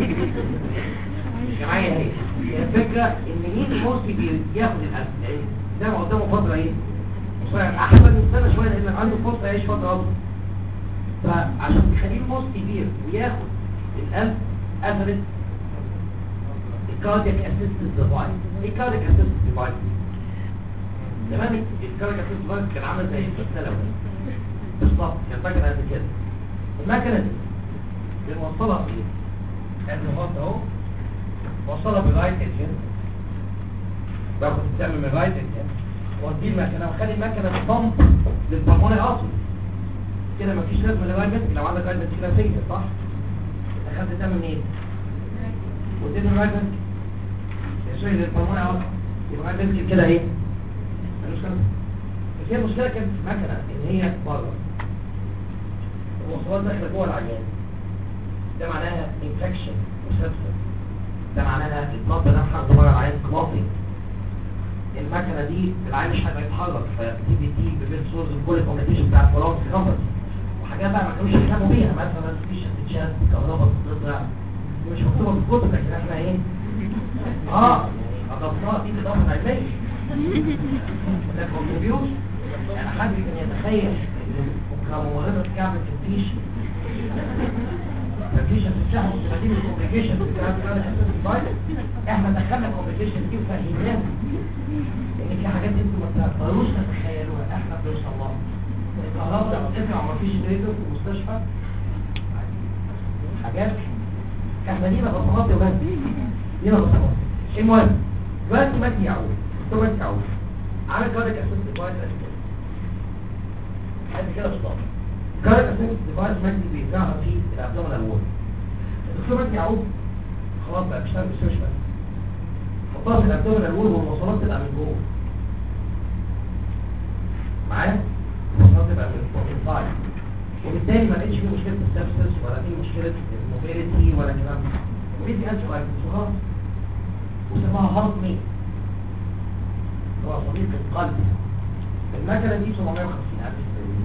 مش جماعيه هي هي الفكره ان مين الموسي بياخد القلب يعني ده ما قدامه فتره ايه احسن من سنه شويه لان عنده فرصه يعيش فتره اطول فعشان تخليه الموست كبير وياخد القلب قفلت الكاردياك اسيستنت ديفايس ايه الكاردياك اسيستنت ديفايس زمان الكاردياك اسيستنت ديفايس كان عامل زي الكتله لو بالظبط كان فاكر قد كده المكنه دي بنوصلها في ايه؟ النهارده اهو وصلها بالرايت انجن باخد الدم من الرايت انجن واديه المكنه واخلي المكنه تطمب للبلموني اصلا كده مفيش لازمه للرايت فنتكل لو عندك رايت فنتكل كلاسيه صح؟ اخدت الدم منين؟ واديته الرايت فنتكل سوري للبلموني اصلا يبقى الرايت فنتكل كده ايه؟ ملوش كلام بس هي المشكله كانت في المكنه ان هي بره الوصلات داخله جوه العيان ده معناها انفكشن وسبسس ده معناها الضغط ده حق جوه العيان كلوتنج المكنه دي العيان مش هيبقى يتحرك فتي بي تي ببيت سورز كل الكوميونيكيشن بتاع الفرونس كفر وحاجات بقى ما كانوش يفهموا بيها مثلا فيش تتشات كهرباء بتطلع دي مش مكتوبه في الكتب لكن احنا ايه اه اضفناها دي بالاضافه العلميه ده كونتريبيوشن يعني حد كان يتخيل ان كممرضه تعمل تفتيش تفتيش هتفتحه وتبديل الكوميونيكيشن بتاع الاساس احنا دخلنا الكوميونيكيشن دي وفهمناها ان في حاجات انتوا ما تقدروش تتخيلوها احنا بنوصل لها الكهرباء بترجع وما فيش دريتور في المستشفى حاجات احنا لينا بصمات يا ولاد لينا بصمات المهم دلوقتي مجدي يعود دكتور مجدي يعود عامل كارديك اسيست ديفايس قد كده بالظبط كارديك اسيست ديفايس مجدي بيزرعها في الابدومينال وول الدكتور مجدي يعود خلاص بقى بيشتغل بالسوشيال حطها في الابدومينال وول والوصلات تبقى من جوه معايا الوصلات تبقى من السايد وبالتالي ما لقيتش فيه مشكله السبسس ولا فيه مشكله الموبيليتي ولا الكلام ده وبيدي انسو خلاص وسماها هارت ميت هو صديق القلب المكنه دي 750 الف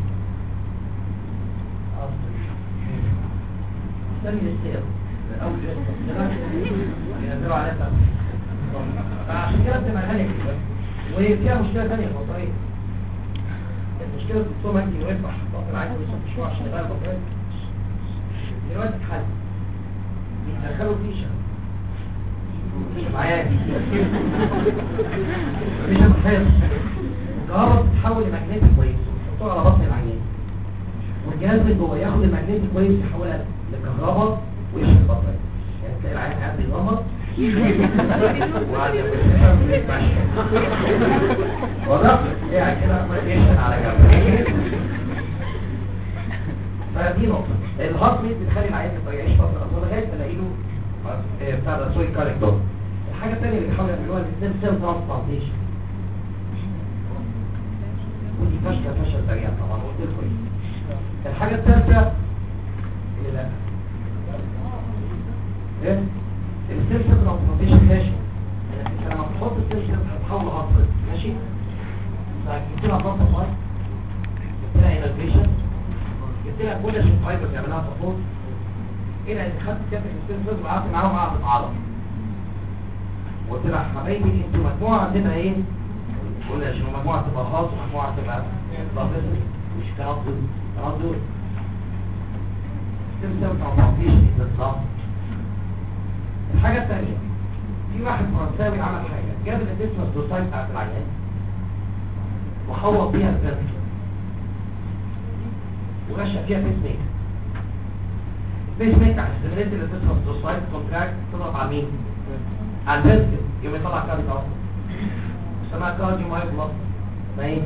استني للسير اول ينزلوا عليها سبب فعشان كده بتبقى غاليه كده وفيها مشكله ثانيه البطاريه المشكله في الصوم انت ينفع البطاريه عايز يوصل شويه عشان يغير البطاريه دلوقتي اتحل بيدخلوا فيشه معايا مش متخيل الكهرباء بتتحول لمagnetic ويفز وتحطوها على بطن العيان والجهاز من جوه ياخد المagnetic ويفز يحولها لكهرباء ويشحن البطاريه يعني تلاقي العيان قاعد بيغمض وقاعد واضح؟ قاعد كده يشحن على جنب فدي نقطة الهارت ريت بتخلي العيان يبقى يعيش فترة أطول لغاية ما الاقي له بتاع ده سوري كاريك دور الحاجة الثانية اللي بيحاولوا يعملوها الستيم سيل ترانسبلانتيشن ودي فشلة فشل سريع طبعا قلت لكم ايه الحاجة الثالثة ايه لا ايه الستيم سيل ترانسبلانتيشن ماشي انت لما بتحط الستيم سيل هتحول هارت ريت ماشي فجبت لها ضغط الماء جبت لها انرفيشن جبت لها كل شيء فايبر يعملها سبورت هنا انت خدت كافة الستيم وقعدت معاهم قعدة عرض وقلت لها حبايبي انتوا مجموعة عندنا ايه قلنا عشان مجموعة تبقى خاص ومجموعة تبقى ضابط مش تردد تردد ستيم سيل ترانسبلانتيشن بالظبط الحاجة الثانية في واحد فرنساوي عمل حاجة جاب الاسمس دوسايت بتاعت العيان وحوط بيها الفنتر ورشق فيها بيس ميكر بيس ميكر عشان الستيميليت اللي بتسمى الدوسايت كونتراكت تضغط على مين؟ على الفنتر يوم يطلع كارد اهو اسمها كارديو ماي بلس ما ايه؟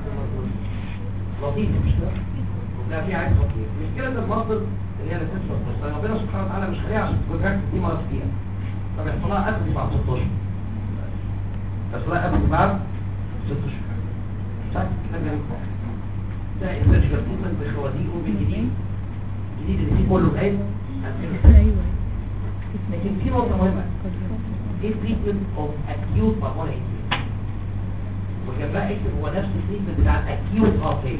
لطيف مش كده؟ لا في عايز لطيف مشكلة المصدر اللي هي اللي بتسمى الدوسايت ربنا سبحانه وتعالى مش خليها عشان الكونتراكت دي مرض فيها فبيحصل لها قبل بعد 6 اشهر بيحصل لها قبل بعد 6 اشهر صح كده جميل ده السيرجيكال تريتمنت بخوازيق وبالجديد الجديد اللي فيه كله بعيد ايوه لكن في نقطة مهمة ايه التريتمنت اوف اكيوت بالمونري وجنبها اكتب هو نفس التريتمنت بتاع الاكيوت هارت فيل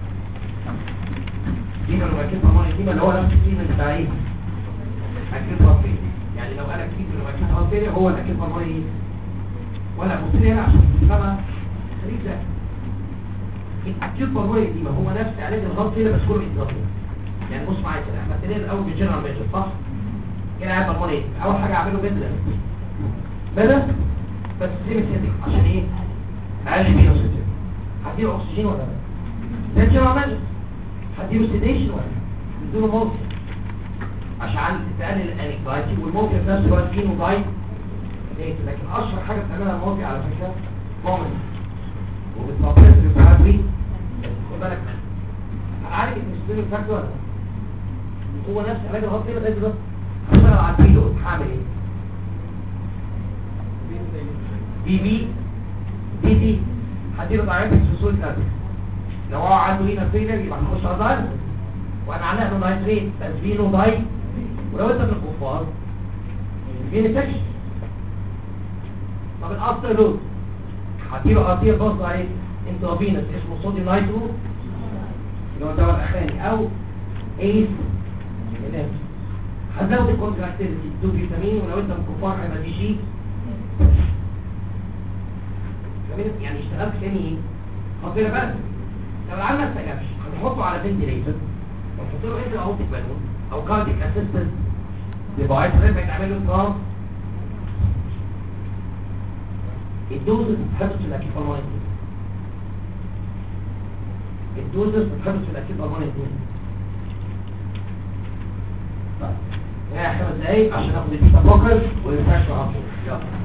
ديما لو اكيوت بالمونري ديما اللي هو نفس التريتمنت بتاع ايه اكيوت هارت فيل يعني لو انا اكيد لو اكيوت هارت فيل هو الاكيوت بالمونري ايه ولا بص لي هنا عشان تفهمها خليك ده الاكيوت بالمونري دي ما هو نفس علاج الهارت فيل بس كله اضافي يعني بص معايا كده احنا ابتدينا الاول بالجنرال ميجر صح كده عيب بالمونري اول حاجه اعمله بدله بدل بس سيمتيك عشان ايه اعالج بيه نوسيتيك هديله اكسجين ولا لا ده الجنرال ميجر هديله سيديشن ولا لا اديله موت عشان تقلل الانكزايتي والموت في نفس الوقت فيه نوبايت لكن اشهر حاجه بتعملها الموت على فكره مومنت وبتنطلق في الساعات دي خد بالك هنعالج الانسولين فاكتور ولا لا؟ هو نفس علاج الهارت فيلر ده هشتغل على الكيلو هعمل ايه دي بي دي دي هديله دايركت في صوره القلب لو هو عنده هنا فيلر يبقى هنخش على دايركت وانا علق له نايتريت تسبينه داي ولو انت من الكفار فين الفكش طب الافتر لود هديله ارتير بص عليه انترافينس اسمه صوديوم نايترو اللي هو الدواء الاخراني او ايس الانس هتزود الكونتراكتيفيتي دو فيتامين ولو انت من الكفار هيبقى دي جي يعني اشتغلت تاني ايه؟ خطيرة بس لو العيال ما استجابش هنحطه على فنتيليتر ونحط له انت اهوتيك بالون او كارديك اسيستنت ديفايس لازم يتعمل له ترانس الدوز بتتحبس في الاكيد بالموني الدوز بتتحبس في الاكيد بالموني طيب يا خمس دقايق عشان اخد البيتا بوكر والفاكتور على طول يلا